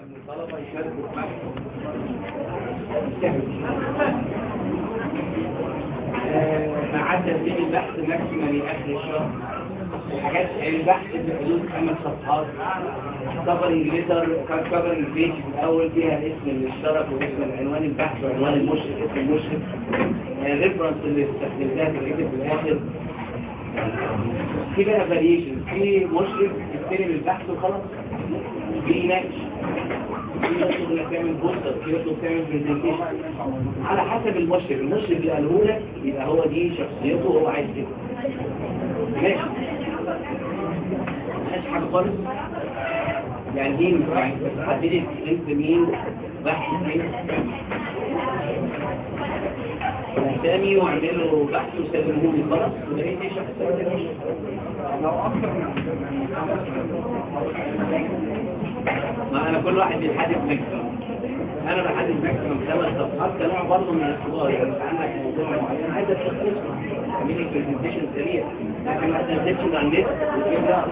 الطلبة يشاركوا في ما عدا تسليم البحث ماكسيمالي اخر الشهر حاجات البحث بحدود خمس صفحات كفرنج ليتر كفرنج بيج الاول فيها اسم المشترك واسم العنوان البحث وعنوان المشرف اسم المشرف الريفرنس اللي استخدمناها في الكتاب في الاخر في بقى فاريشن في مشرف يستلم البحث وخلاص بيناقش في يطلب انك تعمل بوستر في يطلب تعمل برزنتيشن على حسب المشرف المشرف اللي قاله لك يبقى هو دي شخصيته وهو عايز كده ماشي ماشي حاجه خالص يعني ايه يعني حددت انت مين بحث مين اسامي واعملوا بحث وسلموه لي خلاص ولقيت ايه شخص لو اكتر ما انا كل واحد بيحدد ماكسيمم انا بحدد ماكسيمم ثلاث صفحات كنوع برضه من الاختبار يعني انت عندك موضوع معين عايز تخلصه تعملي برزنتيشن سريع لكن ما تنزلش على النت وكده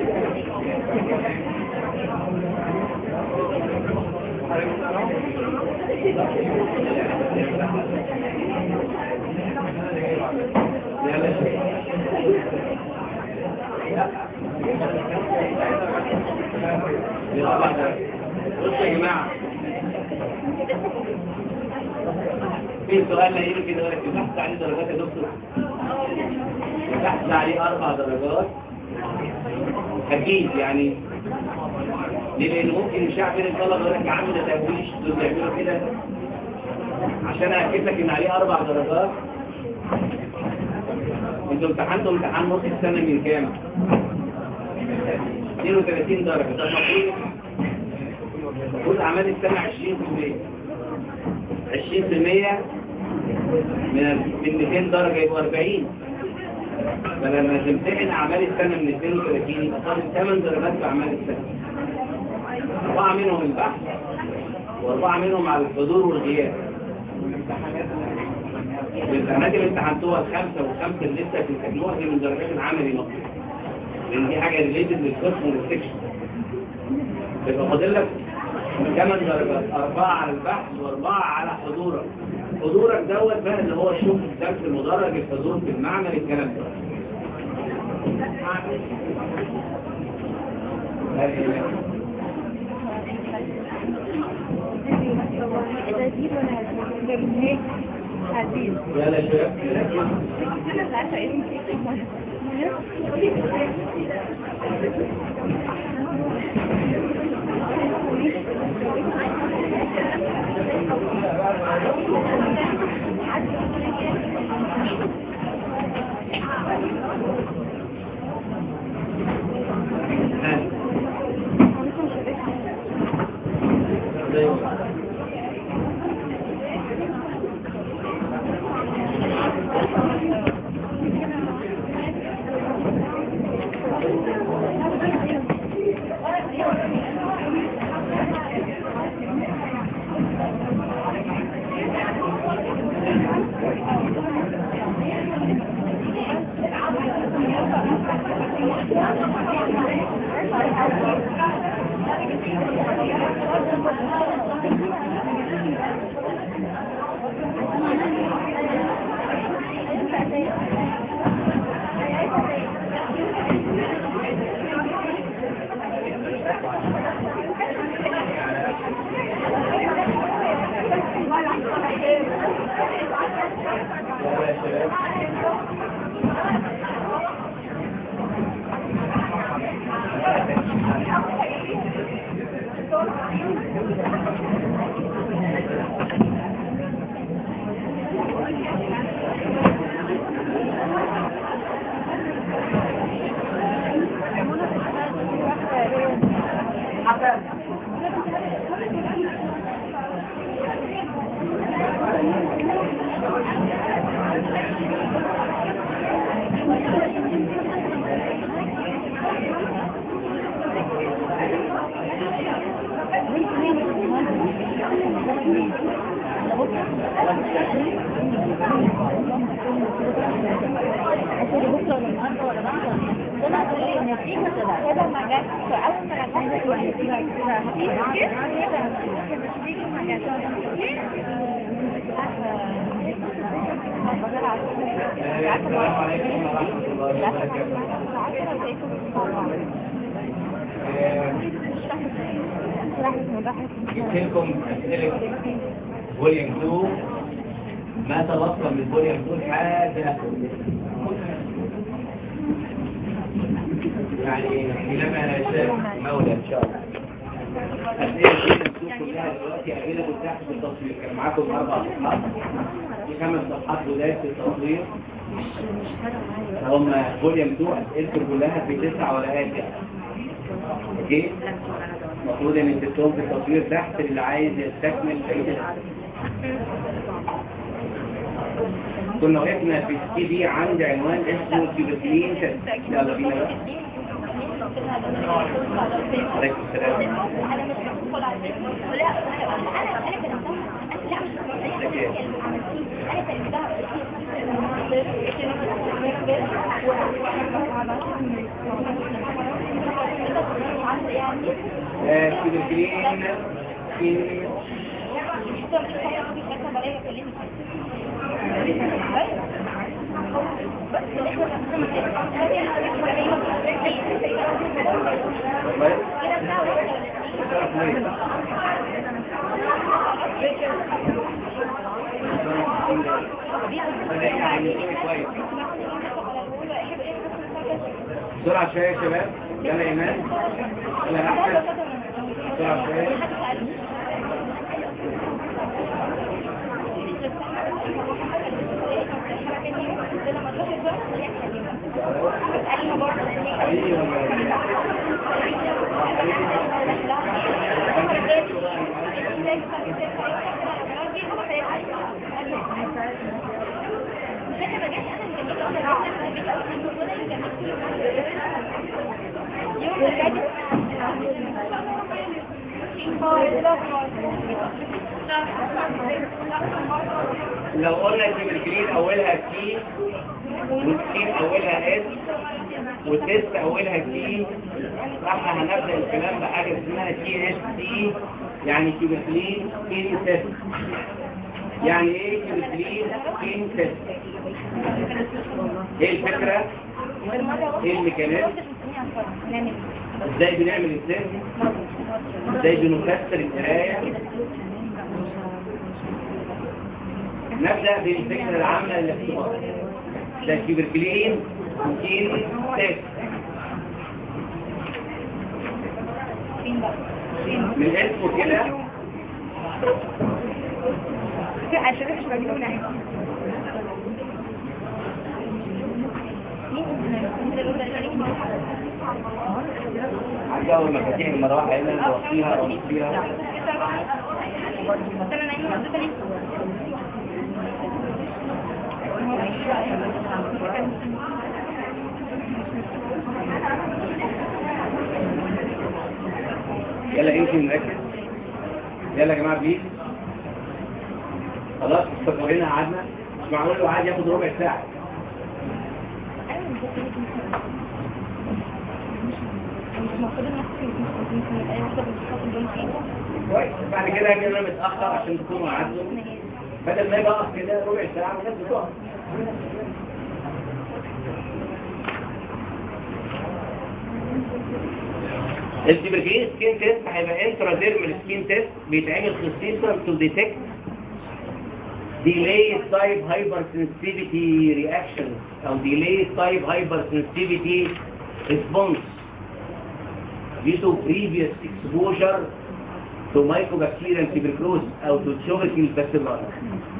بصوا يا جماعة في سؤال لا يمكن كده لك البحث عليه درجات يا دكتور البحث عليه أربع درجات أكيد يعني ليه لأن ممكن يشاع بين الطلبة يقول لك يا عم ده تهويش دول بيعملوا كده عشان أأكد لك إن عليه أربع درجات انتوا امتحنتوا امتحان نص السنة من كام؟ 32 درجة ده المفروض المفروض أعمال السنة 20% 20% من من 200 درجة يبقوا 40 فلما تمتحن أعمال السنة من 32 يبقى فاضل 8 درجات في أعمال السنة أربعة منهم البحث وأربعة منهم على الحضور والغياب الامتحانات اللي امتحنتوها الخمسة والخمسة اللي لسه بتمتحنوها دي من درجات العملي مطلوب لان دي حاجة ريليتد للقسم والسكشن يبقى فاضل لك ثمان درجات أربعة على البحث وأربعة على حضورك حضورك دوت بقى اللي هو شوف الدرس المدرج الحضور في المعمل الكلام ده يلا شباب كده ما جاتش اول ما رجعت السلام عليكم ورحمة الله وبركاته جبت لكم أسئلة فوليوم 2 ما تبقى من فوليوم 2 حاجة يعني حينما يشاء مولى إن شاء الله أسئلة فوليوم 2 كلها دلوقتي أسئلة تحت التصوير كان معاكم أربع صفحات في خمس صفحات بداية التصوير هم فوليوم 2 أسئلته كلها في تسع ورقات يعني اوكي المفروض ان تكتبهم في التصوير تحت اللي عايز يستكمل بقيه كنا وقفنا في السي دي عند عنوان اسمه كيبسلين يلا بينا بقى عليكم السلام كيبسلين في بسرعة شوية يا شباب يلا إيمان يلا أحمد بسرعة شوية لو قلنا كيبركلين أولها تي والسين أولها اس والتست أولها تي احنا هنبدأ الكلام بحاجة اسمها تي اس تي يعني كيبركلين سكين تست يعني ايه كيبركلين سكين تست ايه الفكرة ايه الميكانيزم ازاي بنعمل التست ازاي بنكسر القرايه نبدأ بالفكرة العامة للاختبار ده كيبركلين روتين تيست من اسمه كده عايز اول مفاتيح المروحه هنا نوصيها نوصيها يلا امشي نركز يلا يا جماعه بليز خلاص استقرينا قعدنا مش معقول له عادي ياخد ربع ساعه كويس بعد كده اجي انا متاخر عشان تكونوا قعدتوا بدل ما يبقى اقف كده ربع ساعه والناس بتقف التبركين سكين تيست هيبقى انترا ديرمال سكين تيست بيتعمل خصيصا تو ديتكت delayed type hypersensitivity reaction او delayed type hypersensitivity response due to previous exposure to mycobacterial tuberculosis او to tubercle bacilli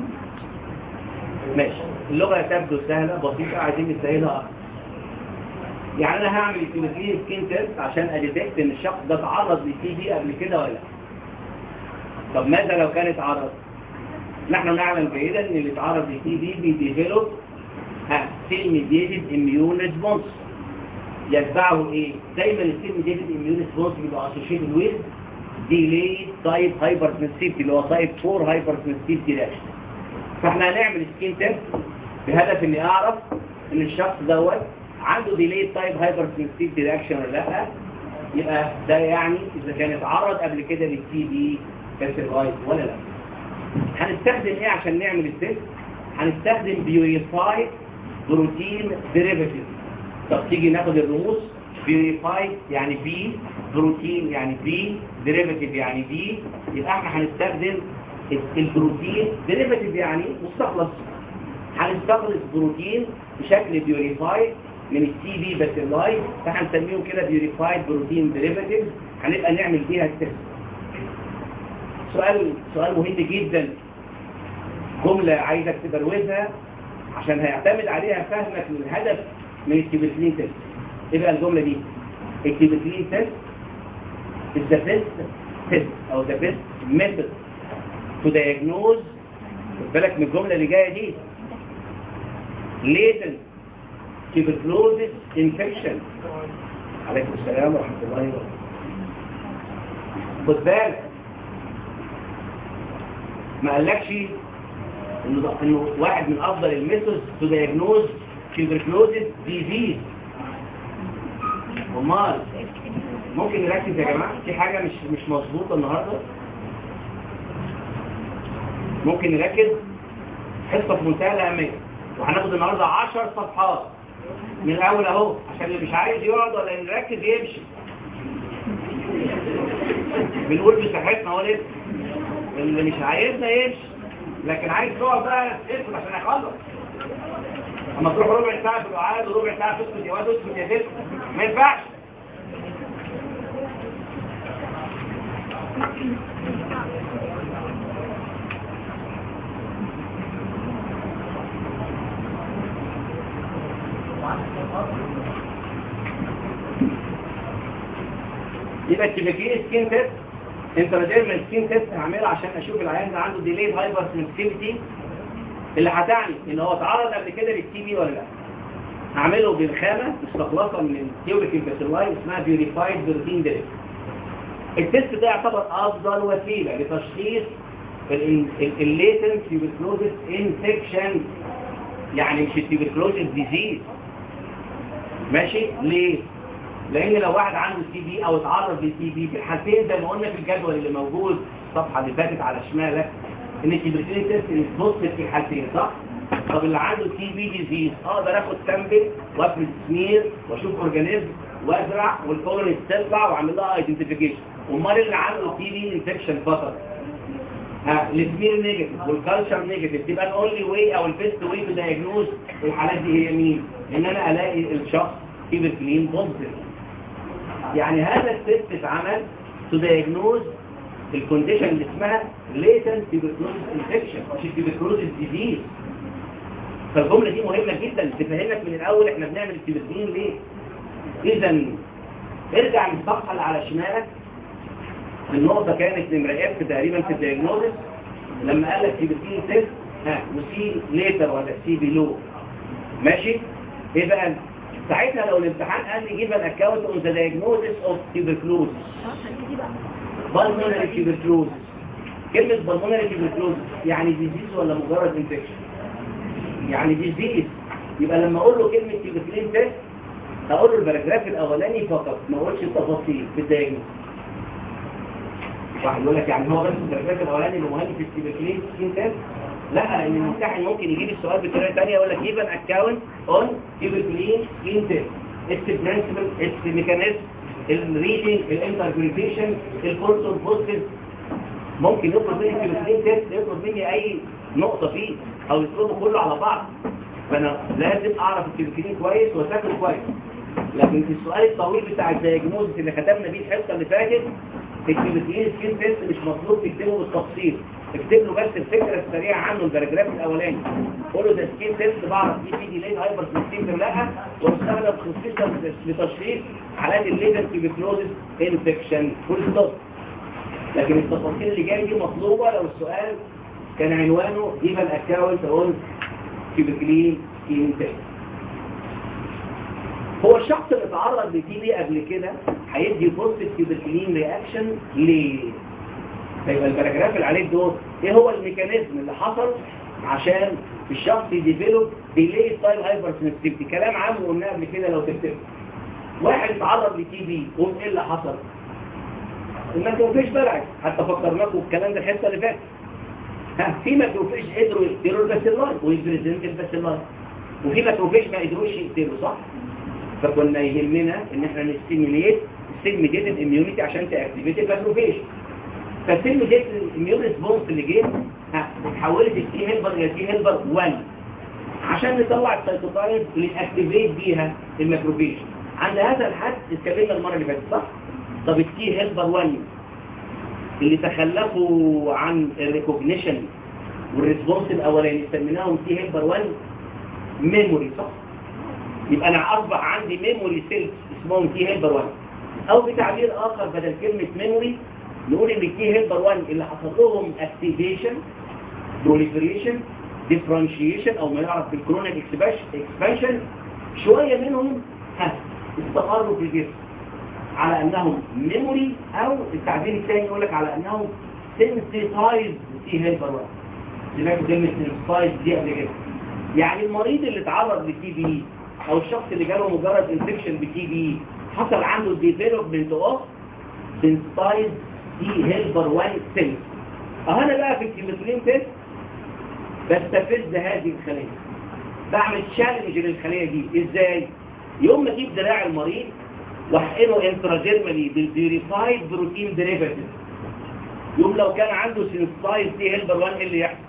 ماشي اللغة تبدو سهلة بسيطة عايزين نسهلها اكتر يعني انا هعمل التيموثيلين سكين تيست عشان اديتكت ان الشخص ده اتعرض للتي بي قبل كده ولا لا طب ماذا لو كان اتعرض نحن نعلم جيدا ان اللي اتعرض للتي بي بيديفلوب سيل ميديتد اميون ريسبونس يتبعه ايه دايما السيل ميديتد اميون ريسبونس بيبقى اسوشيتد ويز ديلي تايب هايبر سنسيتيفيتي اللي هو تايب 4 هايبر سنسيتيفيتي رياكشن فاحنا هنعمل سكين تيست بهدف اني اعرف ان الشخص دوت عنده ديلي تايب هايبر سنسيتيفيتي رياكشن ولا لا يبقى ده يعني اذا كان اتعرض قبل كده للتي بي كاسيفايد ولا لا هنستخدم ايه عشان نعمل التيست هنستخدم بيوريفايد بروتين ديريفاتيف طب تيجي ناخد الرموز بيوريفايد يعني بي بروتين يعني بي ديريفاتيف يعني بي يبقى احنا هنستخدم البروتين ديريفاتيف يعني مستخلص هنستخلص بروتين بشكل بيوريفايد من السي بي باسيلاي فهنسميهم كده بيوريفايد بروتين ديريفاتيف هنبقى نعمل فيها التست سؤال سؤال مهم جدا جملة عايزك تبروزها عشان هيعتمد عليها فهمك للهدف من التبسلين تيست ايه بقى الجملة دي التبسلين تيست is the best test او the best method to diagnose خد بالك من الجملة اللي جاية دي latent tuberculosis infection عليكم السلام ورحمة الله وبركاته خد بالك ما قالكش انه انه واحد من افضل الميثودز تو دايجنوز tuberculosis disease امال ممكن نركز يا جماعه في حاجه مش مش مظبوطه النهارده ممكن نركز حصه في منتهى الاهميه وهناخد النهارده 10 صفحات من الاول اهو عشان اللي مش عايز يقعد ولا نركز يمشي بنقول بصحتنا اهو لسه اللي مش عايزنا يمشي لكن عايز تقعد بقى اسكت عشان اخلص اما تروح ربع ساعه في القعاد وربع ساعه تسكت يا واد اسكت يا ست ما ينفعش يبقى التبكين سكين تيست انت بدل من سكين تيست هعمله عشان اشوف العيان ده عنده ديلي هايبر سنسيتيفيتي اللي هتعني ان هو اتعرض قبل كده للتي بي ولا لا هعمله بالخامه مستخلصه من تيوبيك الباسيلاي اسمها بيوريفايد بروتين ديريك التيست ده يعتبر افضل وسيله لتشخيص الليتنت تيوبيكلوزيس انفكشن يعني مش التيوبيكلوزيس ديزيز ماشي ليه لان لو واحد عنده سي بي او اتعرض للسي بي في الحالتين زي ما قلنا في الجدول اللي موجود الصفحه اللي فاتت على شمالك ان التيبرتين تيست بتبص في الحالتين صح طب اللي عنده تي بي ديزيز اقدر اخد سامبل وافرد سمير واشوف اورجانيزم وازرع والكولوني تطلع واعمل لها ايدنتيفيكيشن امال اللي عنده تي بي انفكشن فقط ها السمير نيجاتيف والكالتشر نيجاتيف تبقى الاونلي واي او البيست واي تو دايجنوز الحالات دي هي مين ان انا الاقي الشخص تيبركلين بوزيتيف يعني هذا التست اتعمل تو دايجنوز الكونديشن اللي اسمها latent tuberculosis infection مش tuberculosis disease فالجملة دي مهمة جدا تفهمك من الأول احنا بنعمل التبركلين ليه إذا ارجع من الصفحة اللي على شمالك النقطة كانت نمرة اف تقريبا في الدياجنوزس لما قال لك تبركلين تيست ها وسي ليتر ولا سي بيلو ماشي ايه بقى ساعتها لو الامتحان قال لي جيب الاكونت اون ذا دايجنوزس اوف تيبركلوزس بالمونري تيبركلوزس كلمة بالمونري تيبركلوزس يعني ديزيز ولا مجرد انفكشن يعني ديزيز يبقى لما اقول له كلمة تيبركلين تيست هقول له الباراجراف الاولاني فقط ما اقولش التفاصيل في الدايجنوز واحد يقول لك يعني هو بس الباراجراف الاولاني اللي مهم في التيبركلين تيست لا لان الممتحن ممكن يجيب السؤال بطريقه ثانيه يقول لك جيب ان اكونت اون تيبركلين سكين تيست اتس برنسبل اتس ميكانيزم الريدنج الانتربريتيشن الكورس اوف بوستيف ممكن يطلب مني التيبركلين تيست يطلب مني اي نقطه فيه او يطلبه كله على بعض فانا لازم اعرف التيبركلين كويس واذاكره كويس لكن في السؤال الطويل بتاع الدياجنوز اللي كتبنا بيه الحصه اللي فاتت التيبركلين سكين تيست مش مطلوب تكتبه بالتفصيل اكتب له بس الفكره السريعه عنه الباراجراف الاولاني قول له ده سكين تيست بعرف دي في ديلي هايبر سنسيتيف لا ومستخدم خصيصا لتشخيص حالات الليزر تيبيكلوزس انفكشن فول ستوب لكن التفاصيل اللي جايه دي مطلوبه لو السؤال كان عنوانه جيب الاكونت اون تيبيكلين سكين تيست هو الشخص اللي اتعرض لتي بي قبل كده هيدي بوزيتيف تيبيكلين رياكشن ليه فيبقى الباراجراف اللي عليه دور ايه هو الميكانيزم اللي حصل عشان الشخص يديفلوب ديلي ستايل هايبر سنسيتيفيتي كلام عام قلناه قبل كده لو تفتكر واحد اتعرض لتي بي قول ايه اللي حصل انك مفيش بلعك حتى فكرناكم الكلام ده الحصه اللي فاتت ها في ماكروفيج قدروا يقتلوا الباسيلاي ويبريزنت الباسيلاي وفي ماكروفيج ما قدروش يقتلوا صح فكنا يهمنا ان احنا نستيميليت السيجميديتد اميونيتي عشان تاكتيفيت الماكروفيج فالسيجميديتد اميون ريسبونس اللي جه ها اتحولت التي هيلبر الى تي هيلبر 1 عشان نطلع السيتوكاين اللي اكتيفيت بيها الماكروفيج عند هذا الحد اتكلمنا المره اللي فاتت صح طب التي هيلبر 1 اللي تخلفوا عن الريكوجنيشن والريسبونس الاولاني سميناهم تي هيلبر 1 ميموري صح يبقى انا اصبح عندي ميموري سيلز اسمهم تي هيلبر 1 او بتعبير اخر بدل كلمه ميموري نقول ان التي هيلبر 1 اللي حصل لهم اكتيفيشن بروليفريشن ديفرنشيشن او ما يعرف بالكرونيك اكسبانشن شويه منهم ها استقروا في الجسم على انهم ميموري او التعبير الثاني يقول لك على انهم سنسيتايز تي هيلبر 1 سمعتوا كلمه سنسيتايز دي قبل كده يعني المريض اللي اتعرض للتي بي او الشخص اللي جاله مجرد انفكشن بالتي بي حصل عنده ديفلوبمنت اوف سنسيتايز تي هيلبر 1 سيل انا بقى في الكيمسترين تيست بستفز هذه الخليه بعمل تشالنج للخليه دي ازاي يوم ما اجيب دراع المريض واحقنه انتراجيرمالي بالفيريفايد بروتين ديريفاتيف يوم لو كان عنده سينسايز تي هيلبر 1 ايه اللي يحصل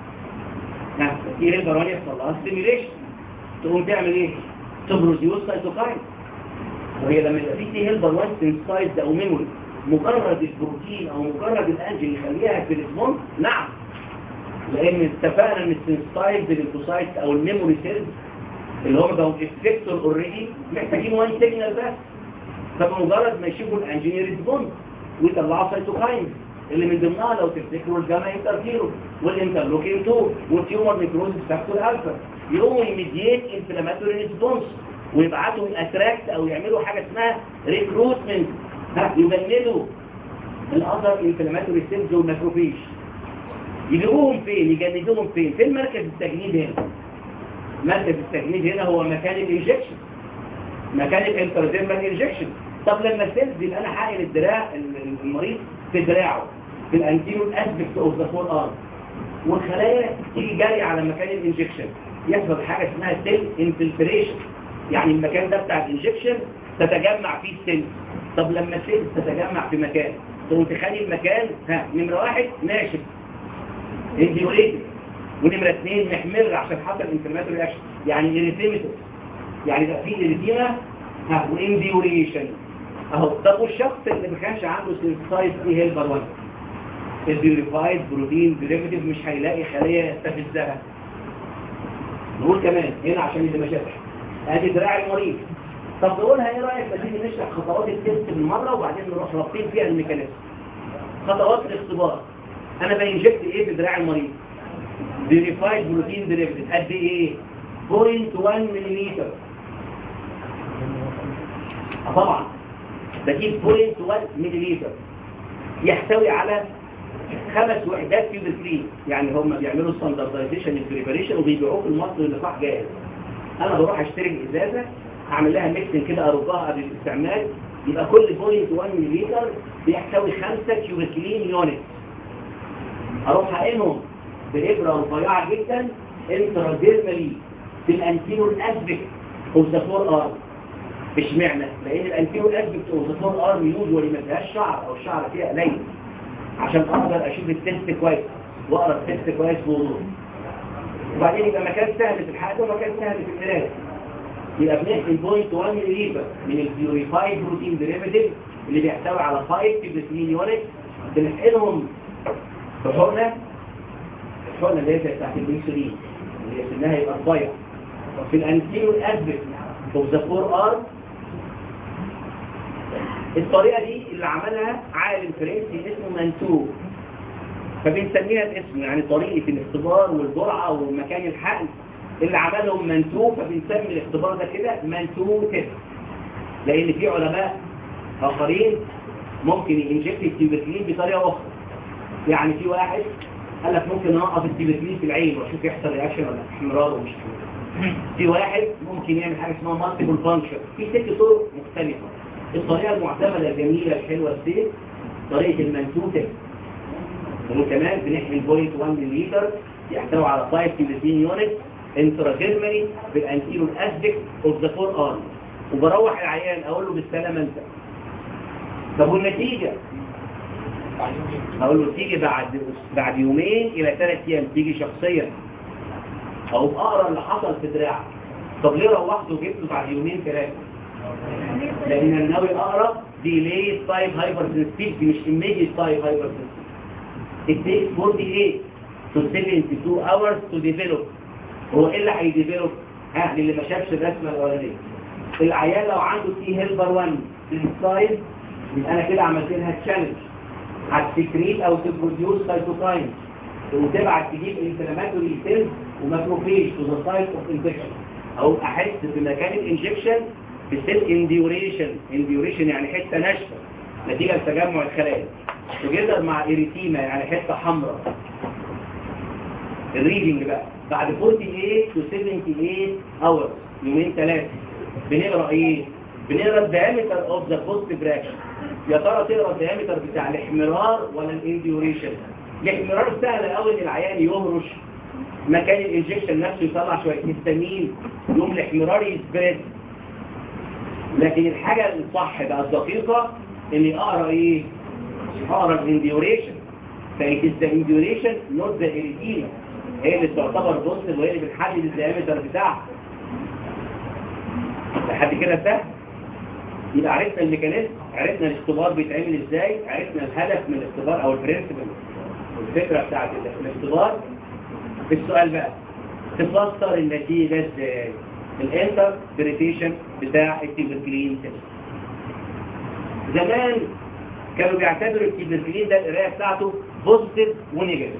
نعم تي هيلبر 1 يحصل لها ستيميليشن تقوم تعمل ايه تبروديوس سيتوكاين وهي لما يبقى في تي هيلبر 1 سينسايز او ميموري مجرد البروتين او مجرد الانجل يخليها في الريسبونس نعم لان اتفقنا ان السينسايز الليمفوسايت او الميموري سيلز اللي هم بقوا افكتور اوريدي محتاجين وان سيجنال بس فبمجرد ما يشوفوا الانجينير ريسبونس ويطلعوا سيتوكاين اللي من ضمنها لو تفتكروا الجاما انترفيرو والانترلوكين 2 والتيومر نيكروزيس فاكتور الفا يقوموا يميديت انفلاماتوري ريسبونس ويبعتوا اتراكت او يعملوا حاجه اسمها ريكروتمنت يبندوا الاذر انفلاماتوري سيلز والماكروفيج يجيبوهم فين يجندوهم فين فين مركز التجنيد هنا مركز التجنيد هنا هو مكان الانجكشن مكان الانترزيرمال انجكشن طب لما السيلز يبقى انا حاقن الدراع المريض في دراعه في الانتيريور اسبكت اوف ذا فور ارم والخلايا تيجي جري على مكان الانجكشن يحصل حاجه اسمها سيل انفلتريشن يعني المكان ده بتاع الانجكشن تتجمع فيه السيلز طب لما السيلز تتجمع في مكان تقوم تخلي المكان ها نمره واحد ناشف انديوريتد ونمره اثنين محمر عشان حصل انفلاماتوري رياكشن يعني اريثيمتو يعني بقى فيه اريثيما ها وانديوريشن اهو طب والشخص اللي ما كانش عنده سينسايز دي هيلبر 1 البيوريفايد بروتين ديريفيتيف مش هيلاقي خليه يستفزها نقول كمان هنا عشان اللي ما شافش ادي دراع المريض طب نقولها ايه رايك ما تيجي نشرح خطوات التست بالمره وبعدين نروح رابطين فيها الميكانيزم خطوات الاختبار انا بنجكت ايه في دراع المريض فيريفايد بروتين ديريفيتيف قد ايه 0.1 ملم طبعا بجيب 0.1 ملم يحتوي على خمس وحدات كيوبركلين يعني هم بيعملوا ستاندردايزيشن البريباريشن وبيبيعوه في المصل اللقاح جاهز انا بروح اشتري الازازه اعمل لها ميكسن كده اربها قبل الاستعمال يبقى كل 0.1 ملم بيحتوي 5 كيوبركلين يونت اروح اقيمهم بابره رفيعه جدا انتراديرمالي في الانتيرور اسبكت اوف ذا فور ارم اشمعنى لان الانتيرور اسبكت اوف ذا فور ارم يوجوالي ما فيهاش شعر او الشعر فيها قليل عشان اقدر اشوف التست كويس واقرا التست كويس بوضوح وبعدين يبقى مكان سهل في الحاجه ومكان سهل في القرايه يبقى بنحقن بوينت 1 ملي من البيوريفايد بروتين ديريفيتيف اللي بيحتوي على 5 تيبسلين يونت بنحقنهم بحقنه الحقنه اللي هي بتاعت الانسولين اللي هي سنها يبقى رفيع في الانتيريور اسبكت اوف ذا فور ارم الطريقه دي اللي عملها عالم فرنسي اسمه مانتو فبنسميها الاسم يعني طريقه الاختبار والجرعه ومكان الحقن اللي عملهم مانتو فبنسمي الاختبار ده كده مانتو تيست لان في علماء اخرين ممكن ينجكت التيوبركلين بطريقه اخرى يعني في واحد قال لك ممكن انقص التيبسلين في العين واشوف يحصل رياكشن ولا احمرار ومش في واحد ممكن يعمل حاجه اسمها مالتيبل فانكشن في ست طرق مختلفه الطريقه المعتمده الجميله الحلوه السيف طريقه المنسوته وكمان بنحمل بوينت 1 مليلتر يحتوي على 5 كيلوتين يونت انتراجيرمالي بالانتيرو اسبكت اوف ذا فور ارم وبروح العيان اقول له بالسلامه انت طب والنتيجه اقول له تيجي بعد بعد يومين الى ثلاث ايام تيجي شخصيا او اقرا اللي حصل في دراعك طب ليه روحت وجبته بعد يومين ثلاثه لان انا ناوي اقرا ديلي تايب هايبر سنسيتيفيتي مش immediate تايب هايبر سنسيتيفيتي it takes 48 to 72 hours to develop هو ايه اللي هيديفلوب ها اللي ما شافش الرسمه الاولانيه العيان لو عنده تي هيلبر 1 في السايد يبقى انا كده عملت لها تشالنج هتسكريت او تبروديوس سايتوكاين وتبعت تجيب انفلاماتوري سيلز وماكروفيج تو ذا سايت اوف انفكشن او احس بمكان الانجكشن بسيل انديوريشن انديوريشن يعني حته ناشفه نتيجه لتجمع الخلايا توجذر مع اريتيما يعني حته حمراء الريدنج بقى بعد 48 to 78 hours يومين ثلاثه بنقرا ايه بنقرا الديامتر اوف ذا بوزيتيف رياكشن يا ترى تقرا الديامتر بتاع الاحمرار ولا الانديوريشن الاحمرار سهل قوي ان العيان يهرش مكان الانجكشن نفسه يطلع شويه هيستامين يوم الاحمرار يسبريد لكن الحاجه الصح بقى الدقيقه اني اقرا ايه اقرا الانديوريشن فايت ذا انديوريشن نوت ذا اريتيما هي اللي تعتبر بوزيتيف وهي اللي بتحدد الديامتر بتاعها لحد كده سهل يبقى عرفنا الميكانيزم عرفنا الاختبار بيتعمل ازاي عرفنا الهدف من الاختبار او البرنسبل الفكره بتاعت الاختبار السؤال بقى تفسر النتيجه ازاي الانتربريتيشن بتاع التيبركلين تيست زمان كانوا بيعتبروا التيبركلين ده القرايه بتاعته بوزيتيف ونيجاتيف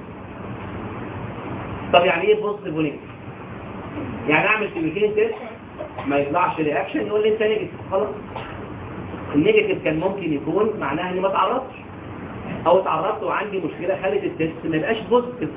طب يعني ايه بوزيتيف ونيجاتيف يعني اعمل تيبركلين تيست ما يطلعش رياكشن يقول لي انت نيجاتيف خلاص النيجاتيف كان ممكن يكون معناها اني ما اتعرضتش او اتعرضت وعندي مشكله خلت التست ما يبقاش بوزيتيف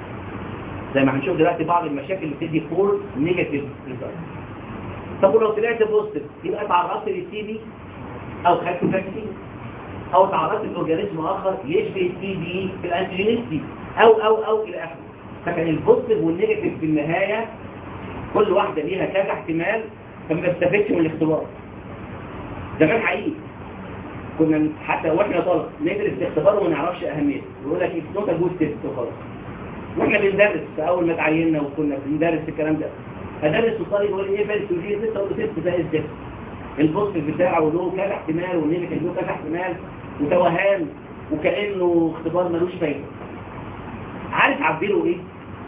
زي ما هنشوف دلوقتي بعض المشاكل اللي بتدي فور نيجاتيف ريزلت طب ولو طلعت بوزيتيف يبقى اتعرضت للتي بي او خدت فاكسين او تعرضت لاورجانيزم اخر يشبه التي بي في الانتيجينيستي او او او الى اخره فكان البوزيتيف والنيجاتيف في النهايه كل واحده ليها كذا احتمال فما بستفدش من الاختبار زمان حقيقي كنا حتى واحنا طالب ندرس الاختبار وما نعرفش اهميته يقول لك اتس نوت جود تيست وخلاص واحنا بندرس اول ما اتعيننا وكنا بندرس الكلام ده ادرس الطالب يقول لي ايه فاليو دي تيست اقول له تيست زي الزفت البوزيتيف بتاعه له كذا احتمال والنيجاتيف له كذا احتمال وتوهان وكانه اختبار ملوش فايده عارف عبيله ايه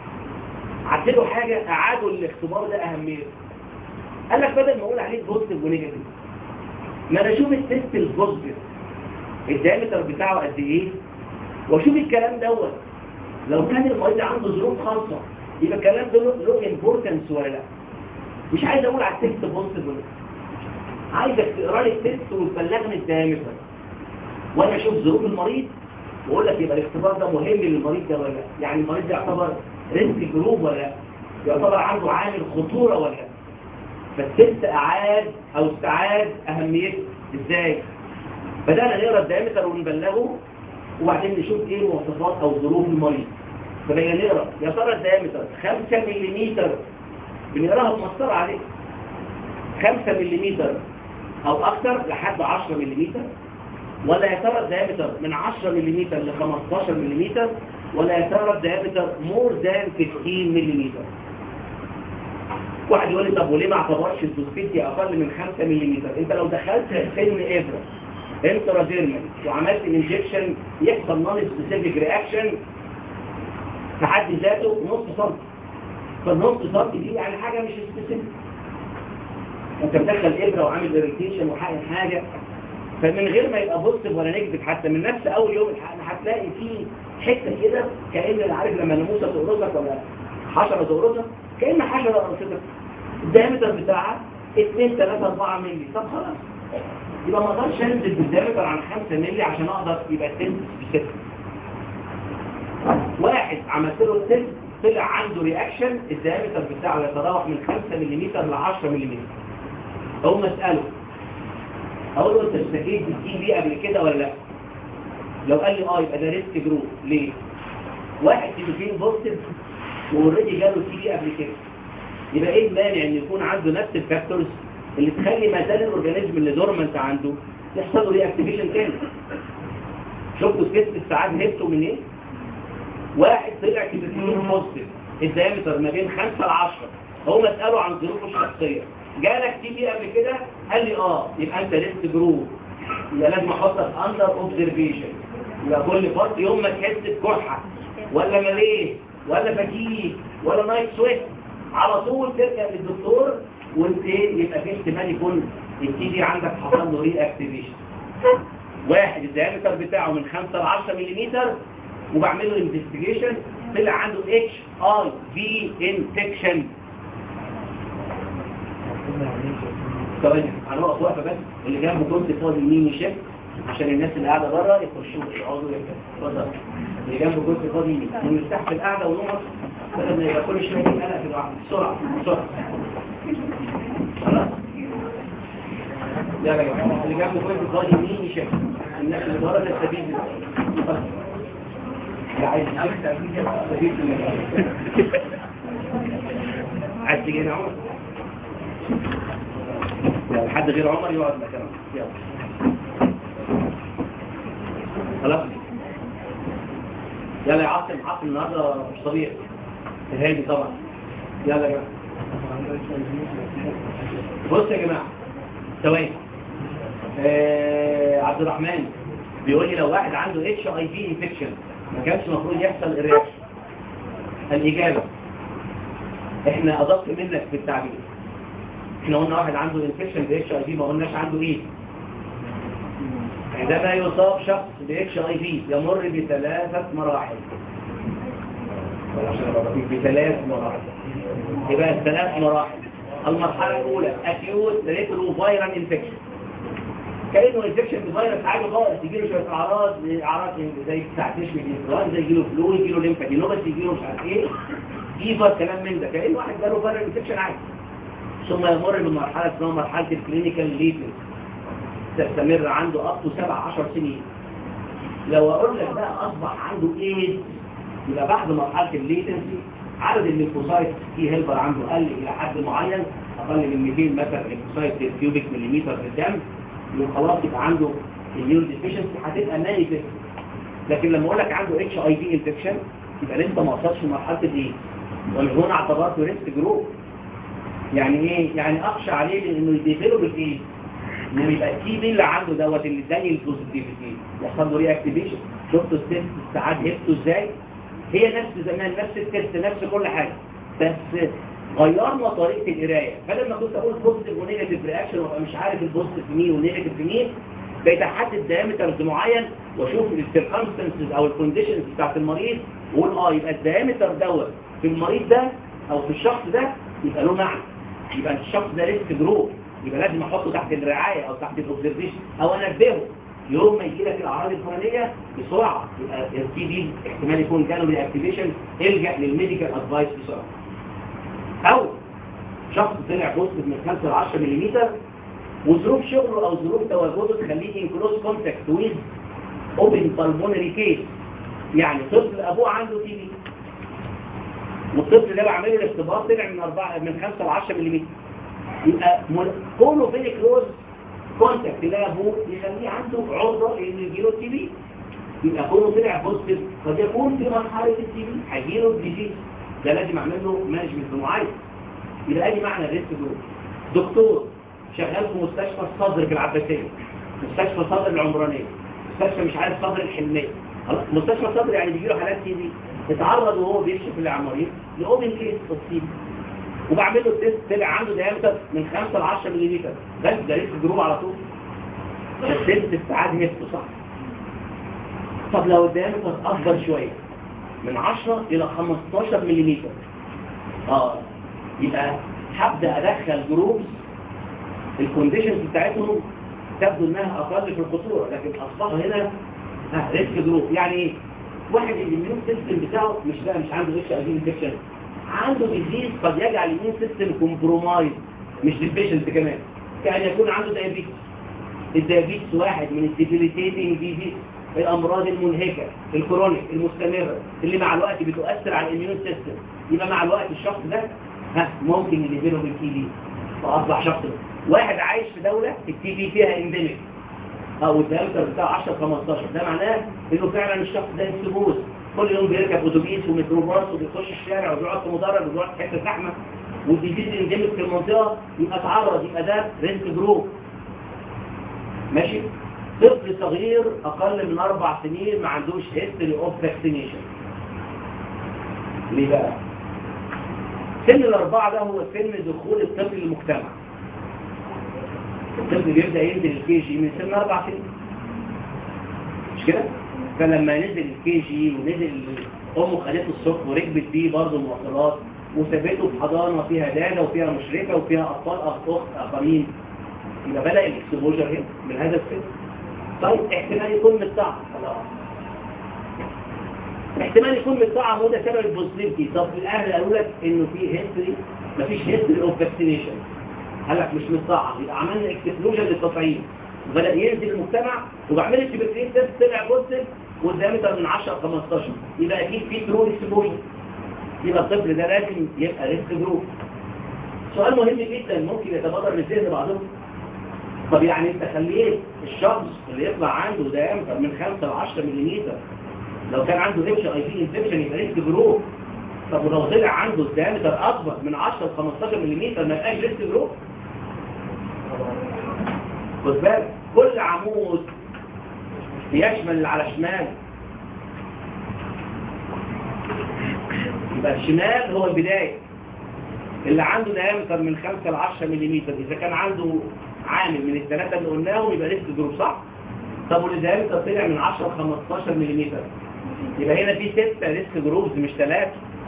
عدلوا حاجة أعادوا الاختبار ده أهميته قال لك بدل ما أقول عليه بوزيتيف ونيجاتيف ما أنا أشوف التست البوزيتيف الدايمتر بتاعه قد إيه وأشوف الكلام دوت لو كان المريض عنده ظروف خاصة يبقى الكلام ده له امبورتنس ولا لا مش عايز أقول على التست بوزيتيف ولا عايزك تقرا لي التست وتبلغني الدايمتر وأنا أشوف ظروف المريض وأقول لك يبقى الاختبار ده مهم للمريض ده ولا لا يعني المريض ده يعتبر ريسك جروب ولا لا يعتبر عنده عامل خطورة ولا لا فالتست أعاد أو استعاد أهميته إزاي بدأنا نقرأ الدايمتر ونبلغه وبعدين نشوف إيه مواصفات أو ظروف المريض فبقينا نقرأ يا ترى الدايمتر 5 ملم بنقراها بمسطرة عليه 5 ملم أو أكثر لحد 10 ملم ولا يا ترى الدايمتر من 10 ملم ل 15 ملم ولا يا ترى الدايمتر مور ذان 15 ملم واحد يقول لي طب وليه ما اعتبرش الدوسبيتي اقل من 5 ملم انت لو دخلت سن ابره انتراديرمال وعملت انجكشن يحصل نون سبيسيفيك رياكشن في حد ذاته نص سم فالنص سم دي يعني حاجه مش سبيسيفيك انت مدخل ابره وعامل اريتيشن وحاجه حاجه فمن غير ما يبقى بوزيتيف ولا نيجاتيف حتى من نفس اول يوم هتلاقي فيه حته كده كان عارف لما ناموسه تقرصك ولا حشره تقرصك كان حشره قرصتك الدايمتر بتاعها 2 3 4 مللي طب خلاص يبقى ما اقدرش انزل بالدايمتر عن 5 مللي عشان اقدر يبقى التست سبيسيفيك واحد عملت له التست طلع عنده رياكشن الدايمتر بتاعه يتراوح من 5 ملم ل 10 ملم اقوم اساله اقول له انت اشتكيت بالتي بي قبل كده ولا لا لو قال لي اه يبقى ده ريسك جروب ليه واحد سيتوكين بوزيتيف واوريدي جاله تي بي قبل كده يبقى ايه المانع ان يكون عنده نفس الفاكتورز اللي تخلي ما زال الاورجانيزم اللي دورمنت عنده يحصل له رياكتيفيشن تاني شفتوا ست ساعات هبتوا من ايه واحد طلع كيتوكين بوزيتيف الدايمتر ما بين 5 ل 10 هو مسأله عن ظروفه الشخصيه جالك تي بي قبل كده قال لي اه يبقى انت ريسك جروب يبقى لازم احطك اندر اوبزرفيشن يبقى كل فتره يوم ما تحس بكحه ولا مليه ولا فاتيك ولا نايت سويت على طول ترجع للدكتور وانت ايه يبقى في احتمال يكون التي بي عندك حصل له ري اكتيفيشن واحد الدايمتر بتاعه من 5 ل 10 ملم وبعمل له انفستيجيشن طلع عنده اتش اي في انفكشن ثواني هنقف وقفه بس اللي جنبه كنت فاضي يمين يشك عشان الناس اللي قاعده بره يخشوا يقعدوا اتفضل اللي جنبه كنت فاضي يمين ونفتح في القعده ونقف بدل ما يبقى كل شويه يجي قلق في الواحد بسرعه بسرعه خلاص يلا يا جماعه اللي جنبه كنت فاضي يمين يشك الناس اللي بره تستفيد اتفضل. لا عايز تستفيد عايز تيجي هنا يا عمر يعني حد غير عمر يقعد مكانه يلا خلاص يلا يا عاصم عاصم النهارده مش طبيعي الهادي طبعا يلا يا جماعه بص يا جماعه ثواني آه عبد الرحمن بيقول لي لو واحد عنده اتش اي في انفكشن ما كانش المفروض يحصل الرياكشن الاجابه احنا ادق منك في التعبير احنا قلنا واحد عنده انفكشن باتش اي في ما قلناش عنده ايه عندما يصاب شخص باتش اي في يمر بثلاثه مراحل بثلاث مراحل يبقى الثلاث مراحل المرحله الاولى اكيوت ريترو فايرال انفكشن كانه انفكشن بفيروس عادي خالص يجي له شويه اعراض اعراض زي بتاع تشبه الانفلونزا يجي له فلو يجي له ليمفادينوباثي يجي له مش عارف ايه فيفر كلام من ده كان واحد جاله فايرال انفكشن عادي ثم يمر بمرحلة اسمها مرحلة الكلينيكال ليتنس تستمر عنده أب تو 7 10 سنين لو أقول لك بقى أصبح عنده إيه يبقى بعد مرحلة الليتنسي عدد الليمفوسايت تي هيلبر عنده قل إلى حد معين أقل من 200 مثلا ليمفوسايت كيوبيك مليمتر في الدم يبقى خلاص يبقى عنده النيون ديفيشنسي هتبقى مانيفست لكن لما أقول لك عنده اتش اي في انفكشن يبقى لسه ما وصلش لمرحلة الايه ومن هنا اعتبرته ريسك جروب يعني ايه يعني اخشى عليه انه يديفلوب الايه انه يبقى التي بي اللي عنده دوت اللي زي البوزيتيفيتي يحصل له ري اكتيفيشن شفتوا التست ساعات هبته ازاي هي نفس زمان نفس التست نفس كل حاجه بس غيرنا طريقه القرايه بدل ما كنت اقول بوزيتيف ونيجاتيف رياكشن وابقى مش عارف البوزيتيف مين والنيجاتيف مين بقيت احدد دايمترز معين واشوف السيركمستنسز او الكونديشنز بتاعت المريض واقول اه يبقى الدايمتر دوت في المريض ده او في الشخص ده يبقى له معنى يبقى الشخص ده ريسك جروب يبقى لازم احطه تحت الرعايه او تحت الاوبزرفيشن او انبهه يوم ما يجي لك الاعراض الفلانيه بسرعه يبقى التي بي احتمال يكون جاله ري اكتيفيشن الجا للميديكال ادفايس بسرعه او شخص طلع بوزيتيف من 5 ل 10 ملم وظروف شغله او ظروف تواجده تخليه ان كلوز كونتاكت ويز اوبن بالمونري كيس يعني طفل ابوه عنده تي بي والطفل ده بعمله الاختبار طلع من 4 من 5 ل 10 ملم يبقى كونه فين كلوز كونتاكت ده ابوه يخليه عنده عرضه ان يجيله تي بي يبقى كونه طلع بوزيتيف قد يكون في مرحله التي بي هيجيله الديزيز ده لازم اعمل له مانجمنت معين يبقى ادي معنى الريسك جروب دكتور شغال في مستشفى الصدر في العباسيه مستشفى الصدر العمرانيه مستشفى مش عارف صدر الحلميه خلاص مستشفى الصدر يعني بيجي له حالات تي بي اتعرض وهو بيكشف العمارين لاوبن كيس تصيب وبعمل له تيست طلع عنده دايمتر من 5 ل 10 ملم بس ده ريسك جروب على طول التيست استعاد نفسه صح طب لو الدايمتر اكبر شويه من 10 الى 15 ملم اه يبقى هبدا ادخل جروبز الكونديشنز بتاعتهم تبدو انها اقل في الخطوره لكن اصبحوا هنا ريسك جروب يعني ايه واحد الاميون سيستم بتاعه مش بقى مش عنده اتش اي انفكشن عنده ديزيز قد يجعل الاميون سيستم كومبرومايز مش ديفيشنت كمان كان يكون عنده دايابيتس الدايابيتس واحد من الديبيليتيتنج ديزيز الامراض المنهكه الكرونيك المستمره اللي مع الوقت بتؤثر على الاميون سيستم يبقى مع الوقت الشخص ده ها ممكن اللي بينه بالتي بي فاصبح شخص واحد عايش في دوله التي بي فيها انديميك او الدايمتر بتاعه 10 15 ده معناه انه فعلا الشخص ده انسبوس كل يوم بيركب اتوبيس وميكروباص وبيخش الشارع وبيقعد في مدرج وبيقعد في حته زحمه والديزيز انديميك في المنطقه يبقى اتعرض يبقى ده ريسك جروب ماشي طفل صغير اقل من اربع سنين ما عندوش هيستوري اوف فاكسينيشن ليه بقى سن الاربعه ده هو سن دخول الطفل للمجتمع الطفل بيبدا ينزل الكي جي من سن اربع سنين مش كده فلما نزل الكي جي ونزل امه خدته الصبح وركبت بيه برضه المواصلات وسابته في حضانه فيها داده وفيها مشرفه وفيها اطفال اخت اخرين يبقى بدا الاكسبوجر هنا من هذا السن طيب احتمال يكون متطعم خلاص احتمال يكون متطعم وده سبب البوزيتيفيتي طب الاهل قالوا لك انه في هيستوري مفيش هيستوري اوف فاكسينيشن قال لك مش متطعم يبقى عملنا اكسكلوجن للتطعيم وبدا ينزل المجتمع وبعمل التبريد تيست طلع بوزيتيف والدايمتر من 10 ل 15 يبقى اكيد في ترو اكسبوجر يبقى الطفل ده لازم يبقى ريسك جروب سؤال مهم جدا ممكن يتبادر من ذهن بعضهم طب يعني انت خليت الشخص اللي يطلع عنده دايمتر من 5 ل 10 ملم لو كان عنده اتش اي في انفكشن يبقى ريسك جروب طب ولو طلع عنده الدايمتر اكبر من 10 ل 15 ملم ما يبقاش ريسك جروب خد بالك كل عمود يشمل اللي على شمال يبقى الشمال هو البداية اللي عنده دايمتر من 5 ل 10 ملم إذا كان عنده عامل من الثلاثة اللي قلناهم يبقى ريسك جروب صح؟ طب واللي دايمتر طلع من 10 ل 15 ملم يبقى هنا في 6 ريسك جروبز مش 3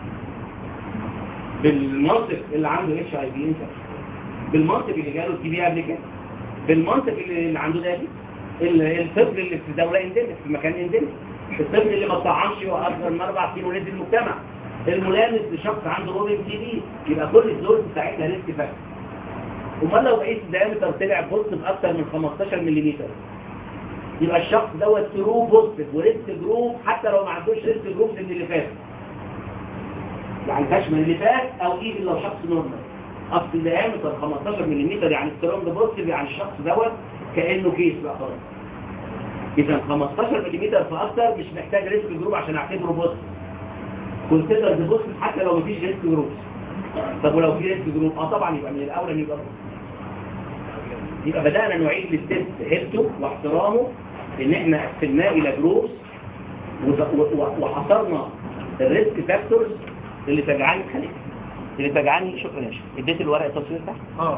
بالمنطق اللي عنده اتش اي في بالمنطق اللي جاله التي بي قبل كده بالمنطق اللي عنده ده الطفل اللي في دولة اندمج في مكان اندمج الطفل اللي ما طعمش واكثر من اربع سنين ونزل المجتمع الملامس لشخص عنده روبين تي بي يبقى كل الدول بتاعتها ريسك فاكتور امال لو بقيت الدايمتر طلع بوزيتيف اكتر من 15 ملم يبقى الشخص دوت ترو بوزيتيف وريسك جروب حتى لو ما عندوش ريسك جروب من اللي فات يعني تشمل اللي فات او ايه لو شخص نورمال اصل الدايمتر 15 ملم يعني سترونج بوزيتيف يعني الشخص دوت كانه كيس بقى خلاص اذا 15 ملم فاكتر مش محتاج ريسك جروب عشان اعتبره بوزيتيف كونسيدر ذا بوزيتيف حتى لو مفيش ريسك جروب طب ولو في ريسك جروب اه طبعا يبقى من الاولى ان يبقى يبقى بدانا نعيد للتست هيبته واحترامه ان احنا قسمناه الى جروبس وحصرنا الريسك فاكتورز اللي تجعلني خليك اللي تجعلني شكرا يا شيخ اديت الورق التصوير ده اه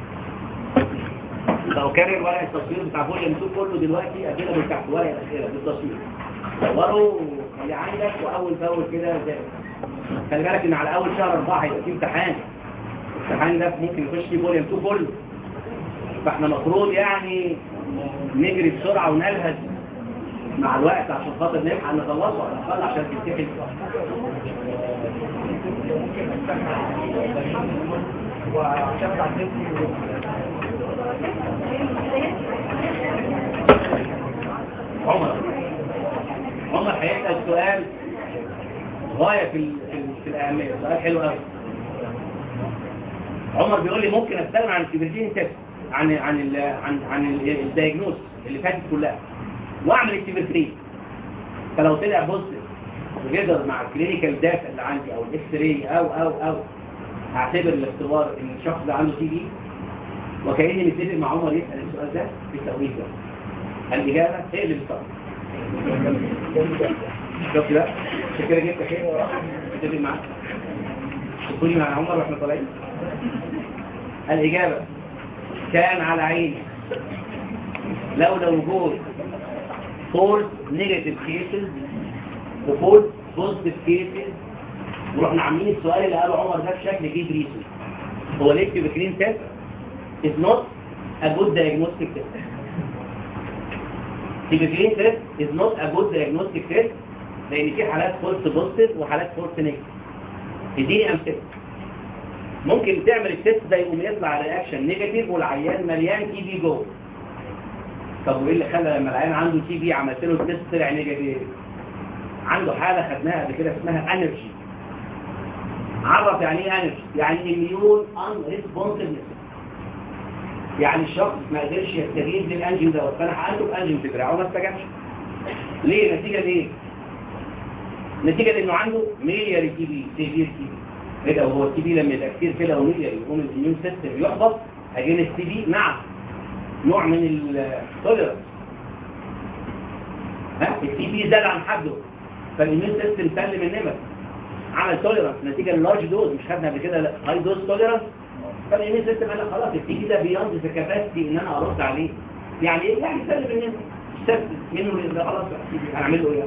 لو كان الورق التصوير بتاع فوليوم 2 كله دلوقتي ادينا من تحت ورق الاسئله بالتصوير صوره خلي عندك واول باول كده زي خلي بالك ان على اول شهر اربعه هيبقى في امتحان الامتحان ده ممكن يخش فيه فوليوم 2 كله فاحنا المفروض يعني نجري بسرعه ونلهث مع الوقت عشان خاطر نلحق نخلصه على الاقل عشان تمتحن وعشان تعلمني عمر عمر هيسأل سؤال غاية في ال- في ال- في الأهمية سؤال حلو قوي عمر بيقول لي ممكن استغنى عن الكبرتين تيست عن عن ال عن عن الدايجنوز اللي فاتت كلها واعمل الكبرتين فلو طلع بوزيتيف ويقدر مع الكلينيكال داتا اللي عندي او الاكس راي او او او هعتبر الاختبار ان الشخص ده عنده تي بي وكاني متفق مع عمر يسال السؤال ده في التوقيت ده الاجابه هي اللي بتطلع شفت بقى عشان كده جبت كده متفق معاك تكوني مع عمر واحنا طالعين الاجابه كان على عيني لولا وجود فولس نيجاتيف كيسز وفولس بوزيتيف كيسز ورحنا عاملين السؤال اللي قاله عمر ده بشكل جيد ريسون هو ليه كرين تيست is not a good diagnostic test كرين تيست is not a good diagnostic test لان في حالات فولس بوزيتيف وحالات فولس نيجاتيف اديني امثله ممكن تعمل التيست ده يقوم يطلع رياكشن نيجاتيف والعيان مليان تي بي جوه طب وايه اللي خلى لما العيان عنده تي بي عملت له تيست طلع نيجاتيف عنده حاله خدناها قبل كده اسمها انرجي عرف يعني ايه انرجي يعني اميون ان ريسبونسفنس يعني الشخص ما قدرش يستجيب للانجين دوت فانا حقنته بانجين في دراعه وما استجابش ليه نتيجه ليه نتيجه لانه عنده ميلياري تي بي سيفير تي بي كده وهو التي بي لما يبقى كتير كده وميلياري يقوم الاميون سيستم يحبط اجين التي بي نعم نوع من التوليرنس ها التي بي زاد عن حده فالاميون سيستم سلم النمر عمل توليرنس نتيجه للارج دوز مش خدنا قبل كده هاي دوز توليرنس فالاميون سيستم قال لك خلاص التي بي ده بياند في كاباسيتي ان انا ارد عليه يعني ايه يعني سلم النمر سلم منه اللي خلاص هنعمل له ايه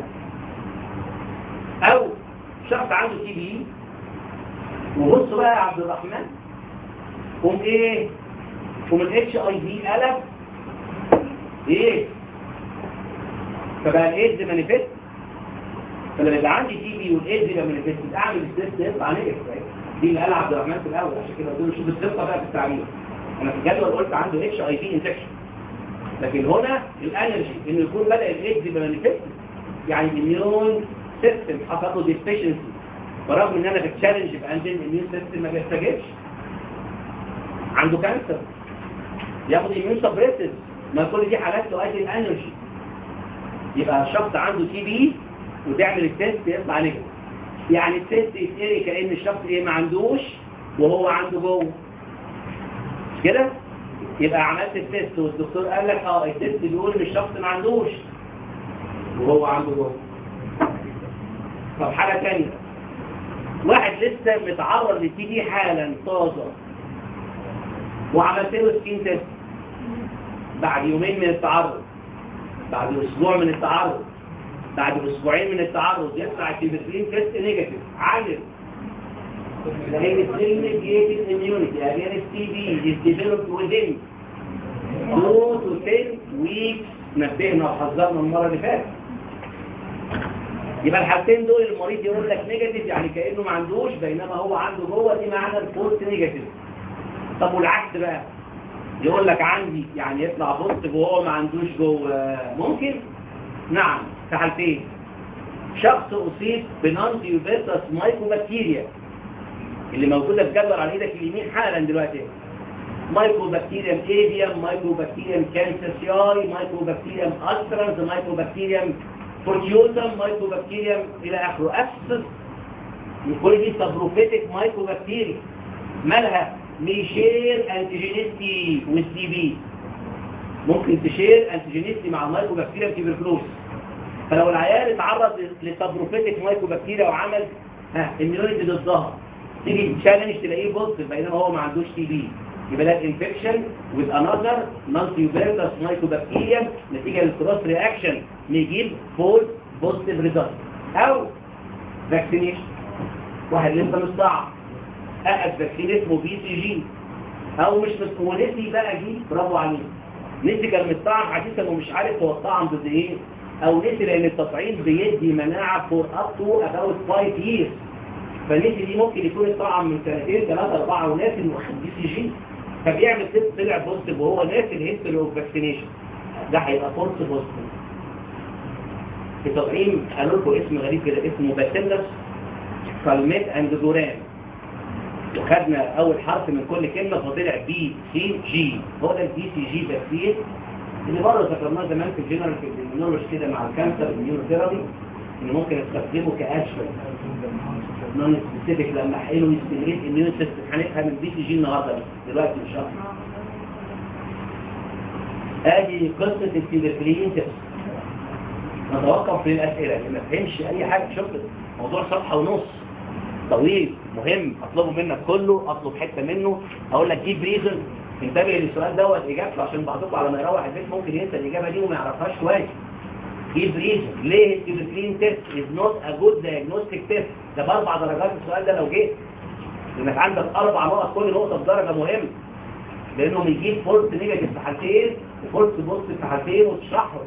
او شخص عنده تي بي وبص بقى يا عبد الرحمن قوم ايه قوم الاتش اي في قلب ايه فبقى الايدز مانيفست فلما يبقى عندي تي بي والايدز يبقى مانيفست اعمل التست يطلع نيجاتيف دي اللي قالها عبد الرحمن في الاول عشان كده قلت له شوف الدقه بقى في التعبير انا في الجدول قلت عنده اتش اي في انفكشن لكن هنا الانرجي انه يكون بدا الايدز يبقى مانيفست يعني الاميون سيستم حصل له ديفيشنسي برغم ان انا بتشالنج بانجين الاميون سيستم ما بيستجيبش عنده كانسر ياخد اميون سبريسيف ما كل دي حالات تؤدي الانرجي يبقى الشخص عنده تي بي وتعمل التست يطلع نيجاتيف يعني التست يتقري كان الشخص ايه ما عندوش وهو عنده جوه مش كده يبقى عملت التست والدكتور قال لك اه التست بيقول ان الشخص ما عندوش وهو عنده جوه طب حاله ثانيه واحد لسه متعرض للتي بي حالا طازه وعملت له سكين تيست بعد يومين من التعرض بعد اسبوع من التعرض بعد اسبوعين من التعرض يطلع التيبسلين تيست نيجاتيف عالم لان السيل ميديتد اميونيتي against TB is developed within 2 to 10 weeks نبهنا وحذرنا المره اللي فاتت يبقى الحالتين دول المريض يقول لك نيجاتيف يعني كانه ما عندوش بينما هو عنده جوه دي معنى الفولس نيجاتيف طب والعكس بقى يقول لك عندي يعني يطلع بوزيتيف وهو ما عندوش جوه ممكن نعم في حالتين شخص اصيب بنانتي يوفيرتس مايكوبكتيريا اللي موجوده في جدول على ايدك اليمين حالا دلوقتي مايكوبكتيريم ايديوم مايكوبكتيريم كانسيسياي مايكوبكتيريم الترانز مايكوبكتيريم فورتيوزم مايكوبكتيريم الى اخره افسس كل دي سبروفيتك مايكوبكتيريا مالها ميشير انتيجينيستي والسي بي ممكن تشير انتيجينيستي مع المايكوبكتيريا تيبركلوز فلو العيان اتعرض لسبروفيتك مايكوبكتيريا وعمل ها اميونيتي ضدها تيجي تشالنج تلاقيه بوزيتيف بينما هو ما عندوش تي بي يبقى ده انفكشن with another multivirus mycobacterium نتيجه للكروس رياكشن نجيب فول بوزيتيف ريزلت او فاكسينيشن واحد لسه مش صعب اخذ فاكسين اسمه بي سي جي او مش مس- ونسي بقى جي برافو عليه نسي كان مستعم حديثا ومش عارف هو الطعم ضد ايه او نسي لان التطعيم بيدي مناعه فور اب تو اباوت 5 ييرز فنسي دي ممكن يكون الطعم من سنتين ثلاثه اربعه وناسي انه واخد بي سي جي فبيعمل تيست طلع بوزيتيف وهو ناسي الهيستوري اوف فاكسينيشن ده هيبقى فورس بوزيتيف في تطعيم قالوا لكم اسم غريب كده اسمه باسيلس كالميت اند دوران وخدنا اول حرف من كل كلمه فطلع بي سي جي هو ده البي سي جي فاكسين اللي برضه ذكرناه زمان في الجنرال في الاميونولوجي كده مع الكانسر الاميونوثيرابي ان ممكن استخدمه كاشفل نون سبيسيفيك لما احقنه يستمريت اميون سيستم هنفهم البي سي جي النهارده بس دلوقتي ان شاء الله ادي قصه التيبركلين تيست نتوقف للاسئله اللي ما فهمش اي حاجه شفت موضوع صفحه ونص طويل مهم اطلبه منك كله اطلب حته منه اقول لك جيب ريزن انتبه للسؤال دوت اجابته عشان بعضكم على ما يروح البيت ممكن ينسى الاجابه دي وما يعرفهاش كويس جيب ريزن ليه التيبركلين تيست از نوت ا جود دايجنوستيك تيست ده باربع درجات السؤال ده لو جه لانك عندك اربع نقط كل نقطه بدرجه مهمه لانه بيجيب فولس نيجاتيف في حالتين وفولس بوزيتيف في حالتين وتشرحهم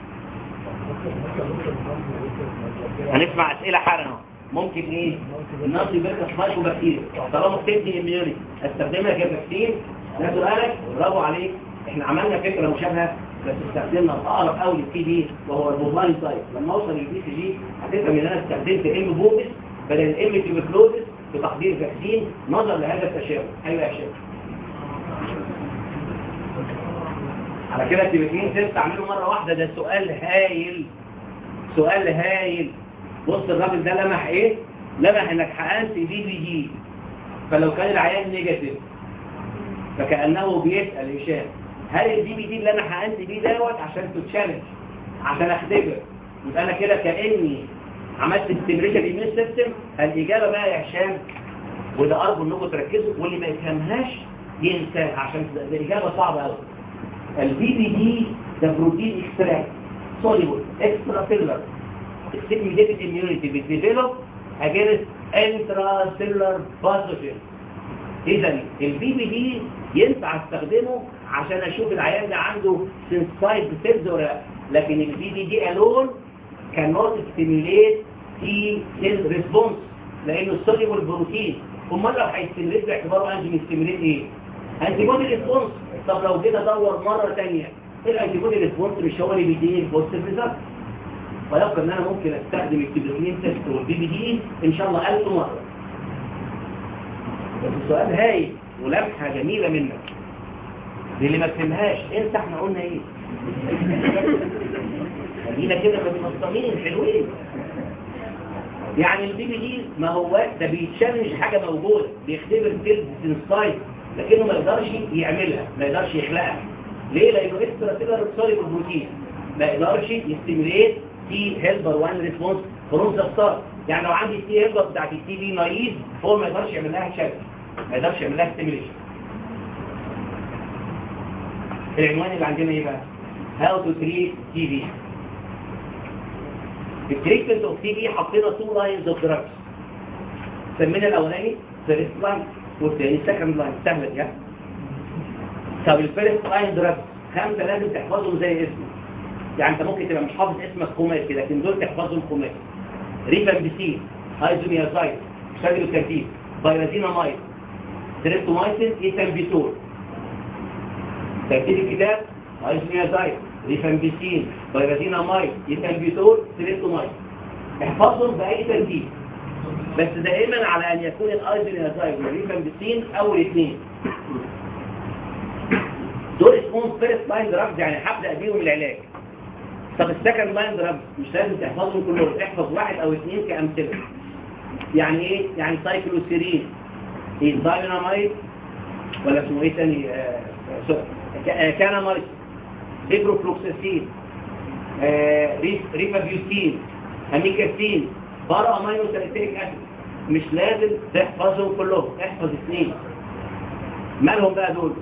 هنسمع اسئله حالا اهو ممكن ايه الناس يبقى مايكرو بكتيريا طالما بتدي اميونيتي استخدمها كفاكسين ده سؤالك برافو عليك احنا عملنا فكره مشابهه بس استخدمنا الاقرب قوي للتي بي وهو البوبلاين سايت لما اوصل للبي سي جي هتفهم ان انا استخدمت ام بوبس بدل الام تيوبيكلوزس في تحضير فاكسين نظرا لهذا التشابه ايوه يا شباب على كده التليفون تيست اعمله مره واحده ده سؤال هايل سؤال هايل بص الراجل ده لمح ايه لمح انك حقنت دي بي دي فلو كان العيان نيجاتيف فكانه بيسال هشام هل الدي بي دي اللي انا حقنت بيه دوت عشان تتشالنج عشان اختبر يبقى انا كده كاني عملت استمريشن ايميون سيستم الاجابه بقى يا هشام وده ارجو انكم تركزوا واللي ما يفهمهاش ينساها عشان ده الاجابه صعبه قوي البي بي دي ده بروتين اكستراكت سوليبل اكسترا سيلر السيجميديتد اميونيتي بتديفلوب اجينست انترا سيلر باثوجين اذا البي بي دي ينفع استخدمه عشان اشوف العيان ده عنده سنسايد سيلز ولا لا لكن البي بي دي الون cannot stimulate T cell response لانه السوليبل بروتين امال لو هيستمريت باعتباره انجين ستيميليت ايه انتي بودي ريسبونس طب لو جيت ادور مره ثانيه الانتي بودي ريسبونس مش هو اللي بيديني البوزيتيف ريزلت فيبقى ان انا ممكن استخدم التبريكلين تيست والبي بي دي ان شاء الله 1000 مره بس السؤال هايل ولمحه جميله منك دي اللي ما فهمهاش انت احنا قلنا ايه خلينا كده متنظمين حلوين يعني البي بي دي ما هو ده بيتشالنج حاجه موجوده بيختبر سيلز سايت لكنه ما يقدرش يعملها ما يقدرش يخلقها ليه لانه اكسترا سيلر سوليبل بروتين ما يقدرش يستيميليت تي هيلبر 1 ريسبونس فروم ذا ستارت يعني لو عندي تي هيلبر بتاعت التي بي نايف هو ما يقدرش يعمل لها شكل ما يقدرش يعمل لها ستيميليشن العنوان اللي عندنا ايه بقى هاو تو تريت تي بي التريتمنت اوف تي بي حطينا تو لاينز اوف دراجز سمينا الاولاني فيرست لاين والثاني سكند لاين سهله دي طب الفيرست لاين دراجز خمسه لازم تحفظهم زي اسمه يعني انت ممكن تبقى مش حافظ اسمك خماسي لكن دول تحفظهم خماسي ريفامبيسين ايزوميازايد شادر كاتيب بايرازينامايد تريبتومايسين ايثامبيتول ترتيب الكتاب ايزوميازايد ريفامبيسين بايرازينامايد ايثامبيتول تريبتومايد احفظهم باي ترتيب بس دائما على ان يكون الايزوميازايد والريفامبيسين اول اثنين دول اسمهم فيرست لاين دراجز يعني هبدا بيهم العلاج طب السكند لاين دراجز مش لازم تحفظهم كلهم احفظ واحد او اثنين كامثله يعني ايه يعني سايكلوسيرين ايه داينامايد ولا اسمه ايه تاني آه آه كانامايد ديبروفلوكساسين آه ريفابيوسين اميكاسين بارا امينو ساليسيليك اسيد مش لازم تحفظهم كلهم احفظ اثنين مالهم بقى دول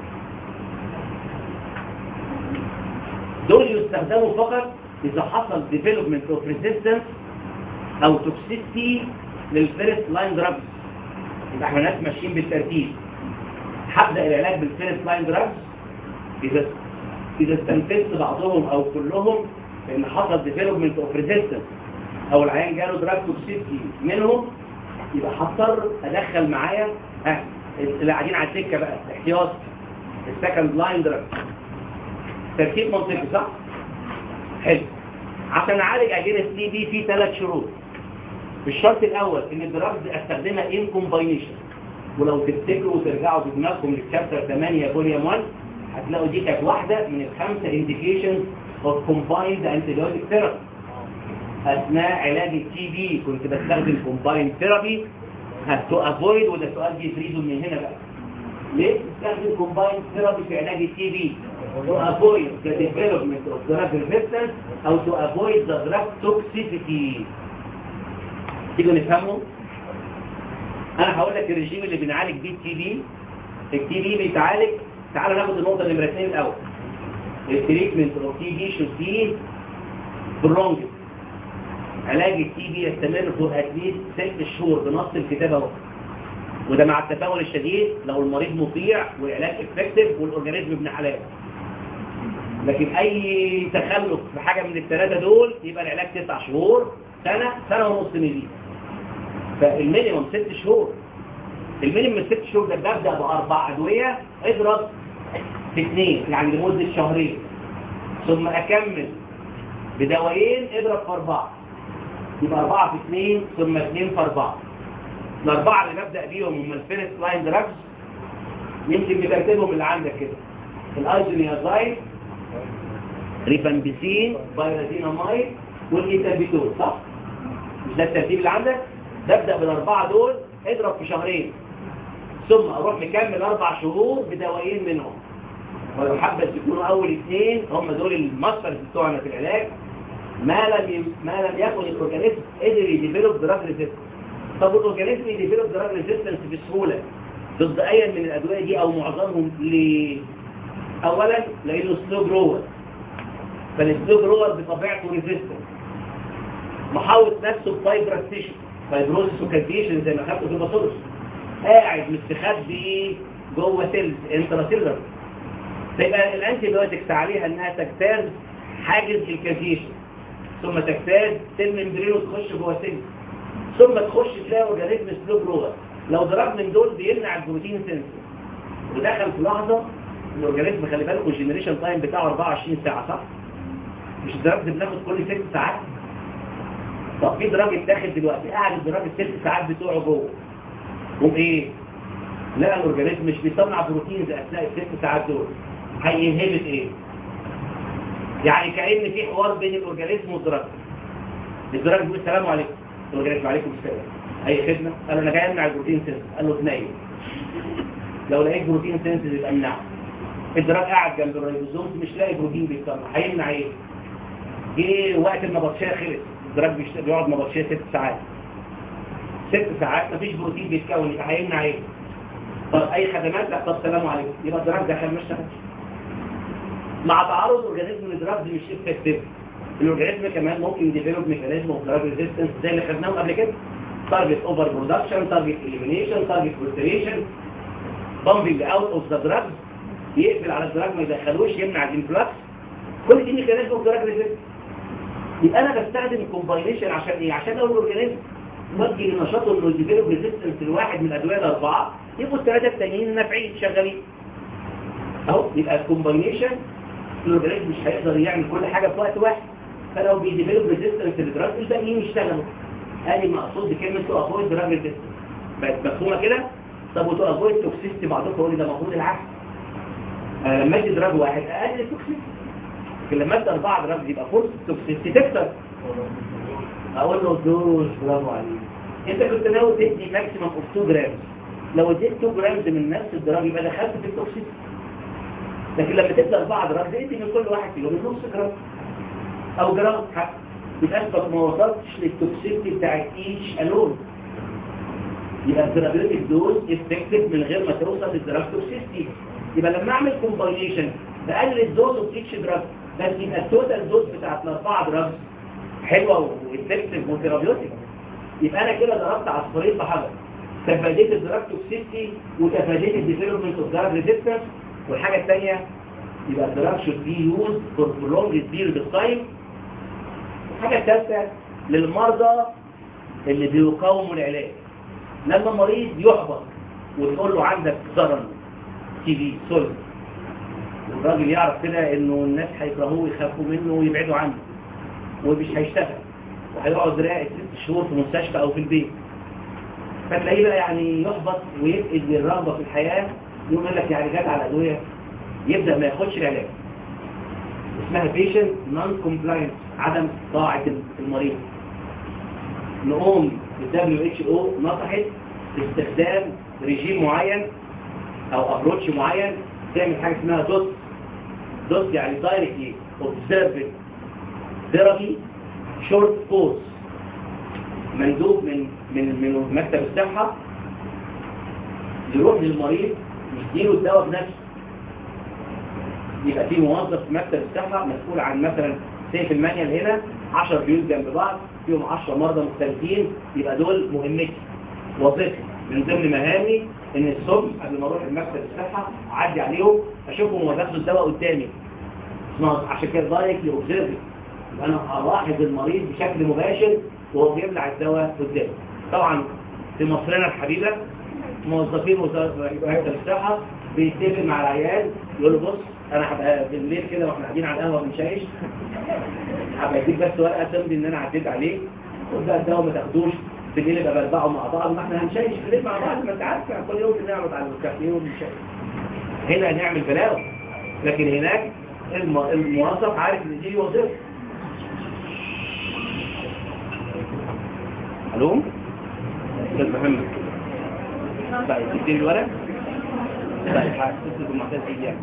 دول يستخدموا فقط إذا حصل development of resistance أو toxicity للفيرست لاين دراجز يبقى احنا ناس ماشيين بالترتيب هبدأ العلاج بالفيرست لاين دراجز إذا إذا استنفذت بعضهم أو كلهم إن حصل development of resistance أو العيان جاله دراج toxicity منهم يبقى هضطر أدخل معايا ها اللي قاعدين على السكة بقى احتياط السكند لاين دراجز ترتيب منطقي صح؟ حلو عشان اعالج اجنس تي بي في ثلاث شروط الشرط الاول ان الدراجز استخدمها ان كومباينيشن ولو تفتكروا وترجعوا بدماغكم للشابتر 8 فوليوم 1 هتلاقوا دي كانت واحده من الخمسه انديكيشنز اوف كومبايند انتيبيوتيك ثيرابي اثناء علاج التي بي كنت بستخدم كومبايند ثيرابي تو افويد وده سؤال بيفريده من هنا بقى ليه تستخدم كومبايند ثيرابي في علاج التي بي to avoid the development of drug resistance أو to avoid the drug toxicity تيجوا نفهمه أنا هقول لك الرجيم اللي بنعالج بيه التي بي التي بي بيتعالج تعال ناخد النقطة نمرة 2 الأول التريتمنت اوف تي بي should be prolonged علاج التي بي يستمر for at least 6 شهور بنص الكتاب اهو وده مع التفاعل الشديد لو المريض مطيع والعلاج افكتيف والاورجانيزم ابن حلال لكن اي تخلف في حاجة من الثلاثة دول يبقى العلاج تسع شهور سنة سنة ونص مليون فالمينيمم ست شهور المينيمم ست شهور ده ببدأ بأربع أدوية اضرب في اثنين يعني لمدة شهرين ثم اكمل بدوايين اضرب في اربعة يبقى اربعة في اثنين ثم اثنين في اربعة الاربعة اللي نبدأ بيهم هم الفيرست لاين دراجز يمكن بترتيبهم اللي عندك كده الايزونيازايد ريفامبيسين بايرازينامايد والايتابيتول صح؟ مش ده الترتيب اللي عندك؟ تبدأ بالاربعة دول اضرب في شهرين ثم اروح مكمل اربع شهور بدوايين منهم ولو حبت يكونوا اول اثنين هم دول الماسترز بتوعنا في العلاج ما لم ي... ما لم يكن الاورجانيزم قدر يديفلوب دراج ريزيستنس طب الاورجانيزم يديفلوب دراج ريزيستنس بسهوله ضد اي من الادويه دي او معظمهم ليه اولا لانه سلو جروور فالسلو جروور بطبيعته ريزيستنس محاوط نفسه بفايبرس تيشو فايبروزس وكالكيشن زي ما خدته في الباثولوجي قاعد مستخبي جوه سيلز انتراسيلر فيبقى الانتي بايوتكس عليها انها تجتاز حاجز الكالكيشن ثم تجتاز سيل ممبرين وتخش جوه سيل ثم تخش تلاقي اورجانيزم سلو جروور لو ضرب من دول بيمنع البروتين سنسور ودخل في لحظه الاورجانيزم خلي بالكم الجنريشن تايم بتاعه 24 ساعه صح مش الدراج بناخد كل ست ساعات طب في دراج اتاخد دلوقتي قاعد الدراج الست ساعات بتوعه جوه قوم ايه لا الاورجانيزم مش بيصنع بروتينز اثناء الست ساعات دول هينهبت ايه يعني كأن في حوار بين الاورجانيزم والدراج الدراج بيقول السلام عليكم الاورجانيزم عليكم السلام اي خدمه قال انا جاي امنع البروتين سينس قال له تنيم لو لقيت بروتين سينس يبقى امنعه الدراج قاعد جنب الريبوزوم مش لاقي بروتين بيتصنع هيمنع ايه جه وقت النبطشيه خلص الدراج بيقعد نبطشيه ست ساعات ست ساعات مفيش بروتين بيتكون يبقى هيمنع ايه طب اي خدمات لا طب سلام عليكم يبقى الدراج ده كان مش اشتغلش مع تعرض اورجانيزم للدراج مش افكتيف الاورجانيزم كمان ممكن يديفلوب ميكانيزم اوف دراج ريزيستنس زي اللي خدناهم قبل كده تارجت اوفر برودكشن تارجت اليمينيشن تارجت فلتريشن بامبنج اوت اوف ذا دراج يقفل على الدراج ما يدخلوش يمنع الانفلاكس كل دي ميكانيزم اوف دراج ريزيستنس يبقى انا بستخدم كومباينيشن عشان ايه عشان اقول الاورجانيزم مدي لنشاطه انه يديفلوب ريزيستنس لواحد من الادويه الاربعه يبقوا الثلاثه التانيين نافعين شغالين اهو يبقى الكومباينيشن الاورجانيزم مش هيقدر يعمل كل حاجه في وقت واحد فلو بيديفلوب ريزيستنس للدراج الباقيين يشتغلوا ادي مقصود بكلمه تو افويد دراج ريزيستنس بقت مفهومه كده طب وتو افويد توكسيستي بعضكم يقول لي ده المفروض العكس آه لما ادي دراج واحد اقلل التوكسيستي لكن لما ادي اربعه دراج يبقى فرصه التوكسيستي تكتر اقول له دوز برافو عليك انت كنت ناوي تدي ماكسيمم اوف 2 جرام لو اديت 2 جرامز من نفس الدراج يبقى دخلت في التوكسيستي لكن لما تبدا اربعه دراج ادي من كل واحد كيلو من نص جرام او جرام حتى يبقى انت ما وصلتش للتوكسيستي بتاعت ايش الون يبقى الثيرابيوتيك دوز افكتيف من غير ما توصل للدراج توكسيستي يبقى لما اعمل كومباينيشن بقلل الدوز اوف ايتش دراج بس يبقى التوتال دوز بتاعت الاربعه دراج حلوه وافكتيف وثيرابيوتيك يبقى انا كده ضربت عصفورين بحجر تفاديت الدراج توكسيستي وتفاديت الديفلوبمنت اوف دراج ريزيستنس والحاجه الثانيه يبقى الدراج should be used for prolonged period of time الحاجة الثالثة للمرضى اللي بيقاوموا العلاج لما مريض يحبط وتقول له عندك ضرر تي في سل والراجل يعرف كده انه الناس هيكرهوه ويخافوا منه ويبعدوا عنه ومش هيشتغل وهيقعد راقد ست شهور في مستشفى او في البيت فتلاقيه بقى يعني يحبط ويفقد الرغبه في الحياه يقول لك يعني جت على الادويه يبدا ما ياخدش العلاج اسمها بيشنت نون كومبلاينس عدم طاعة المريض نقوم ال WHO نصحت باستخدام ريجيم معين او ابروتش معين تعمل حاجة اسمها دوت دوت يعني دايركتلي اوبزرفد ثيرابي شورت كورس مندوب من من من مكتب الصحة يروح للمريض يديله الدواء بنفسه يبقى في موظف في مكتب الصحة مسؤول عن مثلا زي في المانيال هنا 10 بيوت جنب بعض فيهم 10 مرضى مختلفين يبقى دول مهمتي وظيفتي من ضمن مهامي ان الصبح قبل ما اروح المكتب الصحة اعدي عليهم اشوفهم وهم بياخدوا الدواء قدامي عشان كده دايركتلي اوبزرفنج انا الاحظ المريض بشكل مباشر وهو بيبلع الدواء قدامي طبعا في مصرنا الحبيبه موظفين وزاره الصحه بيتفق مع العيان يقول له بص انا هبقى بالليل كده واحنا قاعدين على القهوه بنشايش هبقى اديك بس ورقه تمضي ان انا عديت عليه خد بقى الدواء ما تاخدوش بالليل يبقى بربعه مع بعض ما احنا هنشايش بالليل مع بعض ما انت عارف كل يوم بنعرض على الكافيه وبنشايش هنا هنعمل بلاوي لكن هناك الم- الموظف عارف ان دي وظيفه الو استاذ محمد طيب تديني الورق طيب هتصل بمعتز اياه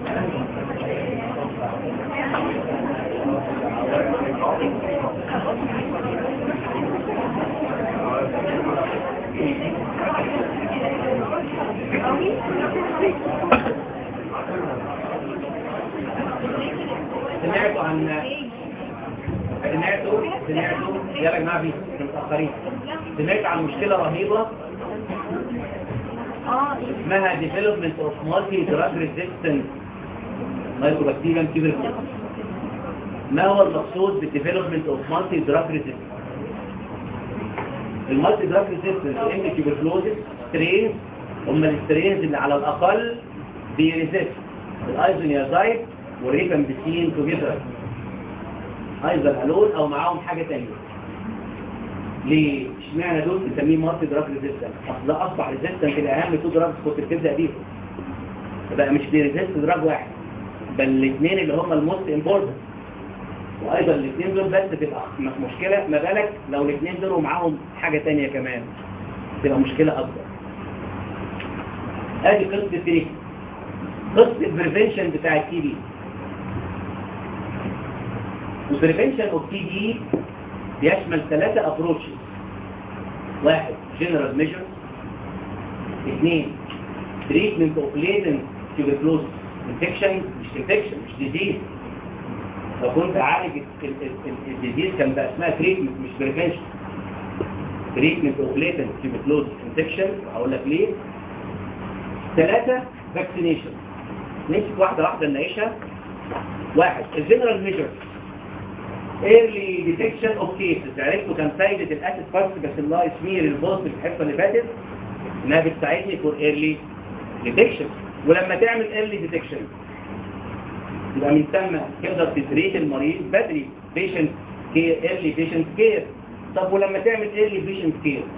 سمعتوا عن سمعتوا سمعتوا يا جماعه بيه إحنا متاخرين سمعت عن مشكله رهيبه اسمها development of multi drug resistant microbacterium tuberculosis ما هو المقصود بالdevelopment of multi drug resistant المالتي دراج ريزيستنس ام tuberculosis سترينز هم السترينز اللي على الاقل بيريزيست الايزونيازايد والريفامبيسين توجذر ايزر الون او معاهم حاجه ثانيه ليه اشمعنى دول بنسميه مالتي دراج ريزيستنس اصل ده اصبح ريزيستنت لاهم تو دراجز كنت بتبدا بيهم بقى مش بيريزيست دراج واحد بل الاثنين اللي هم الموست امبورتنت وايضا الاثنين دول بس تبقى م- مشكله ما بالك لو الاثنين دول ومعاهم حاجه ثانيه كمان تبقى مشكله اكبر ادي قصه ايه قصه البريفنشن بتاع التي بي البريفنشن اوف تي بي بيشمل ثلاثه ابروتشز واحد جنرال ميجرز اثنين تريتمنت اوف ليتنت تيوبركلوز انفكشن مش انفكشن مش ديزيز لو كنت عالج الديزيز كان بقى اسمها تريتمنت مش بريفنشن تريتمنت اوف ليتنت تيوبركلوز انفكشن هقول لك ليه ثلاثه فاكسينيشن نمسك واحده واحده نناقشها واحد الجنرال ميجرز early detection of cases عرفتوا كان فايدة الاسيد فاست بس الله اسميه للبوست في الحصة اللي فاتت انها بتساعدني for early detection ولما تعمل early detection يبقى من ثم تقدر تتريت المريض بدري patient care early patient care طب ولما تعمل early patient care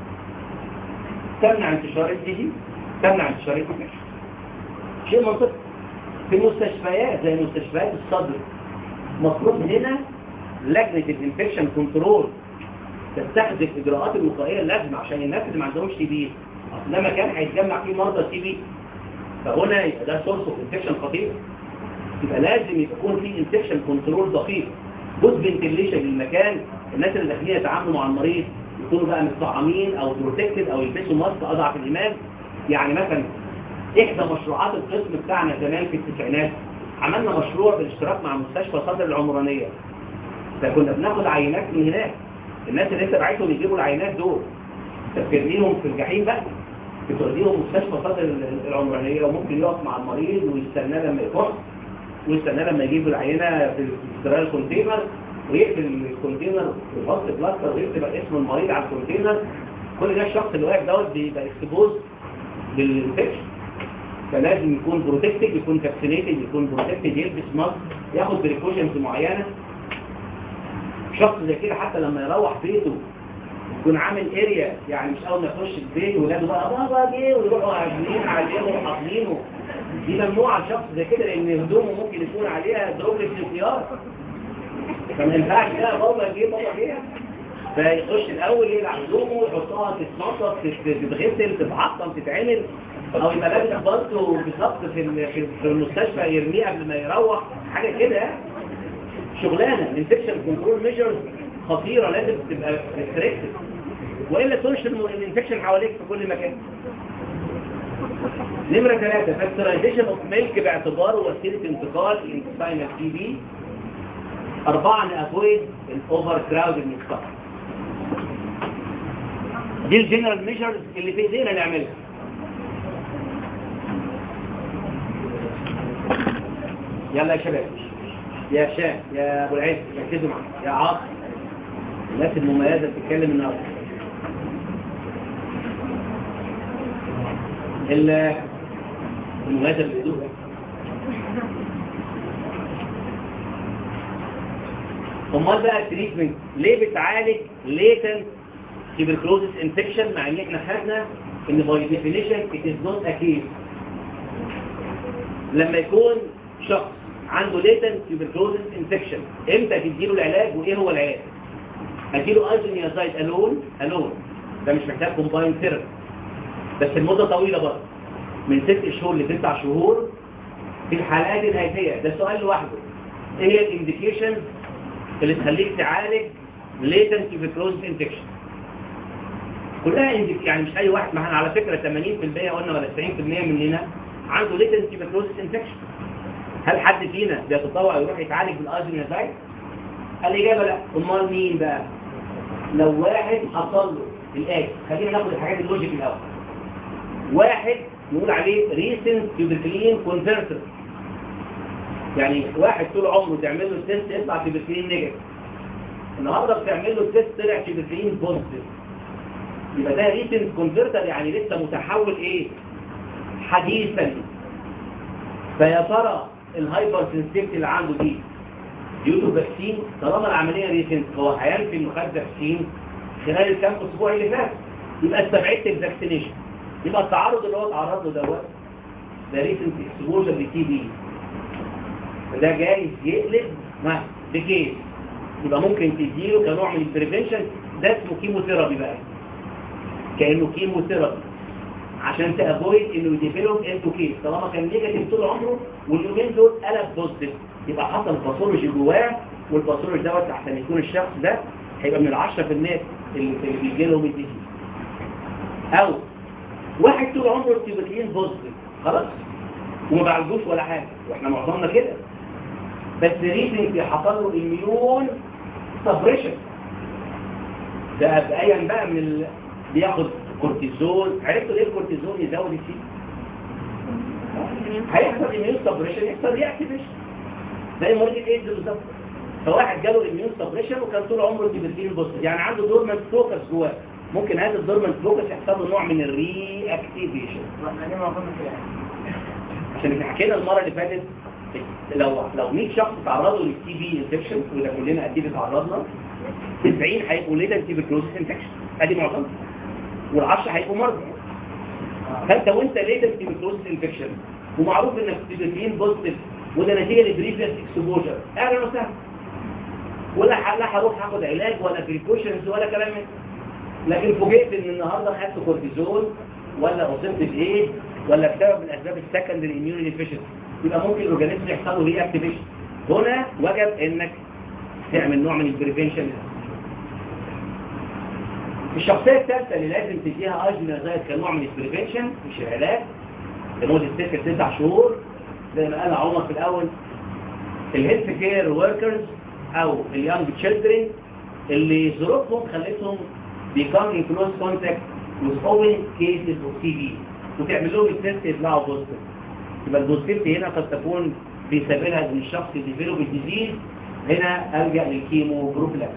تمنع انتشار الديزيز تمنع انتشار الانفكشن شيء منطقي في المستشفيات زي مستشفيات الصدر مفروض هنا لجنة الانفكشن كنترول تستخدم اجراءات الوقائيه اللازمه عشان الناس اللي ما عندهمش تي بي اصل ده مكان هيتجمع فيه مرضى تي بي فهنا يبقى ده سورس اوف انفكشن خطير يبقى لازم يكون في انفكشن كنترول دقيق جزء فنتيليشن للمكان الناس اللي داخلين يتعاملوا مع المريض يكونوا بقى متطعمين او بروتكتد او يلبسوا ماسك اضعف الايمان يعني مثلا احدى مشروعات القسم بتاعنا زمان في التسعينات عملنا مشروع بالاشتراك مع مستشفى صدر العمرانيه فكنا بناخد عينات من هناك الناس اللي انت بعتهم يجيبوا العينات دول تفكرنيهم في الجحيم بقى بتوديهم مستشفى صدر العمرانيه وممكن يقف مع المريض ويستناه لما يفح ويستناه لما يجيب العينه في استراء الكونتينر ويقفل الكونتينر ويحط بلاستر ويكتب اسم المريض على الكونتينر كل ده الشخص اللي واقف دوت بيبقى اكسبوز للانفكشن فلازم يكون بروتكتد يكون فاكسينيتد يكون بروتكتد يلبس ماسك ياخد بريكوشنز معينه شخص زي كده حتى لما يروح بيته يكون عامل اريا يعني مش اول ما يخش البيت ولاده بقى بابا جه ويروحوا عاملين عليه وحاضنينه دي ممنوعه لشخص زي كده لان هدومه ممكن يكون عليها دروبلت انفيار فما ينفعش كده بابا جه بابا جه فيخش الاول يلعب هدومه يحطها تتنطط تتغسل تتعقم تتعمل او يبقى لابس بالطو بالظبط في في المستشفى يرميه قبل ما يروح حاجه كده شغلانه الانفكشن كنترول ميجرز خطيره لازم تبقى ريستريكتد والا تنشر الانفكشن حواليك في كل مكان نمرة ثلاثة فاكتورايزيشن اوف ميلك باعتباره وسيلة انتقال الانتساينال تي بي أربعة نأفويد الأوفر كراود المستقبل دي الجنرال ميجرز اللي في ايدينا نعملها يلا يا شباب يا هشام يا ابو العز ركزوا معايا يا عاصم الناس المميزه بتتكلم النهارده المميزه اللي بتدوها امال بقى التريتمنت ليه بتعالج ليتنت تيبركلوزس انفكشن مع ان احنا خدنا ان باي ديفينيشن ات از نوت ا كيس لما يكون شخص عنده ليتنت تيبركلوزس انفكشن امتى تديله العلاج وايه هو العلاج اديله ايزونيازايد الون الون ده مش محتاج كومباين ثيرابي بس المده طويله برضه من ست شهور لتسع شهور في الحالات النهائيه ده سؤال لوحده ايه هي الانديكيشن اللي تخليك تعالج ليتنت تيبركلوزس انفكشن كلها indic- يعني مش اي واحد ما احنا على فكره 80% قلنا ولا 90% مننا عنده ليتنت تيبركلوزس انفكشن هل حد فينا بيتطوع يروح يتعالج بالايزونيازايد الاجابه لا امال مين بقى لو واحد حصل له الاتي خلينا ناخد الحاجات اللوجيك الاول واحد نقول عليه ريسنت تيوبركلين كونفرتر يعني واحد طول عمره تعمل له تيست يطلع تيوبركلين نيجاتيف النهارده بتعمل له تيست طلع تيوبركلين بوزيتيف يبقى ده ريسنت كونفرتر يعني لسه متحول ايه حديثا فيا ترى الهايبر سنسيتيفيتي اللي عنده دي ديوتو فاكسين طالما العمليه ريسنت هو هينفي انه خد فاكسين خلال الكام اسبوع اللي فات يبقى استبعدت الفاكسينيشن يبقى التعرض اللي هو اتعرض له دوت ده ريسنت اكسبوجر لتي بي فده جايز يقلب ما بكيس يبقى ممكن تديله كنوع من البريفنشن ده اسمه كيموثيرابي بقى كانه كيموثيرابي عشان تافويد انه يديفلوب انتو كيس طالما كان نيجاتيف طول عمره واليومين دول قلب بوزيتيف يبقى حصل باثولوجي جواه والباثولوجي دوت احسن يكون الشخص ده هيبقى من ال 10% اللي اللي بيجي لهم الديزيز او واحد طول عمره التيوبركلين بوزيتيف خلاص وما بعالجوش ولا حاجه واحنا معظمنا كده بس ريسنتلي حصل له الميون سبريشن ده بأيا بقى من ال... بياخد كورتيزون عرفتوا ليه الكورتيزون يزود السي هيحصل اميون سبريشن يحصل رياكتيفيشن زي مريض الايدز بالظبط فواحد جاله الاميون سبريشن وكان طول عمره تيبركلين بوزيتيف يعني عنده دورمنت فوكس جواه ممكن هذا الدورمنت فوكس يحصل له نوع من الري اكتيفيشن عشان احنا حكينا المره اللي فاتت لو لو 100 شخص تعرضوا للتي بي انفكشن وده كلنا اكيد اتعرضنا 90 هيبقوا ليتنت تيبركلوزس انفكشن ادي معظم وال10 هيبقوا مرضى فانت وانت ليتنت تيبركلوزس انفكشن ومعروف انك تيبركلين بوزيتيف وده نتيجه لبريفيس اكسبوجر اهلا وسهلا ولا ح- لا هروح هاخد علاج ولا بريكوشنز ولا كلام من لكن فوجئت ان النهارده خدت كورتيزون ولا اصبت بايه ولا بسبب من اسباب السكندري اميون ديفيشنسي يبقى ممكن الاورجانيزم يحصل له ري اكتيفيشن هنا وجب انك تعمل نوع من البريفنشن الشخصيه الثالثه اللي لازم تديها اجنازايد كنوع من البريفنشن مش العلاج لمده ست تسع شهور زي ما قال عمر في الاول الهيلث كير وركرز او اليانج تشيلدرن اللي ظروفهم خلتهم become in close contact with open cases of TB وتعمل لهم التست يطلعوا بوزيتيف يبقى البوزيتيفيتي هنا قد تكون بسببها ان الشخص ديفلوب الديزيز هنا الجا للكيمو بروفلاكس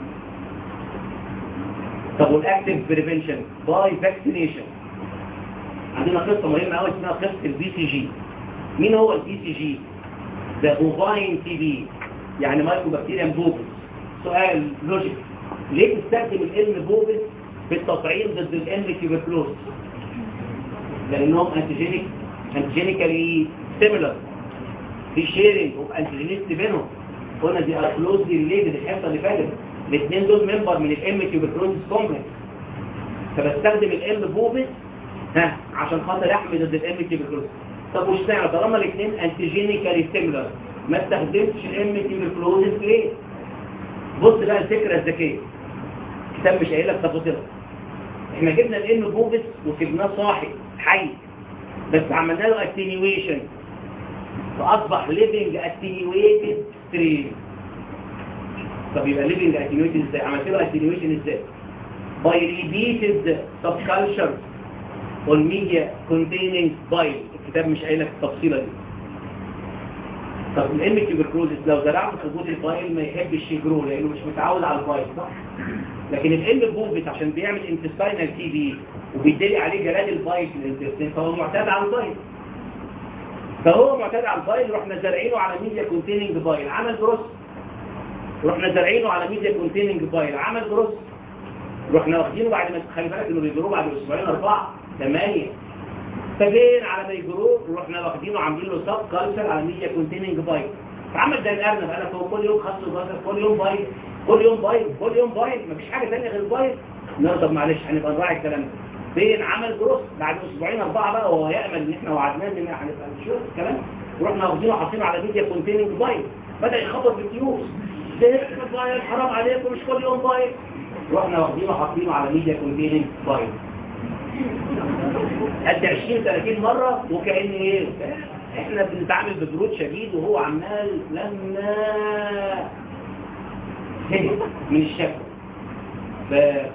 طب والاكتيف بريفنشن باي فاكسينيشن عندنا قصه مهمه قوي اسمها قصه البي سي جي مين هو البي سي جي ده بوفاين تي بي يعني مايكرو بكتيريا بوبس سؤال لوجيك ليه تستخدم الام بوبس في التطعيم ضد الام تيوبركلوز لانهم انتيجينيك انتيجينيكالي سيميلر في شيرنج اوف انتيجينيست بينهم قلنا دي ار كلوزلي ريليتد الحصه اللي فاتت الاثنين دول ممبر من الام تيوبركلوز كومبلكس فبستخدم الام بوبس ها عشان خاطر احمي ضد الام تيوبركلوز طب وش معنى طالما الاثنين انتيجينيكالي سيميلر ما استخدمتش الام تيوبركلوز ليه بص بقى الفكره الذكيه كتاب مش قايل لك تفاصيلها احنا جبنا الام بوبس وسيبناه صاحي حي بس عملنا له اتنيويشن فاصبح ليفنج اتنيويتد ستريم طب يبقى ليفنج اتنيويتد ازاي عملت له اتنيويشن ازاي باي ريبيتد سب كلتشر on media containing bile الكتاب مش قايل لك التفصيله دي طب الام تيوبركلوزس لو زرعته في جزء البايل ما يحبش يجرو لانه مش متعود على البايل صح لكن الام بوبس عشان بيعمل انتستاينال تي بي وبيدلي عليه جلاد البايل في الانتستين فهو معتاد على البايل فهو معتاد على البايل رحنا زارعينه على ميديا كونتيننج بايل عمل جروس رحنا زارعينه على ميديا كونتيننج بايل عمل جروس رحنا واخدينه بعد ما خلي بالك انه بيجروه بعد اسبوعين اربعه ثمانيه فجين على ما يجروه رحنا واخدينه عاملين له سب كالتشر على ميديا كونتيننج بايل فعمل زي الارنب انا كل يوم خدته جزر كل يوم بايل كل يوم بايل كل يوم بايل مفيش حاجه ثانيه غير البايل لا طب معلش هنبقى نراعي الكلام ده بين عمل جروس بعد اسبوعين اربعه بقى وهو يامل ان احنا وعدناه ان احنا هنبقى نشوف الكلام ورحنا واخدينه حاطينه على ميديا كونتيننج بايل بدا يخبط بالفلوس ده بايل حرام عليكم مش كل يوم بايل رحنا واخدينه حاطينه على ميديا كونتيننج بايل قد 20 30 مره وكأن ايه احنا بنتعامل ببرود شديد وهو عمال لما هي من الشكل ف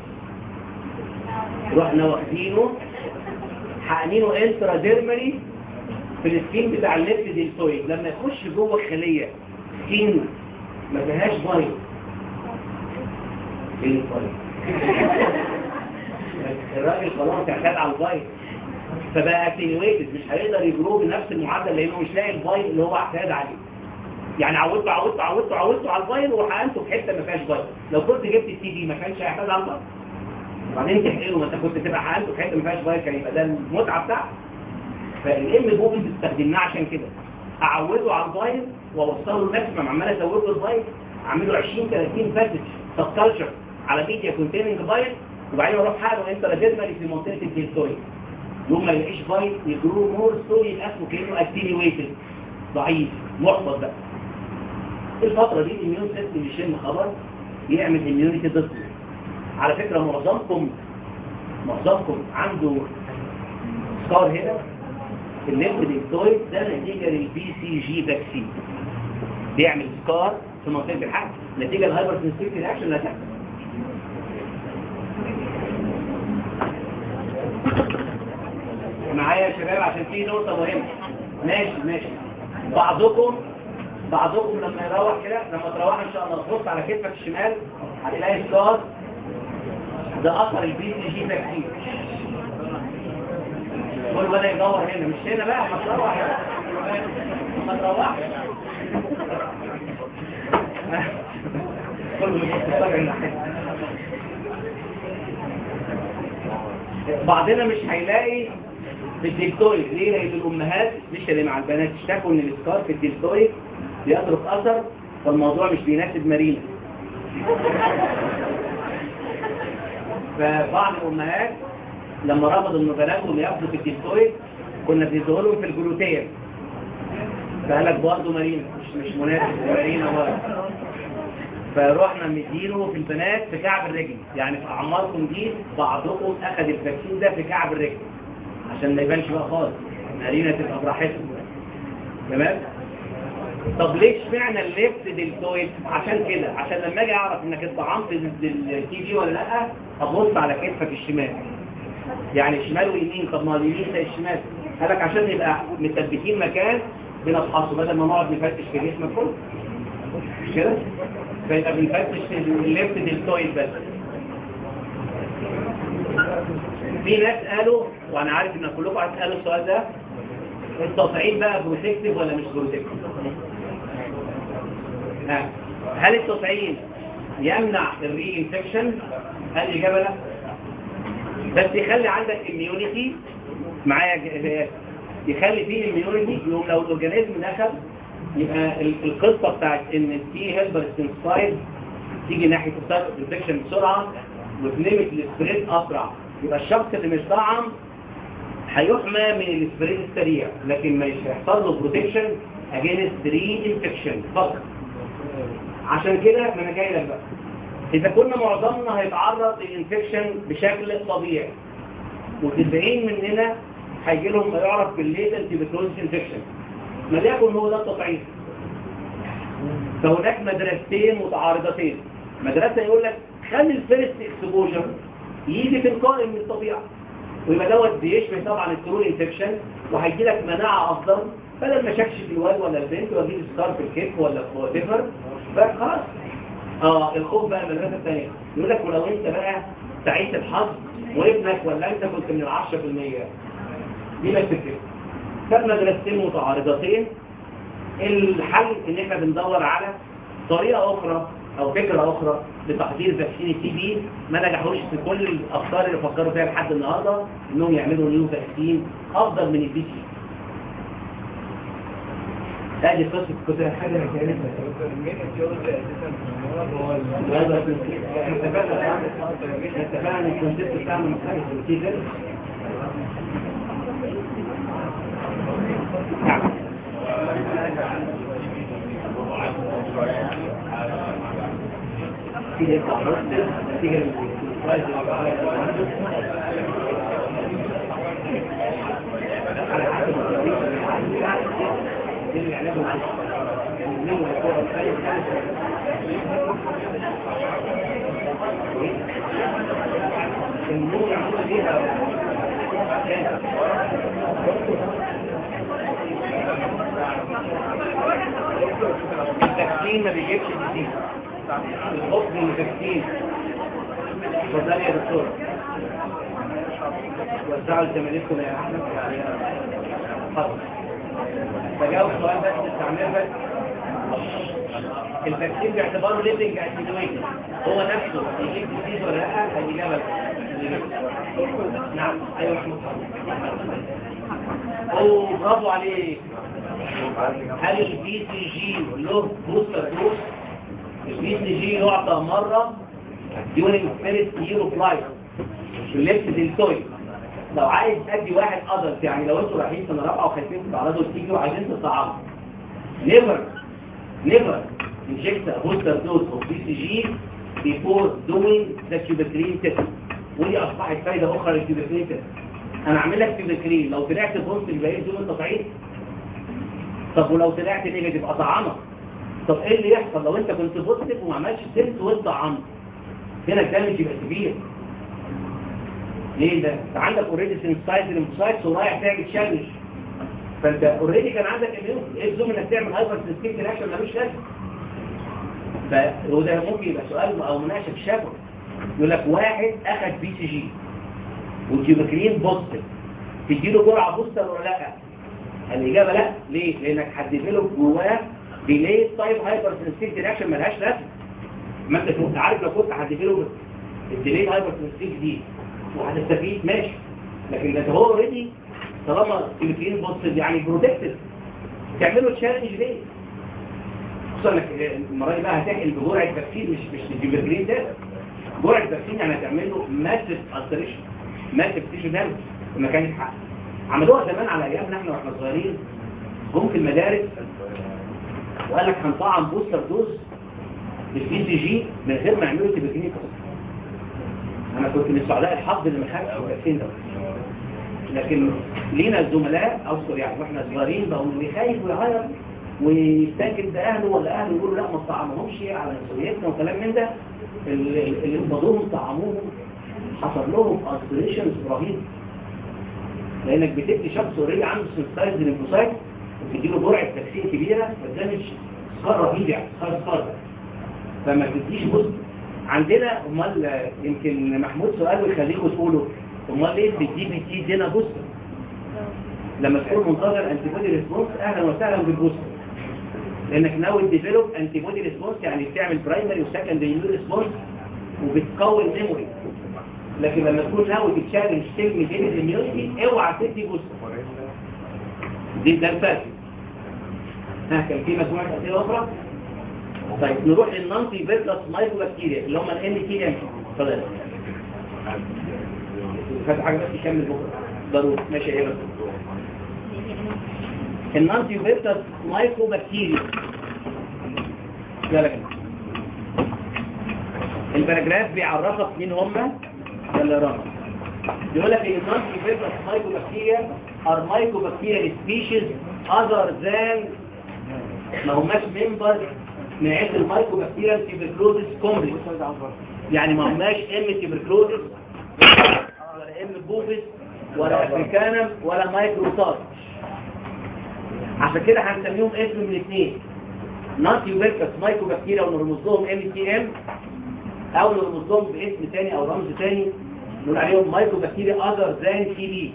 رحنا واخدينه حقنينه انترا ديرمالي في السكين بتاع الليفت ديلتويد لما يخش جوه الخليه سكين ما فيهاش بايض ايه البايض الراجل خلاص اعتاد على البايض فبقى اتنويتد مش هيقدر يجرو بنفس المعدل لانه مش لاقي البايض اللي هو اعتاد عليه يعني عودته عودته عودته عودته على البايض وحقنته في حته ما فيهاش بايض لو كنت جبت التي دي ما كانش هيعتاد على البايض وبعدين تحقنه ما انت كنت تبقى حقنته في حته ما فيهاش بايض كان يبقى ده المتعه بتاعته فالام بوبي استخدمناه عشان كده اعوده على البايض واوصله الماكسيمم عمال ازود له البايض اعمل له 20 30 باسج سب كلتشر على ميديا كونتيننج بايض وبعدين اروح حاله انت راجل في منطقه الديلتويد يوم ما يلاقيش بايض يجرو مور ستوري الاسمه كانه اتينيويتد ضعيف محبط بقى الفتره دي الاميون سيستم يشم خبر يعمل اميونيتي ضده على فكره معظمكم معظمكم عنده سكار هنا في الليمف ديكتويد ده نتيجه للبي سي جي فاكسين بيعمل سكار في منطقه الحجم نتيجه الهايبر سنسيتيف رياكشن اللي هتحصل معايا يا شباب عشان في نقطه مهمه ماشي ماشي بعضكم بعضكم لما يروح كده لما تروح ان شاء الله تبص على كتفك الشمال هتلاقي سكار ده اثر البي سي جي فاكسين كل بدأ يدور هنا مش هنا بقى ما تروح هنا ما تروح كل مستطلع الناحية بعضنا مش هيلاقي في الديلتويد ليه لان الامهات مش اللي مع البنات اشتكوا ان الاسكار في الديلتويد بيترك اثر فالموضوع مش بيناسب مارينا فبعض الامهات لما رفضوا ان بناتهم ياخدوا في الديلتويد كنا بنديه لهم في الجلوتين فقال لك برضه مارينا مش مش مناسب مارينا برضه فروحنا مدينه في البنات في كعب الرجل يعني في اعماركم دي بعضكم اخذ الفاكسين ده في كعب الرجل عشان ما يبانش بقى خالص مارينا تبقى براحتهم تمام طب ليه اشمعنى الليفت ديلتويد عشان كده عشان لما اجي اعرف انك اتطعمت التي في ولا لا ابص على كتفك الشمال يعني شمال ويمين طب ما اليمين زي الشمال قالك عشان نبقى مثبتين مكان بنفحصه بدل ما نقعد نفتش في جسمك كله مش كده فيبقى بنفتش في الليفت ديلتويد بس في ناس قالوا وانا عارف ان كلكم هتسالوا السؤال ده التطعيم بقى بروتكتيف ولا مش بروتكتيف ها هل التطعيم يمنع الري انفكشن الاجابه لا بس يخلي عندك اميونيتي معايا جهاز يخلي فيه اميونيتي يوم لو الاورجانيزم دخل يبقى القصه بتاعت ان التي هيلبر سنسايد تيجي ناحيه السايت انفكشن بسرعه وتنمت السبريد اسرع يبقى الشخص اللي مش طعم هيحمى من السبريد السريع لكن مش هيحصل له بروتكشن اجينست ري انفكشن فقط عشان كده ما انا جاي لك بقى اذا كنا معظمنا هيتعرض للانفكشن بشكل طبيعي و90 مننا هيجي لهم ما يعرف بالليتنت تيبيكلوزيس انفكشن ما ليكن هو ده التطعيم فهناك مدرستين متعارضتين مدرسه يقول لك خلي الفيرست اكسبوجر يجي تلقائي من الطبيعه ويبقى دوت بيشبه طبعا الترول انفكشن وهيجي لك مناعه افضل بدل ما شكش في الواد ولا البنت واجيب سكار في الكتف ولا في وات فخلاص اه الخوف بقى المدرسه الثانيه يقول لك ولو انت بقى سعيد الحظ وابنك ولا انت كنت من العشرة في المية دي نفس الفكره فالمدرستين متعارضتين الحل ان احنا بندور على طريقه اخرى او فكره اخرى لتحضير فاكسين التي بي ما نجحوش في كل الافكار اللي فكروا فيها لحد النهارده انهم يعملوا نيو فاكسين افضل من البي سي ادي قصه كنت حاجه كانت اتفقنا ان الكونسيبت بتاعنا مختلف كتير التكتين ما بيجيبش الجديد الحكم التكتين اتفضلي يا دكتور وزعوا لزميلتكم يا احمد حاضر فجاوب سؤال بس استعمال بس الفاكسين باعتباره ليفنج اتنويتد هو نفسه يجيب جديد ولا لا الاجابه نعم ايوه محمود اوه برافو عليك هل البي سي جي له بوستر دوز البي سي جي يعطى مرة during first year of life في اللبس دلتوي لو عايز ادي واحد ادلت يعني لو انتوا رايحين سنه رابعه وخايفين تتعرضوا لتيجي وعايزين تطعموا نيفر نيفر inject a booster dose of BCG before doing the tuberculin test ودي اصبحت فايده اخرى للتوبركلين تيست انا اعمل لك توبركلين لو طلعت بوست يبقى ايه بدون التطعيم طب ولو طلعت نيجاتيف اطعمك طب ايه اللي يحصل لو انت كنت بوزيتيف وما عملتش تيست وانت عمت هنا الدمج يبقى كبير ليه ده انت عندك اوريدي سينسايز ليمفوسايتس ورايح تعمل تشالنج فانت اوريدي كان عندك اميون ايه الزوم انك تعمل هايبر سنسيتيف رياكشن ملوش لازمه ف وده ممكن يبقى سؤال او مناقشه في الشفوي يقول لك واحد اخذ بي سي جي والتيوبكرين بوزيتيف تديله جرعه بوستر ولا لا الإجابة لا ليه؟ لأنك هتديفلوب جواه ديلي تايب هايبر سنسيتيف رياكشن ملهاش لازمة ما انت كنت عارف لو كنت هتديفلوب الديلي هايبر سنسيتيف دي وهتستفيد ماشي لكن ده هو اوريدي طالما الكلين بوست يعني بروتكتد تعمله تشالنج ليه؟ خصوصا انك المره دي بقى هتحقن بجرعه فاكسين مش مش الجبرجلين ده جرعه فاكسين يعني هتعمل له ماسف التريشن ماسف تيشو دامج في مكان الحق عملوها زمان على ايامنا احنا واحنا صغيرين جم في المدارس وقال لك هنطعم بوستر دوز بالبي سي جي من غير ما يعملوا تبكينيك انا كنت من سعداء الحظ اللي ما خدش الفاكسين ده لكن لينا الزملاء اذكر يعني واحنا صغيرين بقوا اللي خايف ويعيط ويستنكر ده اهله ولا اهله يقولوا لا ما تطعمهمش على مسؤوليتنا وكلام من ده اللي انبضوهم طعموهم حصل لهم اسبريشنز رهيبه لانك بتدي شخص اوريدي عنده سنسايز للانفوسايت وتديله جرعه تكسير كبيره فالدمج صار رهيب يعني صار صار فما تديش بص عندنا امال يمكن محمود سؤال ويخليكم تقولوا امال ليه بتدي بي تي دينا بوستر لما تكون منتظر انتي بودي ريسبونس اهلا وسهلا بالبوستر لانك ناوي ديفلوب انتي بودي ريسبونس يعني بتعمل برايمري وسكندري اميون ريسبونس وبتقوي الميموري لكن لما تكون ناوي تتشالنج تبني بين الاميونيتي اوعى تدي بوستر دي ده الفرق ها كان في مجموعه اسئله اخرى طيب نروح للنانتي فيرتلاس مايكروبكتيريا اللي هم الان تي ام اتفضل فاتح حاجه بس يكمل بكره ضروري ماشي ايه بس النانتي فيرتلاس مايكروبكتيريا يلا كده الباراجراف بيعرفك مين هم ولا رقم يقول لك ان النانتي فيرتلاس مايكروبكتيريا are mycobacterial species other than ما هماش ممبر من عند المايكوبكتيريال تيبركلوزيس كومبلكس يعني ما هماش ام تيبركلوزيس ولا ام بوفيس ولا افريكانم ولا مايكروسار عشان كده هنسميهم اسم من الاثنين نانتي فيركس مايكوبكتيريا ونرمز لهم ام تي ام او نرمز لهم باسم ثاني او رمز ثاني نقول عليهم مايكوبكتيريا اذر ذان تي بي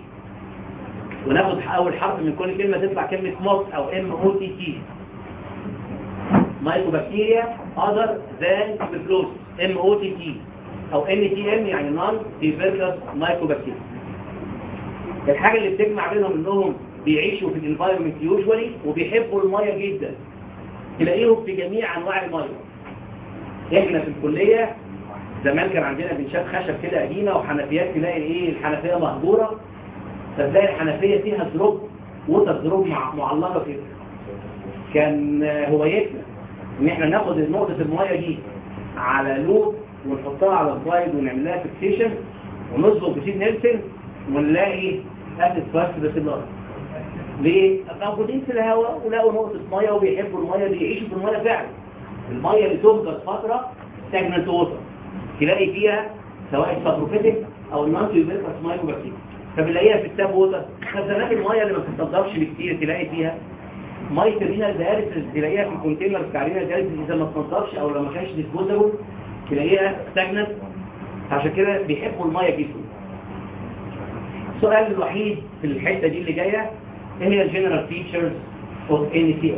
وناخد اول حرف من كل كلمه تطلع كلمه موت او ام او تي تي مايكوبكتيريا other than tuberculosis M O T T او N T M يعني non tuberculous مايكوبكتيريا الحاجة اللي بتجمع بينهم انهم بيعيشوا في الانفايرمنت يوجوالي وبيحبوا المية جدا تلاقيهم في جميع انواع المية احنا في الكلية زمان كان عندنا بنشاف خشب كده قديمة وحنفيات تلاقي ايه الحنفية مهجورة فتلاقي الحنفية فيها دروب ووتر دروب مع معلقة كده كان هوايتنا ان احنا ناخد نقطة المية دي على لوب ونحطها على سلايد ونعمل لها فيكسيشن ونصبغ بسيد نيلسون ونلاقي اسيد فاست بسيلار ليه؟ موجودين في الهواء ولقوا نقطة مية وبيحبوا المية بيعيشوا في المية فعلا المية اللي تفضل فترة ستاجننت ووتر تلاقي فيها سواء الساتروفيتك او النانتو يوبيركس مايكروبكتيريا فبنلاقيها في التاب ووتر خزانات المية اللي ما بتتنضفش بكتير تلاقي فيها ميه الرينال دايريسز تلاقيها في الكونتينر بتاع الرينال دايريسز اذا ما تنضفش او لو ما كانش ديسبوزبل تلاقيها ستاجننت عشان كده بيحبوا الميه جدا السؤال الوحيد في الحته دي اللي جايه ايه هي الجنرال فيتشرز اوف ان سي او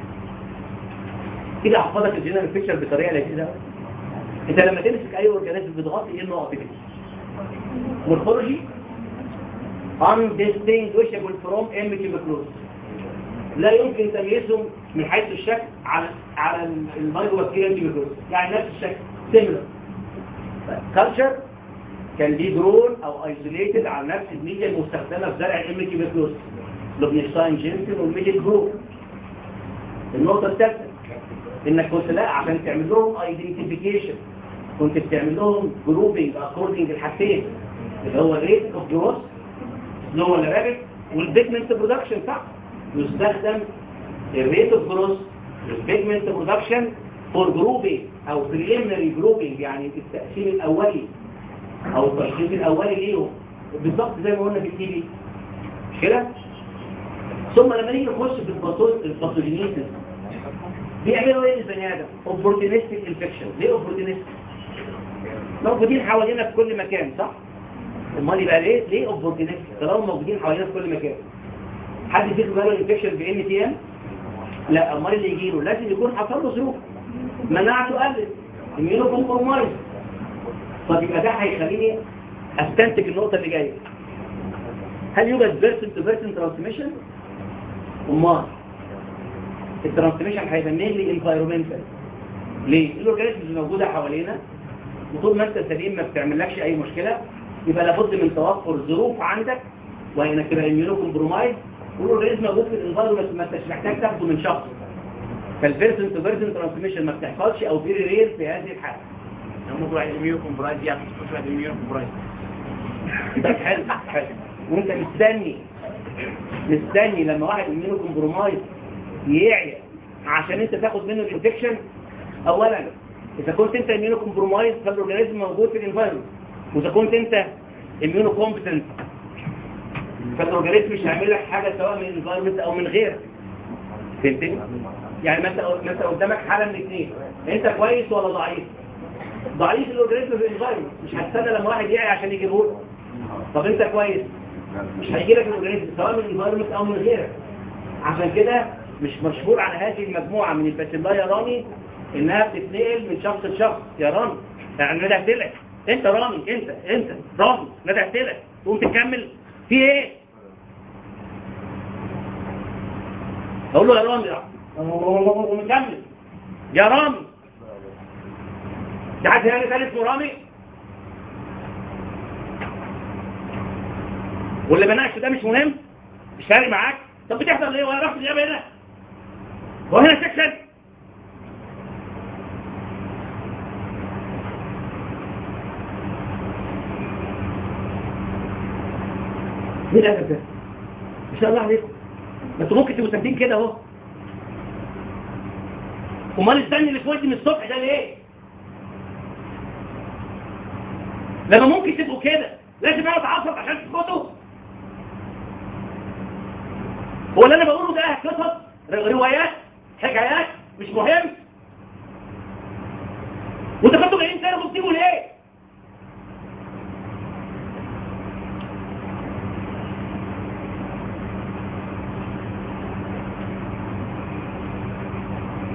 كده احفظك الجنرال فيتشر بطريقه لذيذه انت لما تمسك اي اورجانيزم بتغطي ايه النقط كده مورفولوجي undistinguishable from M tuberculosis لا يمكن تمييزهم من حيث الشكل على على المايكروبكتيريا tuberculosis يعني نفس الشكل similar culture كان دي جرون او ايزوليتد على نفس الميديا المستخدمه في زرع الام تيبركلوز لوبنشتاين جينسن والميديا جروب النقطه الثالثه انك كنت لا عشان تعمل لهم ايدنتيفيكيشن كنت بتعمل لهم جروبنج اكوردنج الحاجتين اللي هو الريت اوف جروث اللي هو الرابط والبيجمنت برودكشن صح يستخدم الريت اوف جروث والبيجمنت برودكشن فور جروبنج او بريليمينري جروبنج يعني التقسيم الاولي او التشخيص الاولي ليهم بالظبط زي ما قلنا في التي بي مش كده ثم لما نيجي نخش في الباثوجينيسيس بيعملوا ايه البني ادم اوبورتونستيك انفكشن ليه اوبورتونستيك موجودين حوالينا في كل مكان صح امال يبقى ليه ليه اوبورتونستيك طالما موجودين حوالينا في كل مكان حد فيكم جاله انفكشن بان تي ام لا امال اللي يجي له لازم يكون حصل له ظروف مناعته قلت اميونو كومبرومايز طب يبقى ده هيخليني استنتج النقطه اللي جايه هل يوجد بيرسون تو بيرسون ترانسميشن امال الترانسميشن هيبقى مينلي انفايرمنتال ليه الاورجانيزمز اللي موجوده حوالينا وطول ما انت سليم ما بتعملكش اي مشكله يبقى لابد من توفر ظروف عندك وهي انك تبقى اميونو كومبرومايز والاورجانيزم موجود في الانفايرمنت ما انتش محتاج تاخده من شخص فالبيرسون تو بيرسون ترانسميشن ما بتحصلش او فيري رير في هذه الحاله هم واحد اميونو كومبرايز يعني مش واحد اميونو كومبرايز طب حلو حلو وانت مستني مستني لما واحد اميونو كومبرومايز يعيا عشان انت تاخد منه الانفكشن اولا اذا كنت انت اميونو كومبرومايز فالاورجانيزم موجود في الانفايرمنت واذا كنت انت اميونو كومبتنت فالاورجانيزم مش هيعمل لك حاجه سواء من الانفايرمنت او من غيره فهمتني يعني ما انت ما انت قدامك حاله من الاثنين انت كويس ولا ضعيف ضعيف الاورجانيزم في الانفايرمنت مش هتستنى لما واحد يعي عشان يجيبه له طب انت كويس مش هيجي لك الاورجانيزم سواء من الانفايرمنت او من غيرك عشان كده مش مشهور عن هذه المجموعه من الباسيلا يا رامي انها بتتنقل من شخص لشخص يا رامي يعني ندهت لك انت رامي انت انت رامي ندهت لك تقوم تكمل في ايه اقول له يا رامي ومكمل يا رامي ده حد هنا ثالث اسمه رامي واللي بناقش ده مش مهم مش فارق معاك طب بتحضر ليه وانا رحت الإجابة هنا هو هنا سكشن ايه الادب ده ما شاء الله عليكم ما انتوا ممكن تبقوا ثابتين كده اهو امال استني اللي فوتي من الصبح ده ليه لما ممكن تبقوا كده لازم انا اتعصب عشان تسكتوا هو اللي انا بقوله ده قصص روايات حكايات مش مهم وانت كنتوا جايين تاني بتجيبوا ليه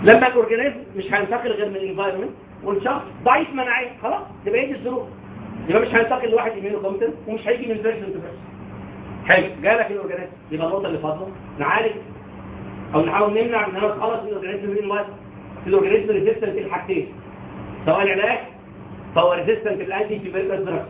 لما الاورجانيزم مش هينتقل غير من الانفايرمنت والشخص ضعيف مناعيا خلاص تبقى هي دي الظروف يبقى مش هينتقل لواحد ايمينو كومبتنت ومش هيجي من بيرسون تو بيرسون حلو جالك الاورجانيزم يبقى النقطه اللي فاضله نعالج او نحاول نمنع ان انا اتخلص من الاورجانيزم من الوقت الاورجانيزم ريزيستنت للحاجتين سواء العلاج فهو ريزيستنت للانتي تيوبركلوز دراجز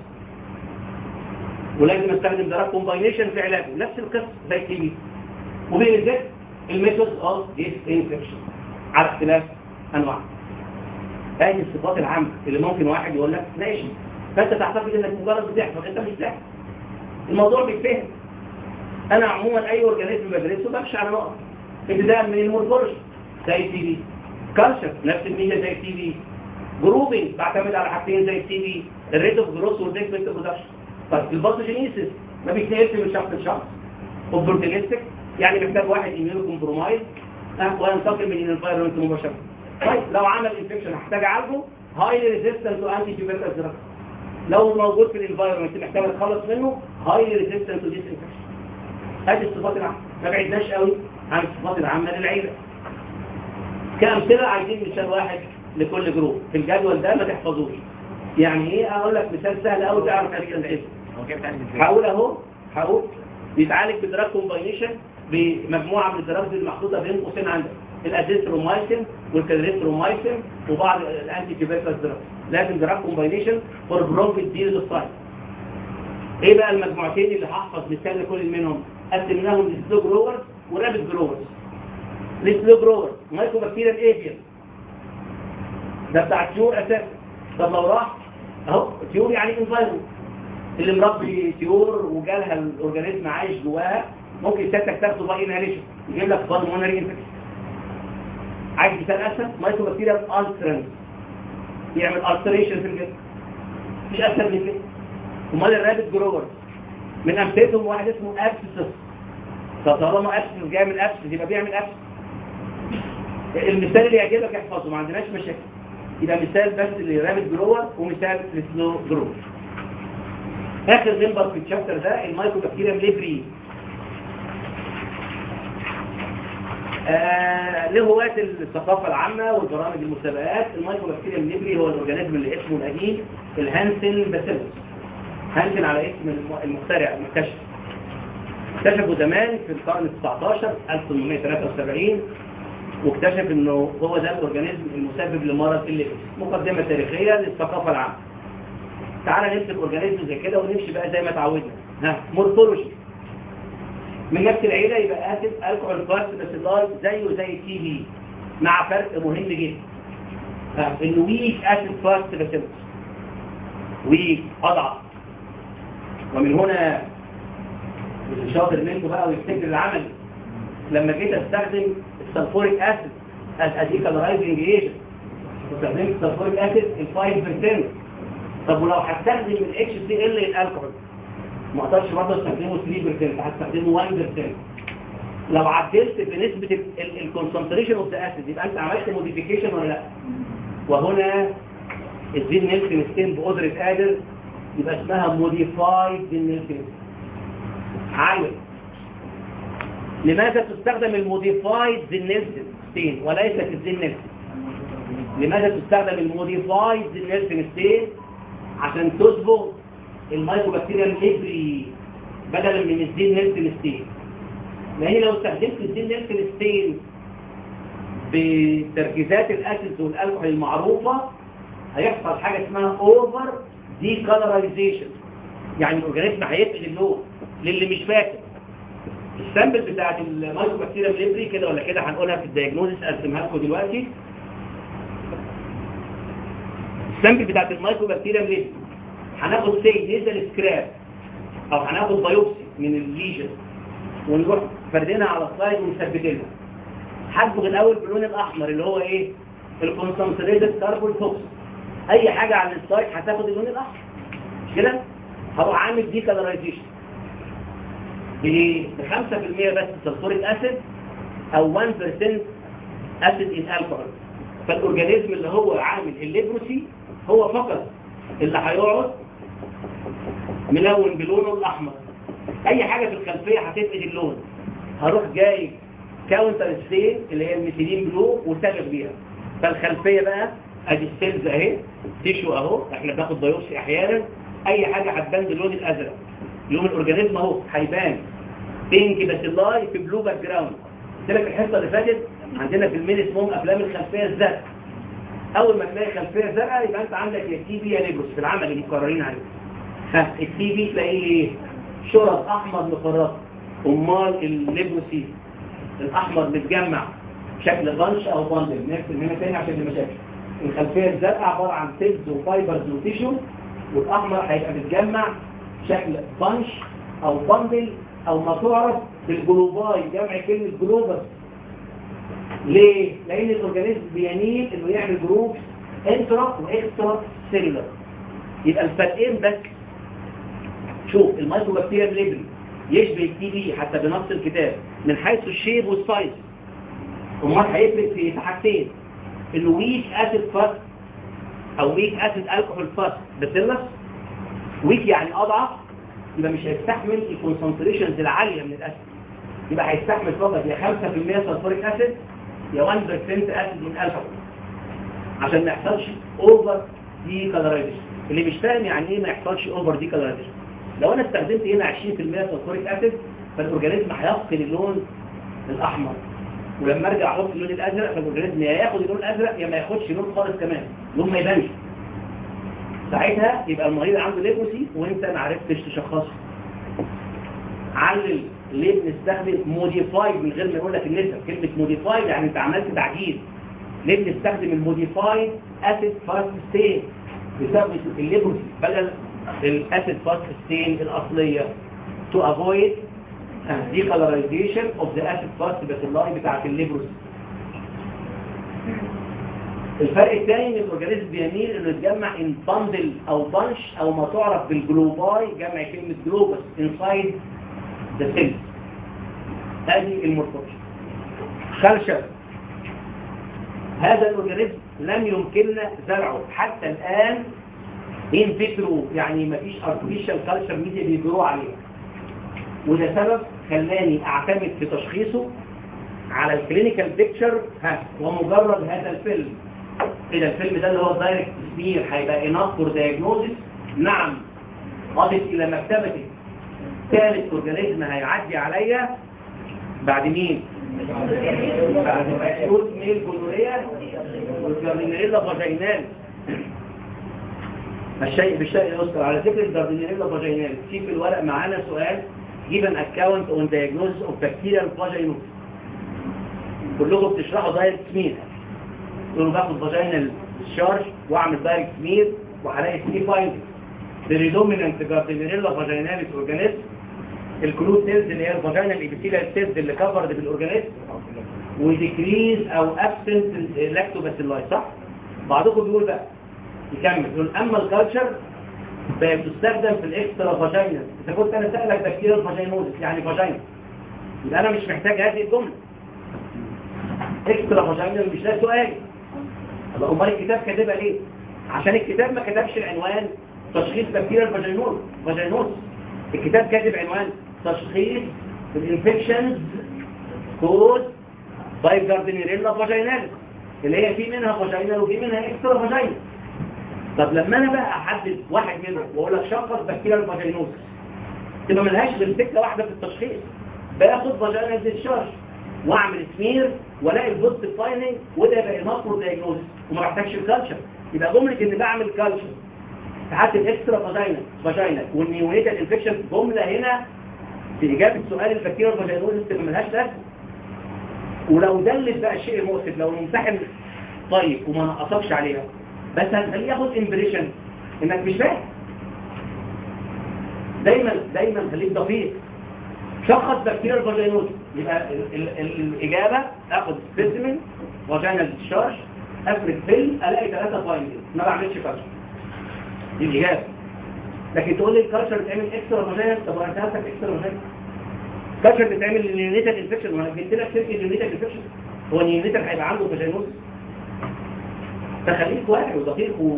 ولازم استخدم دراج كومباينيشن في علاجه نفس القصه زي التي بي وبين الميثود اوف ديس انفكشن على اختلاف انواع هذه الصفات العامه اللي ممكن واحد يقول لك ماشي فانت تعتقد انك مجرد بتحفظ انت مش بتحفظ الموضوع بيتفهم انا عموما اي اورجانيزم بدرسه بمشي على نقط ابتداء من المورفولوجي زي التي بي كالشر نفس الميزه زي التي بي جروبنج بعتمد على حاجتين زي التي بي الريت اوف جروث والديكمنت برودكشن طيب الباثوجينيسيس ما بيتنقلش من شخص لشخص اوبورتونيستيك يعني محتاج واحد يميله كومبرومايز وينتقل من الانفايرمنت مباشره طيب لو عمل انفكشن هحتاج اعالجه هايلي ريزيستنت تو انتي تيوبركلوز دراج لو موجود في الانفايرمنت محتاج اتخلص منه هايلي ريزيستنت تو ديس انفكشن هذه الصفات العامه ما بعدناش قوي عن الصفات العامه للعيله كامثله عايزين مثال واحد لكل جروب في الجدول ده ما تحفظوش يعني ايه اقول لك مثال سهل قوي تعرف عليه العلم هو كيف تعرف ازاي؟ هقول اهو هقول بيتعالج بدراج كومباينيشن بمجموعه من الدراجز المحطوطه بين قوسين عندك الازيثرومايسين والكادريثرومايسين وبعض الانتي تيوبركلوز دراج لازم دراج كومباينيشن فور برونكيت ديز سايت ايه بقى المجموعتين اللي هحفظ مثال لكل منهم قسمناهم لسلو جروورز ورابid جروورز السلو جروورز مايكوبكتيريا ايفيان ده بتاع الطيور اساسا طب لو راح اهو طيور يعني انفايرمنت اللي مربي طيور وجالها الاورجانيزم عايش جواها ممكن سيادتك تاخده باي انهاليشن يجيب لك بالمونري انفكشن عايز مثال اسهل مايكوبكتيريا الترنس يعمل التريشن في الجسم مش اسهل من كده امال الرابت جروورز من امثلتهم واحد اسمه ابسس فطالما ابسس جاي من ابسس يبقى بيعمل ابسس المثال اللي يعجبك احفظه ما عندناش مشاكل يبقى مثال بس لرابت جروور ومثال لسلو جروور اخر ممبر في الشابتر ده المايكوبكتيريا ليبري آه لهواة الثقافة العامة والبرامج المسابقات المايكوبكتيريا ليبري هو الاورجانيزم اللي اسمه القديم الهانسن باسيلوس هانسن على اسم الم- المخترع المكتشف اكتشفه زمان في القرن ال 19 1873 واكتشف انه هو ده الاورجانيزم المسبب لمرض الليبس مقدمة تاريخية للثقافة العامة تعالى نمسك اورجانيزم زي كده ونمشي بقى زي ما اتعودنا ها مورفولوجي من نفس العيله يبقى اسيد الكحول فاست باسيلاي زيه زي التي بي مع فرق مهم جدا ها انه ويك اسيد فاست باسيلاي ويك اضعف ومن هنا اللي شاطر منكم بقى ويفتكر العمل لما جيت استخدم السلفوريك اسيد از اديكالرايزنج ايجنت استخدمت السلفوريك اسيد ال 5% طب ولو هستخدم الاتش سي ال الكحول ما اقدرش برضه استخدمه 3% هستخدمه 1% لو عدلت بنسبة الكونسنتريشن اوف ذا اسيد يبقى انت عملت موديفيكيشن ولا لا وهنا الزين نيلسون ستين بقدرة قادر يبقى اسمها موديفايد زين نيلسون عايز لماذا تستخدم الموديفايد زين نيلسون ستين وليست الزين نيلسون لماذا تستخدم الموديفايد زين نيلسون ستين عشان تصبغ المايكروبكتيريا الابري بدلا من الزين نيلسون ستين لان لو استخدمت الزين نيلسون ستين بتركيزات الاسيدز والالكحول المعروفه هيحصل حاجه اسمها اوفر دي كالرايزيشن يعني الاورجانيزم هيفقد اللون للي مش فاكر السامبل بتاعت المايكروبكتيريا الابري كده ولا كده هنقولها في الدياجنوزس ارسمها لكم دلوقتي السامبل بتاعت المايكروبكتيريا الابري هناخد سي نيزل سكراب او هناخد بايوبسي من الليجن ونروح فردينها على السلايد ونثبتينها هصبغ الاول باللون الاحمر اللي هو ايه الكونسنتريتد كاربون توكس اي حاجه على السلايد هتاخد اللون الاحمر مش كده هروح عامل دي كالرايزيشن ب 5% بس سلفوريك اسيد او 1% اسيد ان الكحول فالاورجانيزم اللي هو عامل الليبروسي هو فقط اللي هيقعد ملون بلونه الاحمر اي حاجه في الخلفيه هتفقد اللون هروح جاي كاونتر ستين اللي هي الميثيلين بلو وسابق بيها فالخلفيه بقى ادي السيلز اهي تيشو اهو احنا بناخد بايوبسي احيانا اي حاجه هتبان باللون الازرق يوم الاورجانيزم اهو هيبان بينك باسيلاي في بلو باك جراوند قلت لك الحصه اللي فاتت عندنا في المين اسمهم افلام الخلفيه الزرقاء اول ما تلاقي خلفيه زرقاء يبقى انت عندك يا تي بي يا نيجروس في العمل اللي مقررين عليه ها التي بي تلاقيه ايه شرط احمر مفرط امال الليبروسي الاحمر متجمع شكل بانش او باندل نرسم هنا تاني عشان المشاكل الخلفيه الزرقاء عباره عن سيلز وفايبرز وتيشو والاحمر هيبقى متجمع شكل بانش او باندل او ما تعرف بالجلوباي جمع كلمه جلوبس ليه؟ لان الاورجانيزم بيميل انه يعمل جروب انترا واكسترا سيلولر يبقى الفرقين بس شوف المايكروبكتيريا ليبل يشبه التي بي حتى بنص الكتاب من حيث الشيب والسايز امال هيفرق في حاجتين انه ويك اسيد فاست او ويك اسيد الكحول فاست بسيلس ويك يعني اضعف يبقى مش هيستحمل الكونسنتريشنز العاليه من الاسيد يبقى هيستحمل فقط يا 5% سلفوريك اسيد يا 1% اسيد من الكحول عشان ما يحصلش اوفر دي كالرايزيشن اللي مش فاهم يعني ايه ما يحصلش اوفر دي كالرايزيشن لو انا استخدمت هنا 20% سلفوريك اسيد فالاورجانيزم هيفقد اللون الاحمر ولما ارجع احط اللون الازرق فالاورجانيزم يا ياخد اللون الازرق يا ما ياخدش لون خالص كمان لون ما يبانش ساعتها يبقى المريض عنده ليبروسي وانت ما عرفتش تشخصه علل ليه بنستخدم موديفايد من غير ما يقول لك النسب كلمه موديفايد يعني انت عملت تعديل ليه بنستخدم الموديفايد اسيد فاست ستين بسبب الليبروسي بدل الاسيد فاست ستين الاصليه to avoid decolorization of the acid fast bacilli بتاعت الليبروسي الفرق الثاني ان الاورجانيزم بيميل انه يتجمع ان باندل او بانش او ما تعرف بالجلوباي جمع كلمه جلوبس انسايد ذا سيل هذه المورفولوجي خلشة هذا الاورجانيزم لم يمكننا زرعه حتى الان ان فيترو يعني ما فيش ارتفيشال كالتشر ميديا بيجروا عليه وده سبب خلاني اعتمد في تشخيصه على الكلينيكال بيكتشر ها ومجرد هذا الفيلم اذا الفيلم ده اللي هو الدايركت سمير هيبقى اناف فور دايجنوزيس نعم اضف الى مكتبتي ثالث اورجانيزم هيعدي عليا بعد مين بعد مشهور ميل جلوريا والجاردينيلا فاجينال الشيء بالشيء يذكر على ذكر الجاردينيلا فاجينال في في الورق معانا سؤال give an account on diagnosis of bacterial vaginosis كلكم بتشرحوا دايركت سمير تقولوا باخد فاجينال شارج واعمل دايركت سمير وهلاقي سي فايند بريدومينانت جاردينيلا فاجيناليس اورجانيزم الكلود سيلز اللي هي الفاجينال ايبيثيليال سيلز اللي كفرد بالاورجانيزم وديكريز او ابسنت لاكتوباسيلاي صح بعضكم بيقول بقى يكمل يقول اما الكالتشر بتستخدم في الاكسترا فاجينال اذا كنت انا سالك بكتيريا فاجينوزس يعني فاجينا يبقى انا مش محتاج هذه الجمله اكسترا فاجينال مش ده سؤال طب امال الكتاب كاتبها ليه عشان الكتاب ما كتبش العنوان تشخيص بكتيريا الفاجينوز فاجينوز الكتاب كاتب عنوان تشخيص الانفكشنز كود باي جاردينيريلا فاجينال اللي هي في منها فاجينال وفي منها اكسترا فاجينال طب لما انا بقى احدد واحد منهم واقول لك شخص بكتيريا الفاجينوز تبقى ملهاش غير سكه واحده في التشخيص باخد فاجينال ديتشارج واعمل سمير والاقي البوست فايننج وده يبقى ماكرو دايجنوستس وما بحتاجش الكالتشر يبقى جمله ان بعمل كالتشر تحدد اكسترا فاجينا فاجينا والنيونيتال انفكشن جمله هنا في اجابه سؤال البكتيريا الفاجينوزس تبقى ملهاش لازمه ولو دلت بقى الشيء المؤسف لو الممتحن طيب وما نقصكش عليها بس هتخليه ياخد امبريشن انك مش فاهم دايما دايما خليك دقيق شخص بكتيريا الفاجينوز يبقى ال ال ال الاجابه اخد سبيسيمن فاجينال ديشارج افرد فيل الاقي ثلاثه فايندنج ما بعملش كالتشر دي الاجابه لكن تقول لي الكالتشر بتعمل اكسترا فاجينال طب انا سالتك اكسترا فاجينال كالتشر بتعمل النيونيتال انفكشن وانا جبت لك سيرك النيونيتال انفكشن هو النيونيتال هيبقى عنده فاجينوز فخليك واعي ودقيق و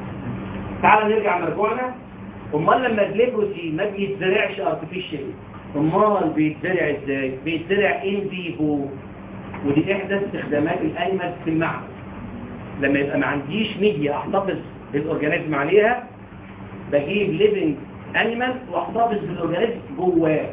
تعال نرجع مرجوعنا امال لما الليبروسي ما بيتزرعش ارتفيشال امال بيتزرع ازاي بيتزرع ان فيفو ودي احدى استخدامات الانيمالز في المعمل لما يبقى ما عنديش ميديا احتفظ بالاورجانيزم عليها بجيب ليفنج انيمال واحتفظ بالاورجانيزم جواه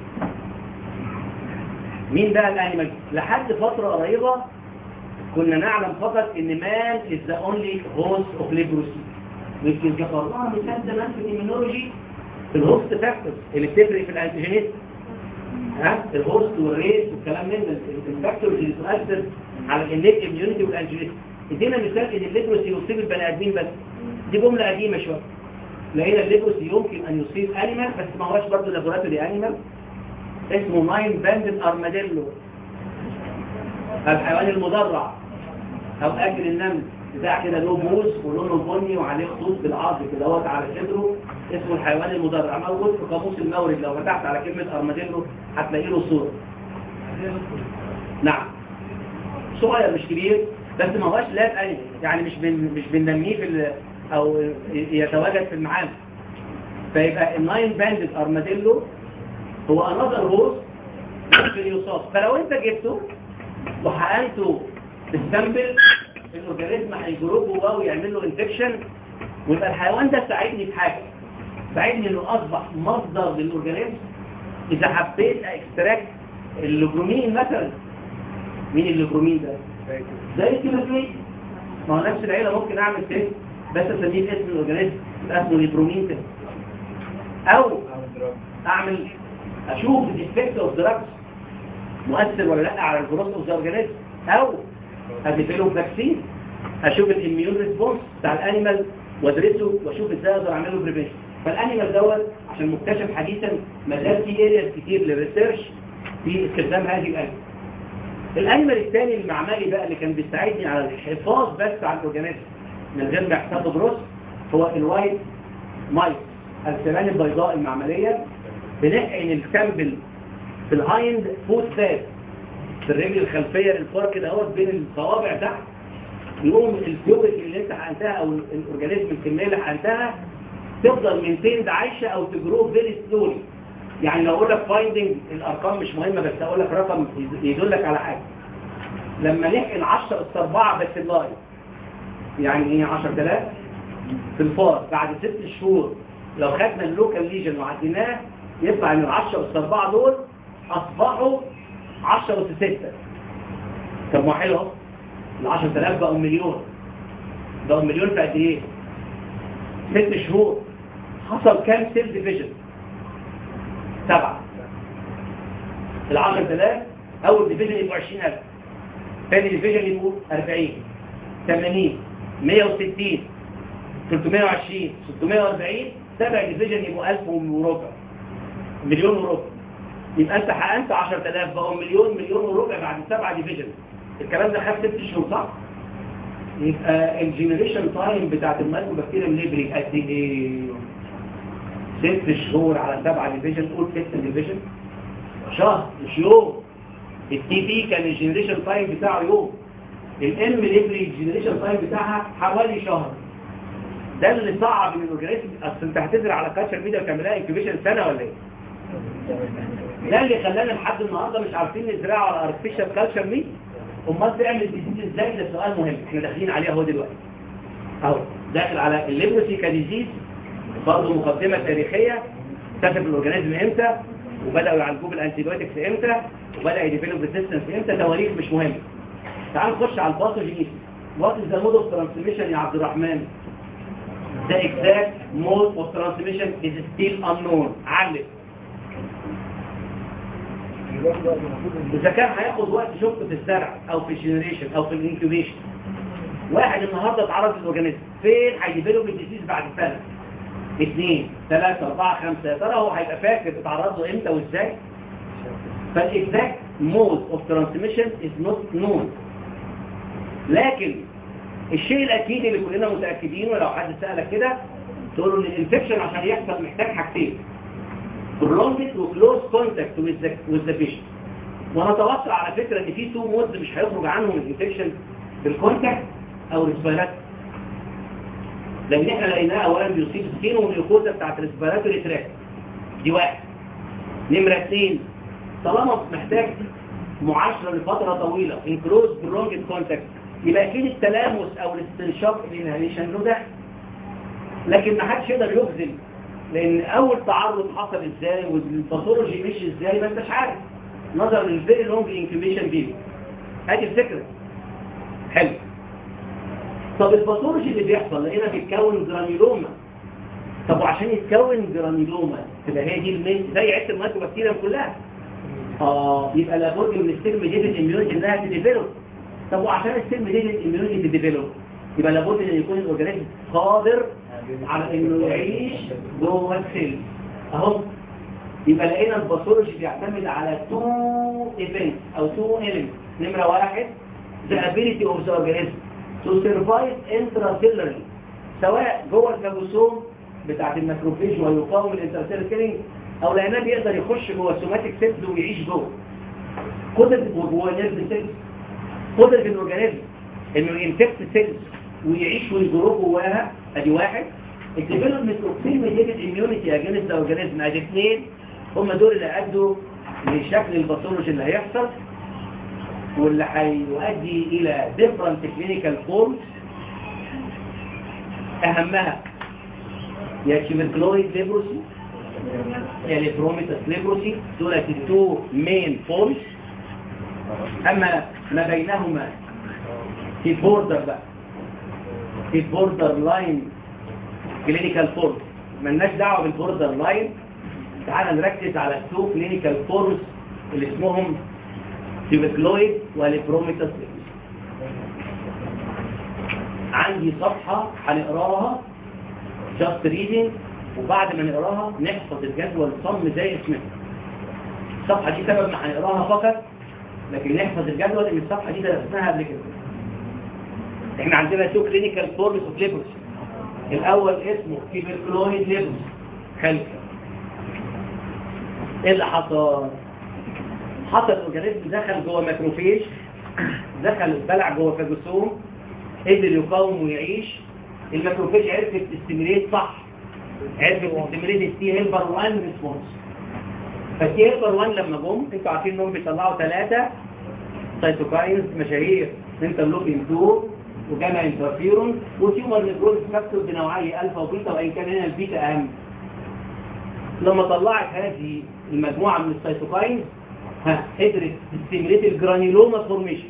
مين بقى الانيمال لحد فتره قريبه كنا نعلم فقط ان مان از ذا اونلي هوست اوف ليبروسي ويمكن ذكرناها مثال زمان في الاميونولوجي في الهوست فاكتورز اللي بتفرق في الانتيجينيز ها الهوست والريس والكلام من ده الفاكتورز اللي تؤثر على الانيت اميونيتي والانتيجينيز ادينا مثال ان الليبروسي يصيب البني ادمين بس دي جمله قديمه شويه لقينا الليبروسي يمكن ان يصيب انيمال بس ما هوش برضه لابوراتوري انيمال اسمه ناين باندن ارماديلو الحيوان المدرع او اكل النمل بتاع كده له موز ولونه بني وعليه خطوط بالعرض كده اهوت على صدره اسمه الحيوان المدرع موجود في قاموس المورد لو فتحت على كلمه ارماديلو هتلاقي له صوره نعم صغير مش كبير بس ما هوش لاب انيمال يعني مش بن مش بننميه في ال- او يتواجد في المعامل فيبقى الناين باندد ارماديلو هو انذر هوست ممكن يصاب فلو انت جبته وحقنته بالسامبل الاورجانيزم هيجروه جواه ويعمل له انفكشن ويبقى الحيوان ده ساعدني في حاجه ساعدني انه اصبح مصدر للاورجانيزم اذا حبيت اكستراكت اللوجرومين مثلا مين اللوجرومين ده زي الكيماتري ما هو نفس العيله ممكن اعمل تيست بس اسميه اسم الاورجانيزم يبقى اسمه ليبرومين تيست او اعمل اشوف الافكت اوف دراجز مؤثر ولا لا على الجروث اوف ذا اورجانيزم او اديفلوب فاكسين اشوف الاميون ريسبونس بتاع الانيمال وادرسه واشوف ازاي اقدر اعمل له بريفنشن فالانيمال دوت عشان مكتشف حديثا ما زال في ارياز كتير للريسيرش في استخدام هذه الانيمال الانيمال الثاني المعملي بقى اللي كان بيساعدني على الحفاظ بس على الاورجانيزم من غير ما يحصل له جروث هو الوايت مايس السمان البيضاء المعمليه بنحقن السامبل في الهايند فوت باد في الرجل الخلفيه للفار كده اهوت بين الصوابع تحت يقوم الفيوبك اللي انت حقنتها او الاورجانيزم الكميه اللي حقنتها تفضل من عايشه او تجرو فيري سلولي يعني لو اقول لك فايندنج الارقام مش مهمه بس اقول لك رقم يدلك على حاجه لما نحقن 10 اس 4 بس اللايف يعني ايه 10000 في الفار بعد ست شهور لو خدنا اللوكال ليجن وعديناه يطلع ان ال 10 اس 4 دول اصبحوا 10 اس 6 طب ما حلو اهو ال 10000 بقوا مليون بقوا مليون في قد ايه؟ ست شهور حصل كام سيل ديفيجن؟ سبعة ال 10000 اول ديفيجن يبقوا 20000 ثاني ديفيجن يبقوا 40 80 160 320 640 سبع ديفيجن يبقوا 1000 وربع مليون وربع يبقى انت حققت 10000 بقوا مليون مليون وربع بعد سبعة ديفيجن الكلام ده خد ست شهور صح؟ يبقى الجنريشن تايم بتاعت المايكرو بكتيريا ليبري قد ايه؟ ست شهور على سبعة ديفيجن قول ست ديفيجن شهر مش يوم التي بي كان الجنريشن تايم بتاعه يوم الام ليبري الجنريشن تايم بتاعها حوالي شهر ده اللي صعب من الاورجانيزم اصل انت هتزرع على كاتشر ميديا وتعملها انكيوبيشن سنه ولا ايه؟ ده اللي خلانا لحد النهارده مش عارفين نزرعه على ارتفيشال كالتشر ميديا امال تعمل ديزيز ازاي ده سؤال مهم احنا داخلين عليه اهو دلوقتي اهو داخل على الليبروسي كديزيز برضه مقدمه تاريخيه اكتشف الاورجانيزم امتى وبداوا يعالجوه بالانتيبيوتكس امتى وبدا يديفلوب ريزيستنس امتى تواريخ مش مهم تعال نخش على الباثوجينيس وات از ذا مود اوف ترانسميشن يا عبد الرحمن The exact mode of transmission is still unknown علم إذا كان هياخد وقت شفته في الزرع أو في الجنريشن أو في الانكيوبيشن واحد النهاردة اتعرض للأورجانيزم فين هيديفلوب الديزيز بعد سنة اثنين ثلاثة أربعة خمسة يا ترى هو هيبقى فاكر اتعرض له امتى وازاي فالاكزاكت مود اوف ترانسميشن از نوت نون لكن الشيء الاكيد اللي كلنا متاكدينه لو حد سالك كده تقول له ان الانفكشن عشان يحصل محتاج حاجتين prolonged وكلوز كونتاكت with the patient ونتوقع على فكره ان في تو مودز مش هيخرج عنهم الانفكشن بالكونتاكت او الريسبيرات لان احنا لقيناه اولا بيصيب سكين والميوكوزا بتاعت الريسبيراتوري تراك دي واحد نمرة اثنين طالما محتاج معاشرة لفترة طويلة انكلوز برونج كونتاكت يبقى اكيد التلامس او الاستنشاق الانهاليشن له ده لكن ما حدش يقدر يجزم لان اول تعرض حصل ازاي والباثولوجي مشي ازاي ما انتش عارف نظرا للفيري لونج انكيوبيشن بيريود ادي الفكره حلو طب الباثولوجي اللي بيحصل لقينا بيتكون جرانيلوما طب وعشان يتكون جرانيلوما تبقى هي دي المين زي عده المايكروبكتيريا كلها اه يبقى لابد من السيرم ديفيد اميونيتي انها تديفلوب طب وعشان السيرم ديفيد اميونيتي تديفلوب يبقى لابد ان يكون الاورجانيزم قادر على انه يعيش جوه السيل اهو يبقى لقينا الباثولوجي بيعتمد على تو ايفنتس او تو elements نمره واحد the ability of the organism to survive intracellularly سواء جوه الفاجوسوم بتاعت الماكروفيج ويقاوم الانترسيلر كيلينج او لانه بيقدر يخش جوه السوماتيك سيلز ويعيش جوه قدرة جوه نيرف سيلز قدرة الاورجانيزم انه ينفكت سيلز ويعيش ويجرو جواها ادي واحد الديفلوبمنت اوف سيلميتد اميونيتي اجينست ذا اورجانيزم ادي اثنين هم دول اللي ادوا لشكل الباثولوجي اللي هيحصل واللي هيؤدي الى different clinical forms اهمها يا تيبركلويد ليبروسي يا ليبروميتاس ليبروسي دول التو مين فورمز اما ما بينهما في بوردر بقى في بوردر لاين كلينيكال فورم ملناش دعوه بالبوردر لاين تعال نركز على التو كلينيكال فورمز اللي اسمهم تيبكلويد والبروميتاس عندي صفحة هنقراها جاست ريدنج وبعد ما نقراها نحفظ الجدول صم زي اسمها الصفحة دي سبب ما هنقراها فقط لكن نحفظ الجدول ان الصفحة دي درسناها قبل كده احنا عندنا تو كلينيكال فورمز اوف ليبروسي الاول اسمه تيبكلويد ليبروسي حلو ايه اللي حصل حصل اورجانيزم دخل جوه ماكروفيج دخل بلع جوه فاجوسوم قدر يقاوم ويعيش الماكروفيج عرفت تستمريت صح عرفت تستمريت التي هيلبر 1 ريسبونس فالتي هيلبر 1 لما جم انتوا عارفين انهم بيطلعوا ثلاثه سيتوكاينز مشاهير انترلوكين 2 وجاما انترفيرون وتيومر نيكروز فاكتور بنوعيه الفا وبيتا وان كان هنا البيتا اهم لما طلعت هذه المجموعه من السيتوكاينز ها قدرت تستمريت الجرانيلوما فورميشن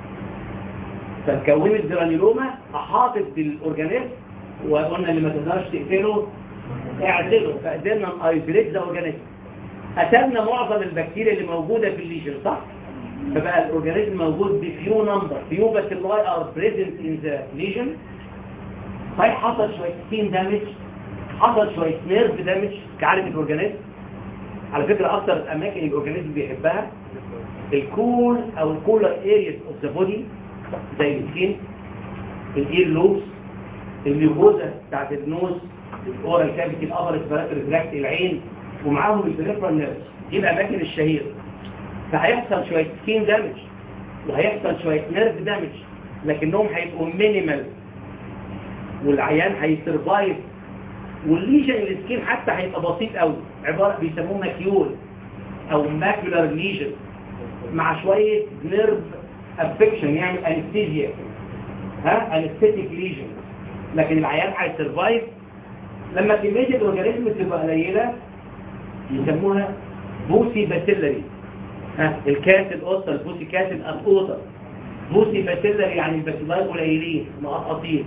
فكونت جرانيلوما احاطت بالاورجانيزم وقلنا اللي ما تقدرش تقتله اعزله فقدرنا نايزوليت ذا اورجانيزم قتلنا معظم البكتيريا اللي موجوده في الليجن صح فبقى الاورجانيزم موجود بفيو نمبر فيو باسيلاي ار بريزنت ان ذا ليجن صحيح حصل شويه سكين دامج حصل شويه نيرف دامج كعاده الاورجانيزم على فكرة أكتر الأماكن الأورجانيزم بيحبها الكول أو الكولر ارياز اوف ذا بودي زي السكين الاير لوبس الميوكوزا بتاعت النوز الاورال كافيتي الابر اسبراتوري تراكت العين ومعاهم البريفرال نيرفز دي الأماكن الشهيرة فهيحصل شوية سكين دامج وهيحصل شوية نيرف دامج لكنهم هيبقوا مينيمال والعيان هيسرفايف والليجن السكين حتى هيبقى بسيط قوي عبارة بيسموه ماكيول او ماكيولار ليجن مع شوية نيرف افكشن يعني انستيزيا ها انستيتيك ليجن لكن العيان هيسرفايف لما كمية الاورجانيزم تبقى قليلة يسموها بوسي باسيلري ها الكاس القطة البوسي كاس القطة بوسي باسيلري يعني الباسيلاي قليلين مقطقطين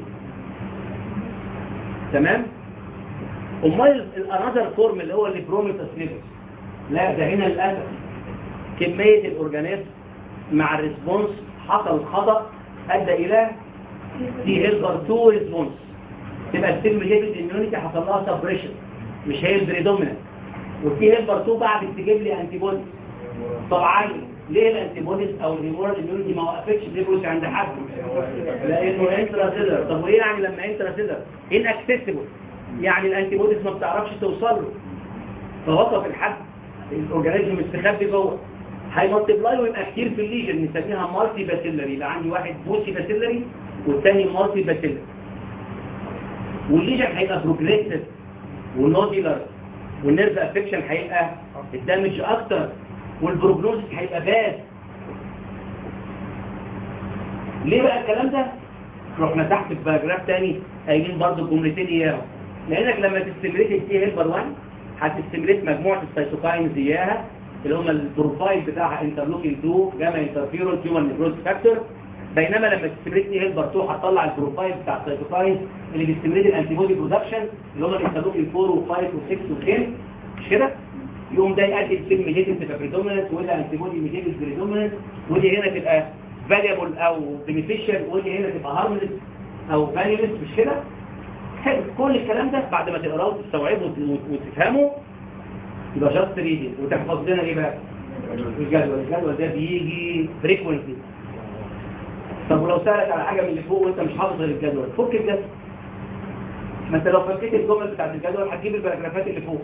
تمام امال الانذر فورم اللي هو اللي بروميتاس ليبس لا ده هنا للاسف كميه الاورجانيزم مع الريسبونس حصل خطا ادى الى دي هيلبر 2 ريسبونس تبقى السيلم ليبل اميونيتي حصل لها سبريشن مش هي البريدومينانت والتي هيلبر 2 بعد تجيب لي انتي بودي طبعا ليه الانتي بوديز او الهيمورال اميونيتي ما وقفتش الليبروس عند حد لانه انترا سيلر طب وايه يعني لما انترا سيلر ان اكسسبل يعني الانتي بوديز ما بتعرفش توصل له فوصف الحد الاورجانيزم مستخبي جوه هيمالتيبلاي ويبقى كتير في الليجن نسميها مالتي باسيلري يبقى عندي واحد بوسي باسيلري والثاني مالتي باسيلري والليجن هيبقى بروجريسيف ونوديلر والنيرف افكشن هيبقى الدامج اكتر والبروجنوزس هيبقى باد ليه بقى الكلام ده رحنا تحت في باراجراف تاني قايلين برضو الجملتين اياهم لانك لما تستمريت التي هيلبر 1 هتستمريت مجموعه السيتوكاينز اياها اللي هم البروفايل بتاعها انترلوكين 2 جاما انترفيرون تيومر نيكروز فاكتور بينما لما تستمريت تي هيلبر 2 هتطلع البروفايل بتاع السيتوكاينز اللي بيستمريت الانتي بودي برودكشن اللي هم الانترلوكين 4 و5 و6 و10 مش كده يقوم ده يؤدي لفيلم ميديتيف تبقى بريدوميننت وده انتي بودي ميديتيف بريدوميننت ودي هنا تبقى فاليبل او بينيفيشال ودي هنا تبقى هارملس او فاليولس مش كده حلو كل الكلام ده بعد ما تقراه وتستوعبه وت- وتفهمه يبقى جاست ريدنج وتحفظ لنا ايه بقى الجدول الجدول ده بيجي فريكونسي طب ولو سألك على حاجة من اللي فوق وانت مش حافظ غير الجدول فك الجدول ما انت لو فكيت الجمل بتاعت الجدول هتجيب الباراجرافات اللي فوق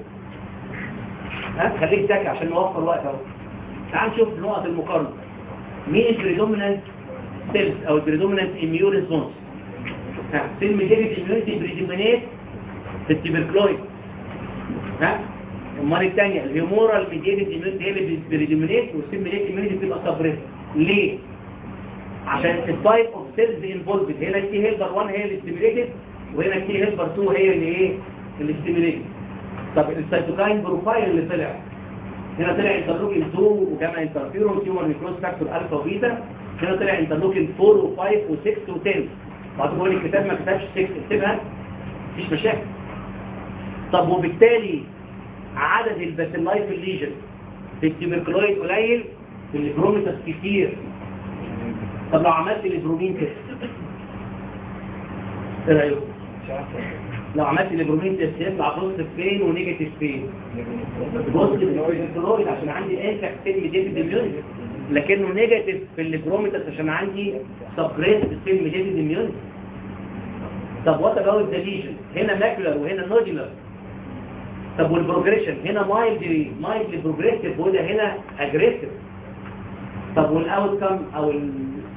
ها خليك ذكي عشان نوفر وقت اهو تعال نشوف نقط المقارنة مين البريدومينانت سيلز او البريدومينانت اميون ريسبونس ها سيل ميديتيف اميونيتي بريدومينيت في التبركلويد ها امال الثانيه الهيمورال ميديتيف اميونيتي هي اللي بريدومينيت والسيل ميديتيف اميونيتي بتبقى سبريس ليه عشان التايب اوف سيلز انفولفد هنا التي هيلبر 1 هي اللي ستيميليتد وهنا التي هيلبر 2 هي اللي ايه اللي ستيميليتد طب السيتوكاين بروفايل اللي طلع هنا طلع انترلوكين 2 وجمع انترفيرون تيومر نيكروز فاكتور الفا وبيتا هنا طلع انترلوكين 4 و5 و6 و10 وهتقول الكتاب ما كتبش 6 اكتبها مفيش مشاكل طب وبالتالي عدد الباسيلاي في الليجن في التيبركلويد قليل في البروميتاس كتير طب لو عملت البرومين تيست ايه رايكم لو عملت البرومين تيست يطلع بوزيتيف فين ونيجاتيف فين بوزيتيف في الكلويد عشان عندي انتك سيل ميديتيف اميونيتي لكنه نيجاتيف في البروميتاس عشان عندي سبريس سيل ميديتيف اميونيتي طب وات اباوت ذا ليجن هنا ماكولار وهنا نودولار طب والبروجريشن هنا مايلد مايلد بروجريسيف وده هنا اجريسيف طب والاوت كم او ال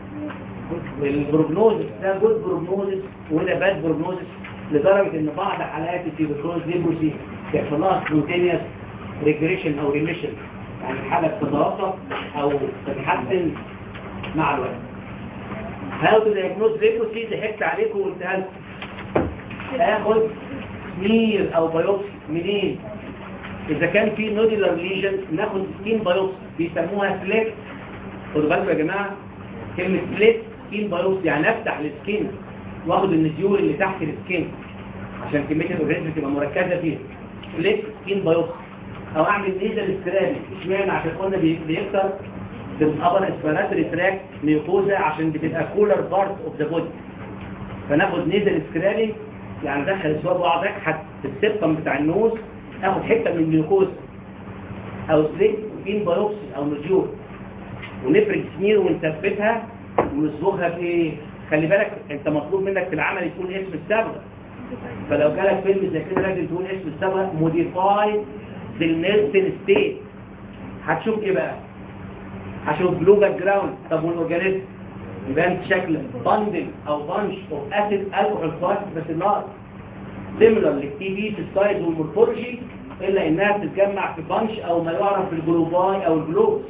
البروجنوزس ده جود بروجنوزس وده باد بروجنوزس لدرجة ان بعض حالات التيبوكروز ليبروسي بيحصل لها سبونتينيوس ريجريشن او ريميشن يعني الحالة بتتوقف او تتحسن مع الوقت هاو تو دايجنوز ليبروسي ضحكت عليكم وقلتها لكم اخد سمير او بايوبسي منين اذا كان في نوديلر ليجن ناخد سكين بايوبسي بيسموها فليك خدوا بالكم يا جماعه كلمه فليك سكين بايوبسي يعني افتح السكين واخد النديول اللي تحت السكين عشان كميه الاورجانيزم تبقى مركزه فيها فليك سكين بايوبسي او اعمل نيزل سكرابي اشمعنى عشان قلنا بي- بيكتر في الابر اسبيراتوري تراك ميوكوزا عشان بتبقى كولر بارت اوف ذا بودي فناخد نيزل سكرابي يعني دخل السواد واقعد اكحت في السبتم بتاع النوز اخد حته من الميوكوزا او سليك سكين بايوبسي او نجور ونفرد سمير ونثبتها ونصبغها في ايه خلي بالك انت مطلوب منك في العمل يكون اسم الصبغه فلو جالك فيلم زي كده لازم تقول اسم الصبغه موديفايد بالنيلسون ستيت هتشوف ايه بقى هشوف بلو باك جراوند طب والاورجانيزم يبقى انت شكل باندل او بانش اوف اسيد الكحول فلاكس بس النار سيميلر للتي في في السايز والمورفولوجي الا انها بتتجمع في بانش او ما يعرف بالجلوباي او الجلوبس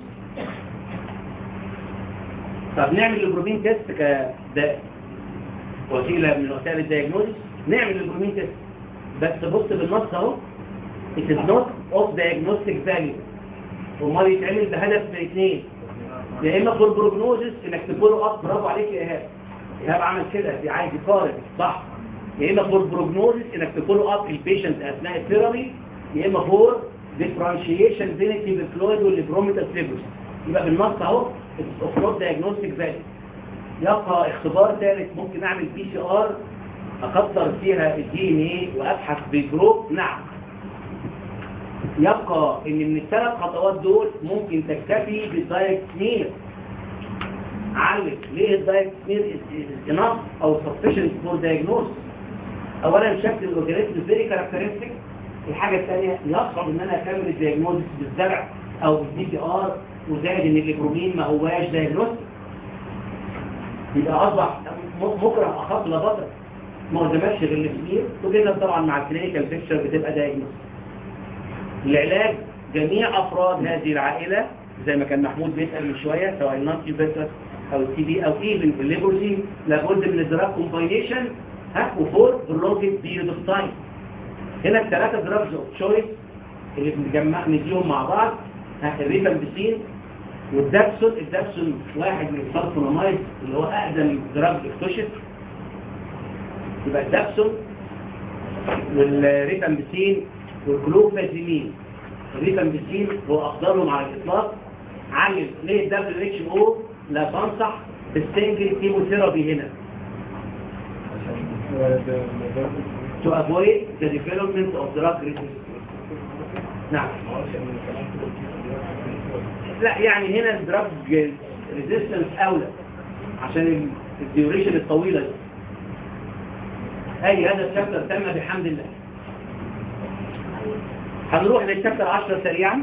طب نعمل البروتين تيست كده وسيله من وسائل الدياجنوستس نعمل البروتين تيست بس بص بالنص اهو it is not of diagnostic value امال يتعمل بهدف من اثنين يا اما فور بروجنوزس انك تفولو اب برافو عليك يا ايهاب ايهاب عمل كده دي عايز يقارن صح يا اما فور بروجنوزس انك تفولو اب البيشنت اثناء الثيرابي يا اما فور ديفرنشيشن بين التيبركلويد والبروميتاس فيبروس يبقى بالنص اهو اوف نوت دايجنوستيك فاليو يبقى اختبار ثالث ممكن اعمل بي سي ار اكتر فيها الدي ان ايه وابحث بجروب نعم يبقى ان من الثلاث خطوات دول ممكن تكتفي بالدايركت سمير علم ليه الدايركت سمير انف او sufficient فور diagnosis اولا شكل الاورجانيزم فيري كاركترستيك الحاجه الثانيه يصعب ان انا اكمل الدياجنوستس بالزرع او بالدي سي ار وزائد ان الاجرومين ما هواش دايجنوستيك يبقى اصبح م- مكره اخاف لا بطل ما قدامكش غير السمير وكده طبعا مع الكلينيكال بيكتشر بتبقى دايجنوستيك العلاج جميع افراد هذه العائله زي ما كان محمود بيسال من شويه سواء النانتي فيترس او التي بي او ايفن في الليبروسي لابد من الدراج كومباينيشن ها وفور برولونجد بيريود اوف تايم هنا الثلاثه دراجز اوف تشويس اللي بنجمع نديهم مع بعض ها الريفامبسين والدابسون الدابسون واحد من السلفونامايد اللي هو اقدم دراج اكتشف يبقى الدابسون والريفامبسين والكلوفازيمين الريفامبسين هو افضلهم على الاطلاق عامل ليه الدبليو اتش او لا تنصح بالسنجل كيموثيرابي هنا to avoid the development of drug resistance نعم لا يعني هنا الدراج ريزيستنس اولى عشان الديوريشن الطويله دي اي هذا الشابتر تم بحمد الله هنروح للشابتر 10 سريعا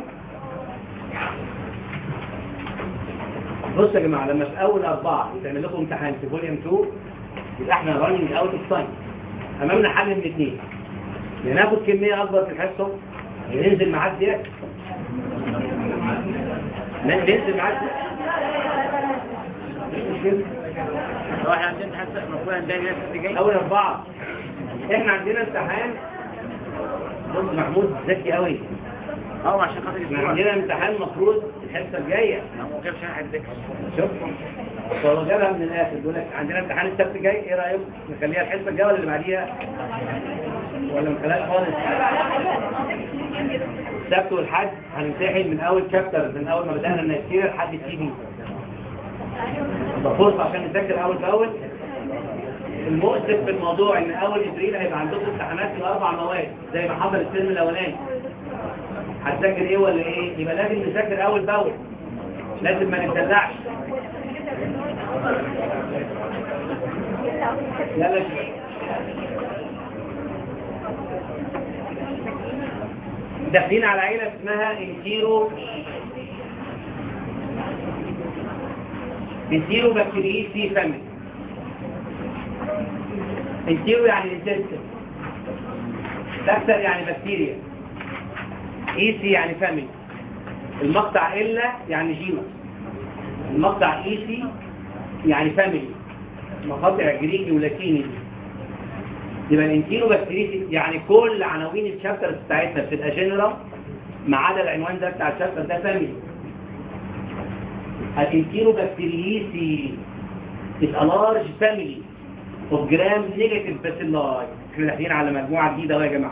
بصوا يا جماعه لما في اول اربعه يتعمل لكم امتحان في فوليوم 2 يبقى احنا رانينج اوت اوف تايم امامنا حل من اثنين يا ناخد كميه اكبر في الحصه يا ننزل معاد زياده ننزل معاد هو احنا عندنا امتحان المفروض عندنا ناس اللي جاي اول اربعه احنا عندنا امتحان بص محمود ذكي قوي اه عشان خاطر احنا الاسبوع عندنا امتحان مفروض الحصه الجايه هو جاب شرح الذكر شوف فهو جابها من الاخر بيقول لك عندنا امتحان السبت الجاي ايه رايك نخليها الحصه الجايه ولا اللي بعديها ولا ما نخليهاش خالص السبت والحد هنمتحن من اول شابتر من اول ما بدانا النيسير لحد التي بي فرصه عشان نذاكر اول باول المؤسف في الموضوع ان اول ابريل هيبقى عندكم امتحانات في الاربع مواد زي ما حصل الترم الاولاني هتذاكر ايه ولا ايه يبقى لازم نذاكر اول باول لازم ما نتدلعش يلا شوية. داخلين على عيلة اسمها انتيرو انتيرو بكتيريسي فاميلي انتيرو يعني انتستن بكتر يعني بكتيريا ايسي يعني فاميلي المقطع إلا يعني جينوس المقطع ايسي يعني فاميلي مقاطع جريكي ولاتيني يبقى الانتيرو بكتيريسي يعني كل عناوين الشابتر بتاعتنا بتبقى جنرال ما عدا العنوان ده بتاع الشابتر ده فاميلي الانتيرو بكتيريسي is a large family of gram negative bacilli احنا داخلين على مجموعة جديدة اهو يا جماعة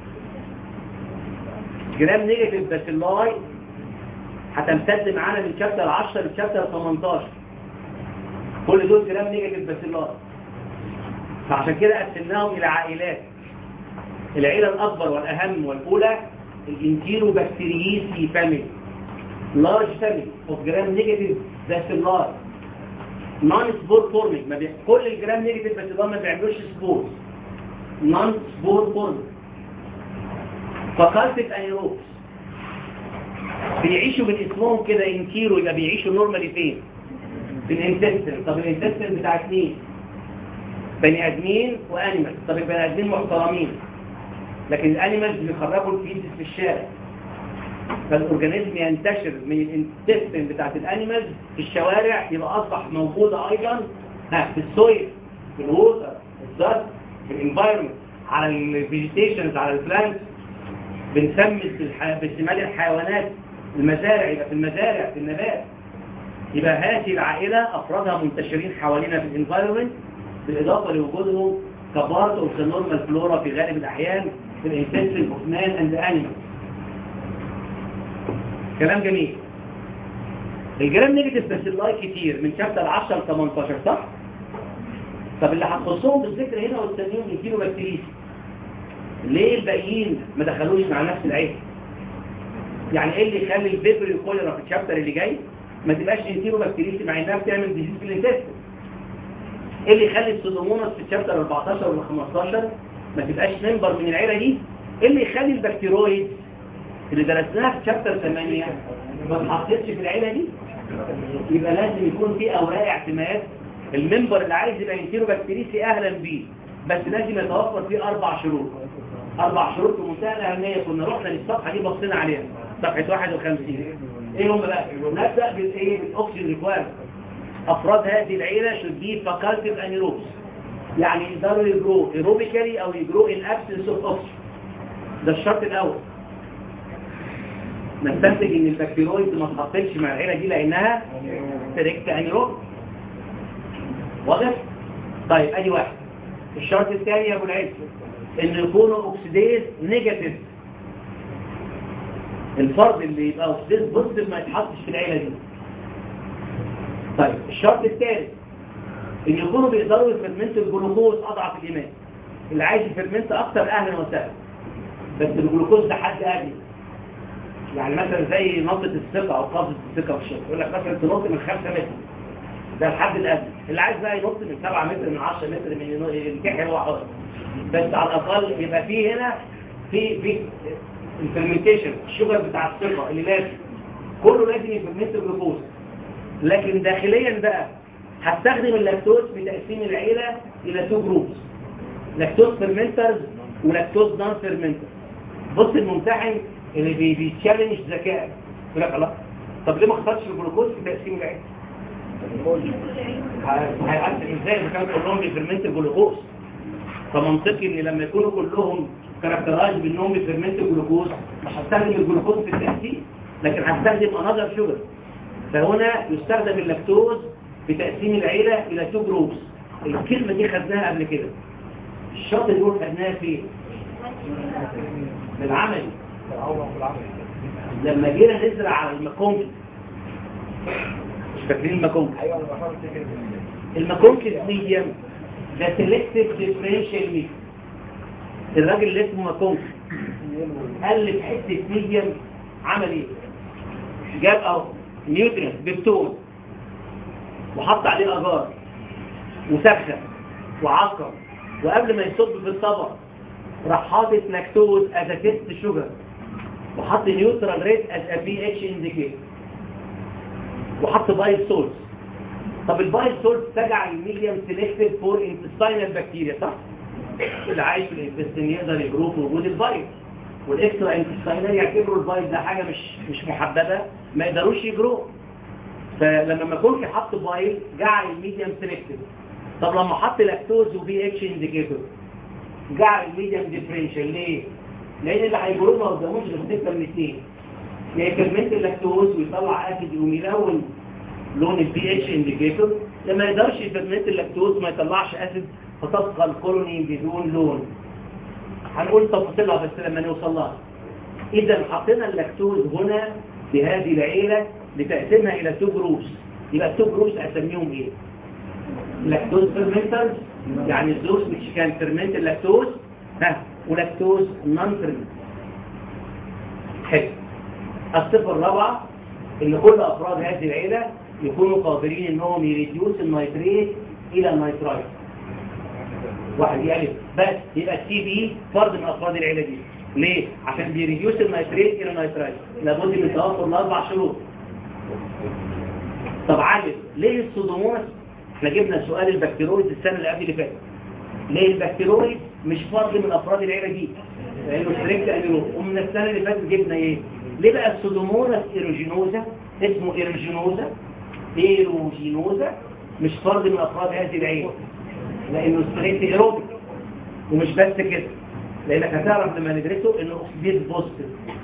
جرام نيجاتيف باسيلاي هتمتد معانا من شابتر 10 لشابتر 18 كل دول جرام نيجاتيف باسيلاي فعشان كده قسمناهم الى عائلات العيلة الاكبر والاهم والاولى الانتيرو بكتيريسي فاميلي لارج فاميلي اوف جرام نيجاتيف باسيلاي نون سبور فورمينج ما بي... كل الجرام نيجاتيف باسيلاي ما بيعملوش سبور نون سبور فورمينج فقالت انيروبس بيعيشوا من اسمهم كده انكيرو يبقى بيعيشوا نورمالي فين في الانتستين طب الانتستين بتاع مين بني ادمين وانيمال طب البني ادمين محترمين لكن الانيمالز بيخرجوا الفيزيس في الشارع فالاورجانيزم ينتشر من الانتستين بتاعت الانيمالز في الشوارع يبقى اصبح موجوده ايضا ها في السويل في الووتر في الدست في الانفايرمنت على الفيجيتيشنز على البلانت بنسمي بالح- بشمال الحيوانات المزارع يبقى في المزارع في النبات يبقى هذه العائلة أفرادها منتشرين حوالينا في الانفايرمنت بالإضافة لوجودهم كبارت أوف ذا نورمال فلورا في غالب الأحيان في الانتستين أوف مان أند أنيمال كلام جميل الجرام نيجاتيف باسيلاي كتير من شابتر 10 ل 18 صح؟ طب اللي هتخصهم بالذكر هنا والتانيين يجيبوا بكتيريسي ليه الباقيين ما دخلوش مع نفس العيب يعني ايه اللي يخلي البيبري كوليرا في الشابتر اللي جاي ما تبقاش انتيرو بكتيريسي مع انها بتعمل ديزيز في الانتستين ايه اللي يخلي السودوموناس في الشابتر 14 ولا 15 ما تبقاش ممبر من العيله دي ايه اللي يخلي البكتيرويد اللي درسناها في شابتر 8 ما اتحطتش في العيله دي يبقى لازم يكون في اوراق اعتماد الممبر اللي عايز يبقى انتيرو بكتيريسي اهلا بيه بس لازم يتوفر فيه اربع شروط اربع شروط في منتهى الاهميه كنا رحنا للصفحه دي بصينا عليها صفحه 51 ايه هم بقى نبدا بالايه بالاوكسجين ريكوايرمنت افراد هذه العيله should be facultative anaerobes يعني يقدروا يجروا aerobically او يجروا in absence of oxygen ده الشرط الاول نستنتج ان البكتيرويد ما تحطتش مع العيله دي لانها ستريكت انيروب واضح طيب ادي واحد الشرط الثاني يا ابو العز ان يكونوا اوكسيديز نيجاتيف الفرد اللي يبقى اوكسيديز بوزيتيف ما يتحطش في العيله دي طيب الشرط الثالث ان يكونوا بيقدروا يفرمنتوا الجلوكوز اضعف الايمان اللي عايز يفرمنت اكتر اهلا وسهلا بس الجلوكوز ده حد ادنى يعني مثلا زي نقطة الثقة أو قفزة الثقة في الشغل يقول لك مثلا تنط من 5 متر ده الحد الأدنى اللي عايز بقى ينط من 7 متر من 10 متر من ينتحر هو حر بس على الأقل يبقى في هنا في في الفرمنتيشن الشجر بتاع الثقة اللي لازم كله لازم يفرمنت جلوكوز لكن داخليا بقى هستخدم اللاكتوز في تقسيم العيلة إلى تو جروبس لاكتوز فيرمنترز ولاكتوز نون فيرمنترز بص الممتحن اللي بي بيتشالنج ذكاء يقول لك الله طب ليه ما اختارش الجلوكوز في تقسيم العين هيقسم ازاي اذا كانوا كلهم بيفرمنت الجلوكوز فمنطقي ان لما يكونوا كلهم كاركترايز بانهم بيفرمنت الجلوكوز مش هستخدم الجلوكوز في التقسيم لكن هستخدم انذر شوجر فهنا يستخدم اللاكتوز في تقسيم العيله الى تو جروبس الكلمه دي خدناها قبل كده الشاطر دول خدناها فين بالعمل لما جينا نزرع على المكونك مش فاكرين المكونك المكونك ميديم ده سيلكتيف ديفرنشال ميديم الراجل اللي اسمه مكونك قلب حته ميديم عمل ايه جاب اهو نيوترينت بيبتون وحط عليه اجار وسخن وعقر وقبل ما يصب في الطبق راح حاطط لاكتوز از تيست شوجر وحط نيوترال ريت از ا بي اتش انديكيتور وحط بايل سولز طب البايل سولز تجعل الميديم سيلكتيف فور انتستينال بكتيريا صح اللي عايش في الانتستين يقدر يجرو في وجود البايل والاكسترا انتستينال يعتبروا البايل ده حاجه مش مش محببه ما يقدروش يجروا فلما ما يكونش حط بايل جعل الميديم سيلكتيف طب لما حط لاكتوز وبي اتش انديكيتور جعل الميديم ديفرنشال ليه؟ لان اللي هيجروه ما قداموش غير سته من اثنين يا يفرمنت اللاكتوز ويطلع اسيد يقوم يلون لون البي اتش انديكيتور لما يقدرش يفرمنت اللاكتوز ما يطلعش اسيد فتبقى الكولوني بدون لون هنقول تفاصيلها بس لما نوصل لها اذا حطينا اللاكتوز هنا بهذه العيله لتقسيمها الى تو جروبس يبقى التو جروبس اسميهم ايه؟ لاكتوز فيرمنترز يعني الزوز مش كان فيرمنت اللاكتوز ها ولاكتوز نون فيرمنت حلو الصفة الرابعة ان كل افراد هذه العيلة يكونوا قادرين انهم يريديوس النيتريت الى النيترايت واحد يألف بس يبقى السي بي فرد من افراد العيلة دي ليه؟ عشان بيريديوس النيتريت الى النيترايت لابد من توفر الاربع شروط طب عاجب ليه السودوموناس احنا جبنا سؤال البكتيرويد السنة اللي قبل اللي فاتت ليه البكتيرويد مش فرد من افراد العيله دي لانه ستريكت انيروب ومن السنه اللي فاتت جبنا ايه ليه بقى السودوموناس ايروجينوزا اسمه ايروجينوزا ايروجينوزا مش فرد من افراد هذه العيله لانه ستريكت ايروبيك ومش بس كده لانك هتعرف لما ندرسه انه اوكسيديز بوزيتيف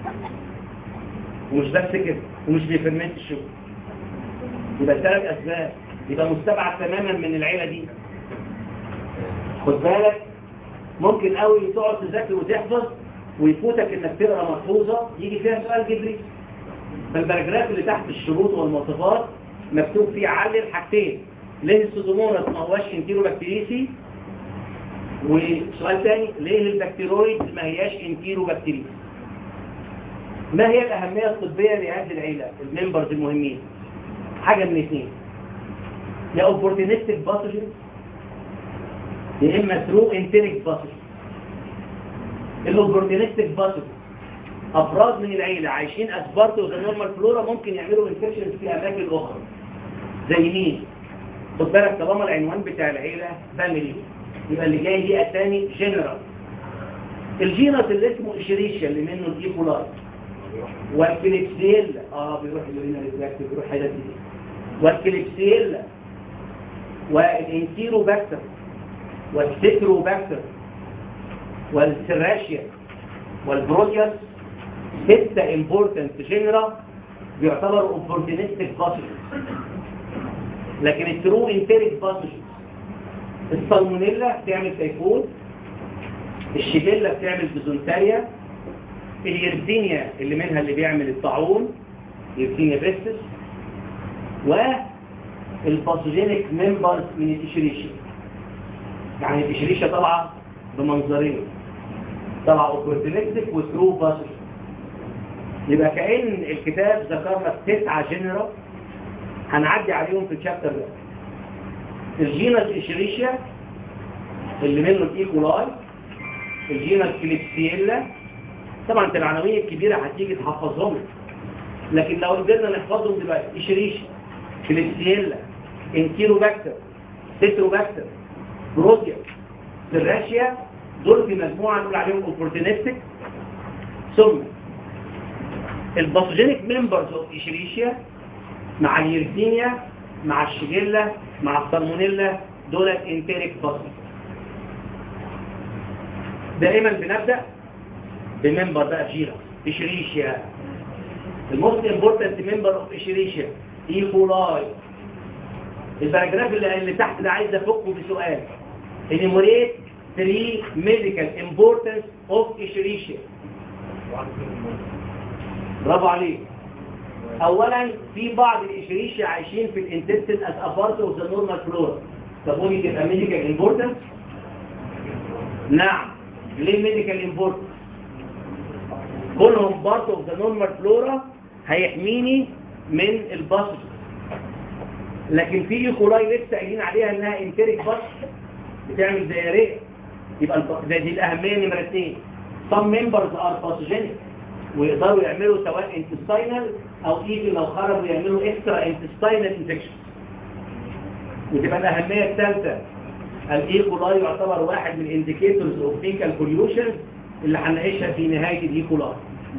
ومش بس كده ومش بيفرمنت الشغل يبقى ثلاث اسباب يبقى مستبعد تماما من العيله دي خد بالك ممكن قوي تقعد تذاكر وتحفظ ويفوتك انك تقرا ملحوظه يجي فيها سؤال جبري فالبراجراف اللي تحت الشروط والمواصفات مكتوب فيه علل حاجتين ليه السودوموناس ما هواش انتيرو بكتيريسي وسؤال ثاني ليه البكتيرويد ما هياش انتيرو بكتيريسي ما هي الاهميه الطبيه لهذه العيله الممبرز المهمين حاجه من اثنين يا اوبورتينستيك باثوجين يا اما ثرو انتريك باثوجين الاوبورتينستيك باثوجين افراد من العيله عايشين اسبارتو ذا نورمال فلورا ممكن يعملوا انفكشن في اماكن اخرى زي مين خد بالك طالما العنوان بتاع العيله فاميلي يبقى اللي جاي دي اسامي جنرال الجينس اللي اسمه اشريشيا اللي منه الايكولاي والكليبسيلا اه بيروح اليورينا ريفلاكس بيروح حاجات دي والكليبسيلا والانتيروباكتر والستروباكتر والسراشيا والبروتياس ستة امبورتنت جنرا بيعتبروا اوبورتينستيك باسجز لكن الترو انتريك باسجز السالمونيلا بتعمل تيفود الشيجيلا بتعمل ديزونتاريا اليرسينيا اللي منها اللي بيعمل الطاعون يرسينيا بيستس والباثوجينيك ممبرز من الاشريشيا يعني الاشريشيا طالعه بمنظرين طالعه اوبورتينستيك وترو باسجز يبقى كأن الكتاب ذكر لك تسعة جنرال هنعدي عليهم في الشابتر ده الجينس اشريشيا اللي منه الايكولاي الجينس كليبسيلا طبعا انت العناوين الكبيرة هتيجي تحفظهم لك. لكن لو قدرنا نحفظهم دلوقتي اشريشيا كليبسيلا انكيروباكتر تتروباكتر بروتيا سراشيا دول في مجموعة نقول عليهم اوبورتينستيك ثم الباثوجينيك ممبرز اوف اشريشيا مع اليرسينيا مع الشجلة مع السالمونيلا دول انتيريك باثوجين دائما بنبدأ بممبر بقى جيرا اشريشيا الموست امبورتنت ممبر اوف اشريشيا ايكولاي الباراجراف اللي, اللي تحت ده عايز افكه بسؤال انيموريت 3 ميديكال امبورتنس اوف اشريشيا برافو عليك اولا في بعض الاشريشيا عايشين في الانتستين as a part of the normal flora طب ودي تبقى ميديكال امبورتنس نعم ليه ميديكال امبورتنس كونهم بارت اوف ذا نورمال فلورا هيحميني من الباسج لكن في ايكولاي لسه قايلين عليها انها انتريك بس بتعمل دياريه يبقى الب- ده دي الاهميه نمره اثنين some members are pathogenic ويقدروا يعملوا سواء intestinal او ايفن لو خرجوا يعملوا extra intestinal infection وتبقى الاهميه الثالثه الايكولاي يعتبر واحد من indicators of fecal pollution اللي هنناقشها في نهايه الايكولاي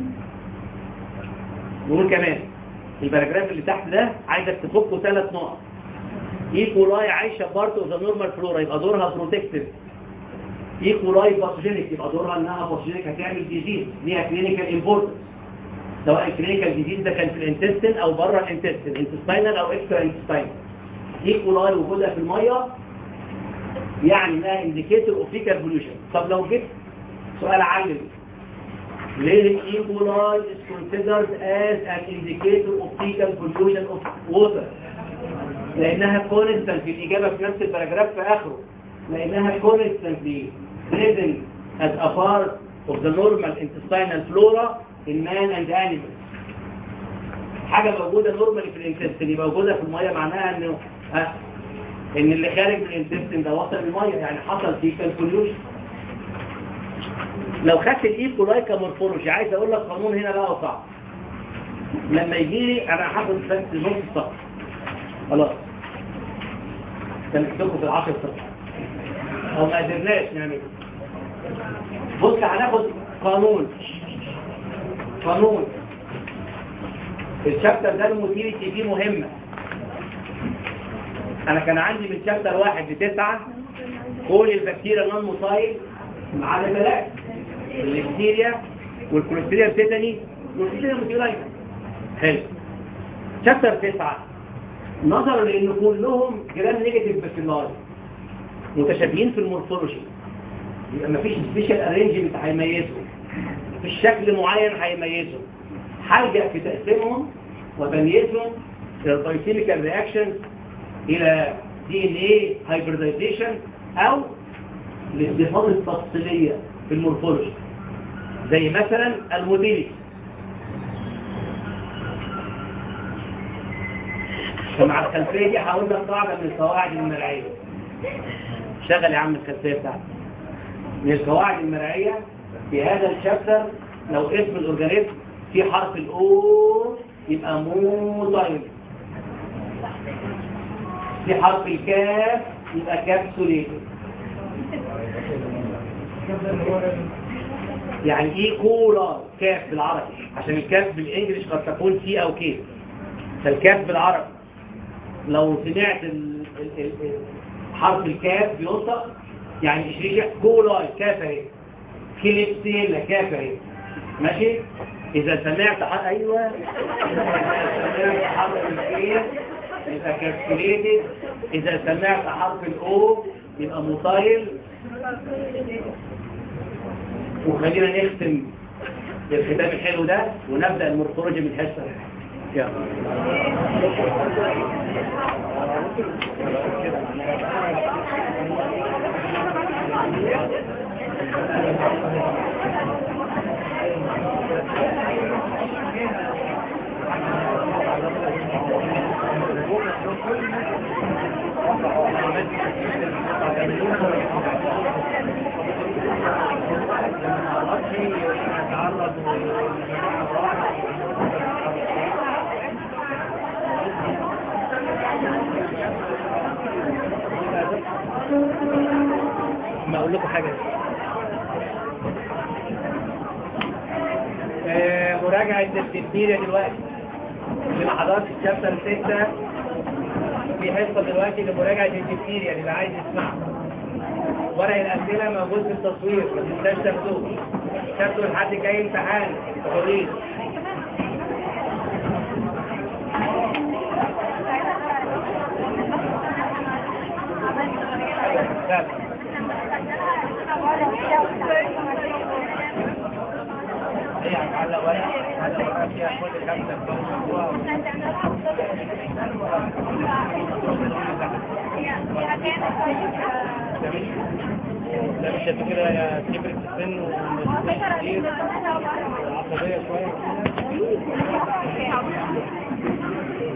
نقول كمان الباراجراف اللي تحت ده عايزك تفكه ثلاث نقط ايكولاي عايشه بارت اوف ذا نورمال فلورا يبقى دورها بروتكتيف ايكولاي باثوجينيك يبقى دورها انها باثوجينيك هتعمل ديزيز ليها كلينيكال امبورتنس سواء الكلينيكال ديزيز ده كان في الانتستين او بره الانتستين انتستينال او اكسترا انتستينال ايكولاي وجودها في الميه يعني انها انديكيتور اوف فيكال بوليوشن طب لو جبت سؤال علم ليه الايكولاي is considered as an indicator of fecal pollution of water لانها constantly الاجابه في نفس الباراجراف في اخره لانها constantly present as a part of the normal intestinal flora in man and animals حاجه موجوده نورمالي في الانتستين يبقى موجوده في الميه معناها انه ها ان اللي خارج من الانتستين ده وصل الميه يعني حصل فيكال بوليوشن لو خدت الايكولاي كمورفولوجي عايز اقول لك قانون هنا بقى صعب لما يجي لي انا هاخد بس نص الصفحه خلاص سنكتبه في العشر صفحات او ما قدرناش نعمل بص هناخد قانون قانون الشابتر ده الموتيليتي فيه مهمة انا كان عندي من شابتر واحد لتسعة كل البكتيريا نون موسايل ما عدا ثلاثة البكتيريا والكوليستيريا بتتني والكوليستيريا موتيلايت حلو شابتر تسعة نظرا لان كلهم جرام نيجاتيف بكتيريا متشابهين في المورفولوجي يبقى مفيش سبيشال ارينجمنت هيميزهم مفيش شكل معين هيميزهم هلجأ في تقسيمهم وتمييزهم الى البايوكيميكال رياكشن الى دي ان ايه هايبرديزيشن او للصفات التفصيليه في المورفولوجي زي مثلا الموديلي فمع الخلفيه دي هقول لك قاعده من القواعد المرعيه شغل يا عم الخلفيه بتاعتك من القواعد المرعيه في هذا الشابتر لو اسم الاورجانيزم في حرف الاو يبقى موتايل في حرف الكاف يبقى كابسوليت يعني ايه كولا كاف بالعربي عشان الكاف بالانجلش قد تكون سي او كي فالكاف بالعربي لو سمعت ال- ال- ال- ال- حرف الكاف بينطق يعني اشريح كولا كاف اهي كليبسيلا كاف اهي ماشي اذا سمعت حرف ايوه إذا سمعت حرف الكيف يبقى كالكوليتد اذا سمعت حرف الاو يبقى مطايل وخلينا نختم بالختام الحلو ده ونبدأ المورفولوجي من الحصة يلا ما اقول لكم حاجه آه، مراجعه التفسير دلوقتي اللي حضرت الشابتر 6 في حصه دلوقتي لمراجعه التفسير يعني اللي عايز يسمعها ورق الاسئله موجود في التصوير ما تنساش تاخدوه تاخدوا لحد جاي امتحان تقولين لا هي هتعلق ورقه هتعلق ورقه فيها كل كام لا مش هتيجي كده يا كبر في السن والعصبيه شويه كده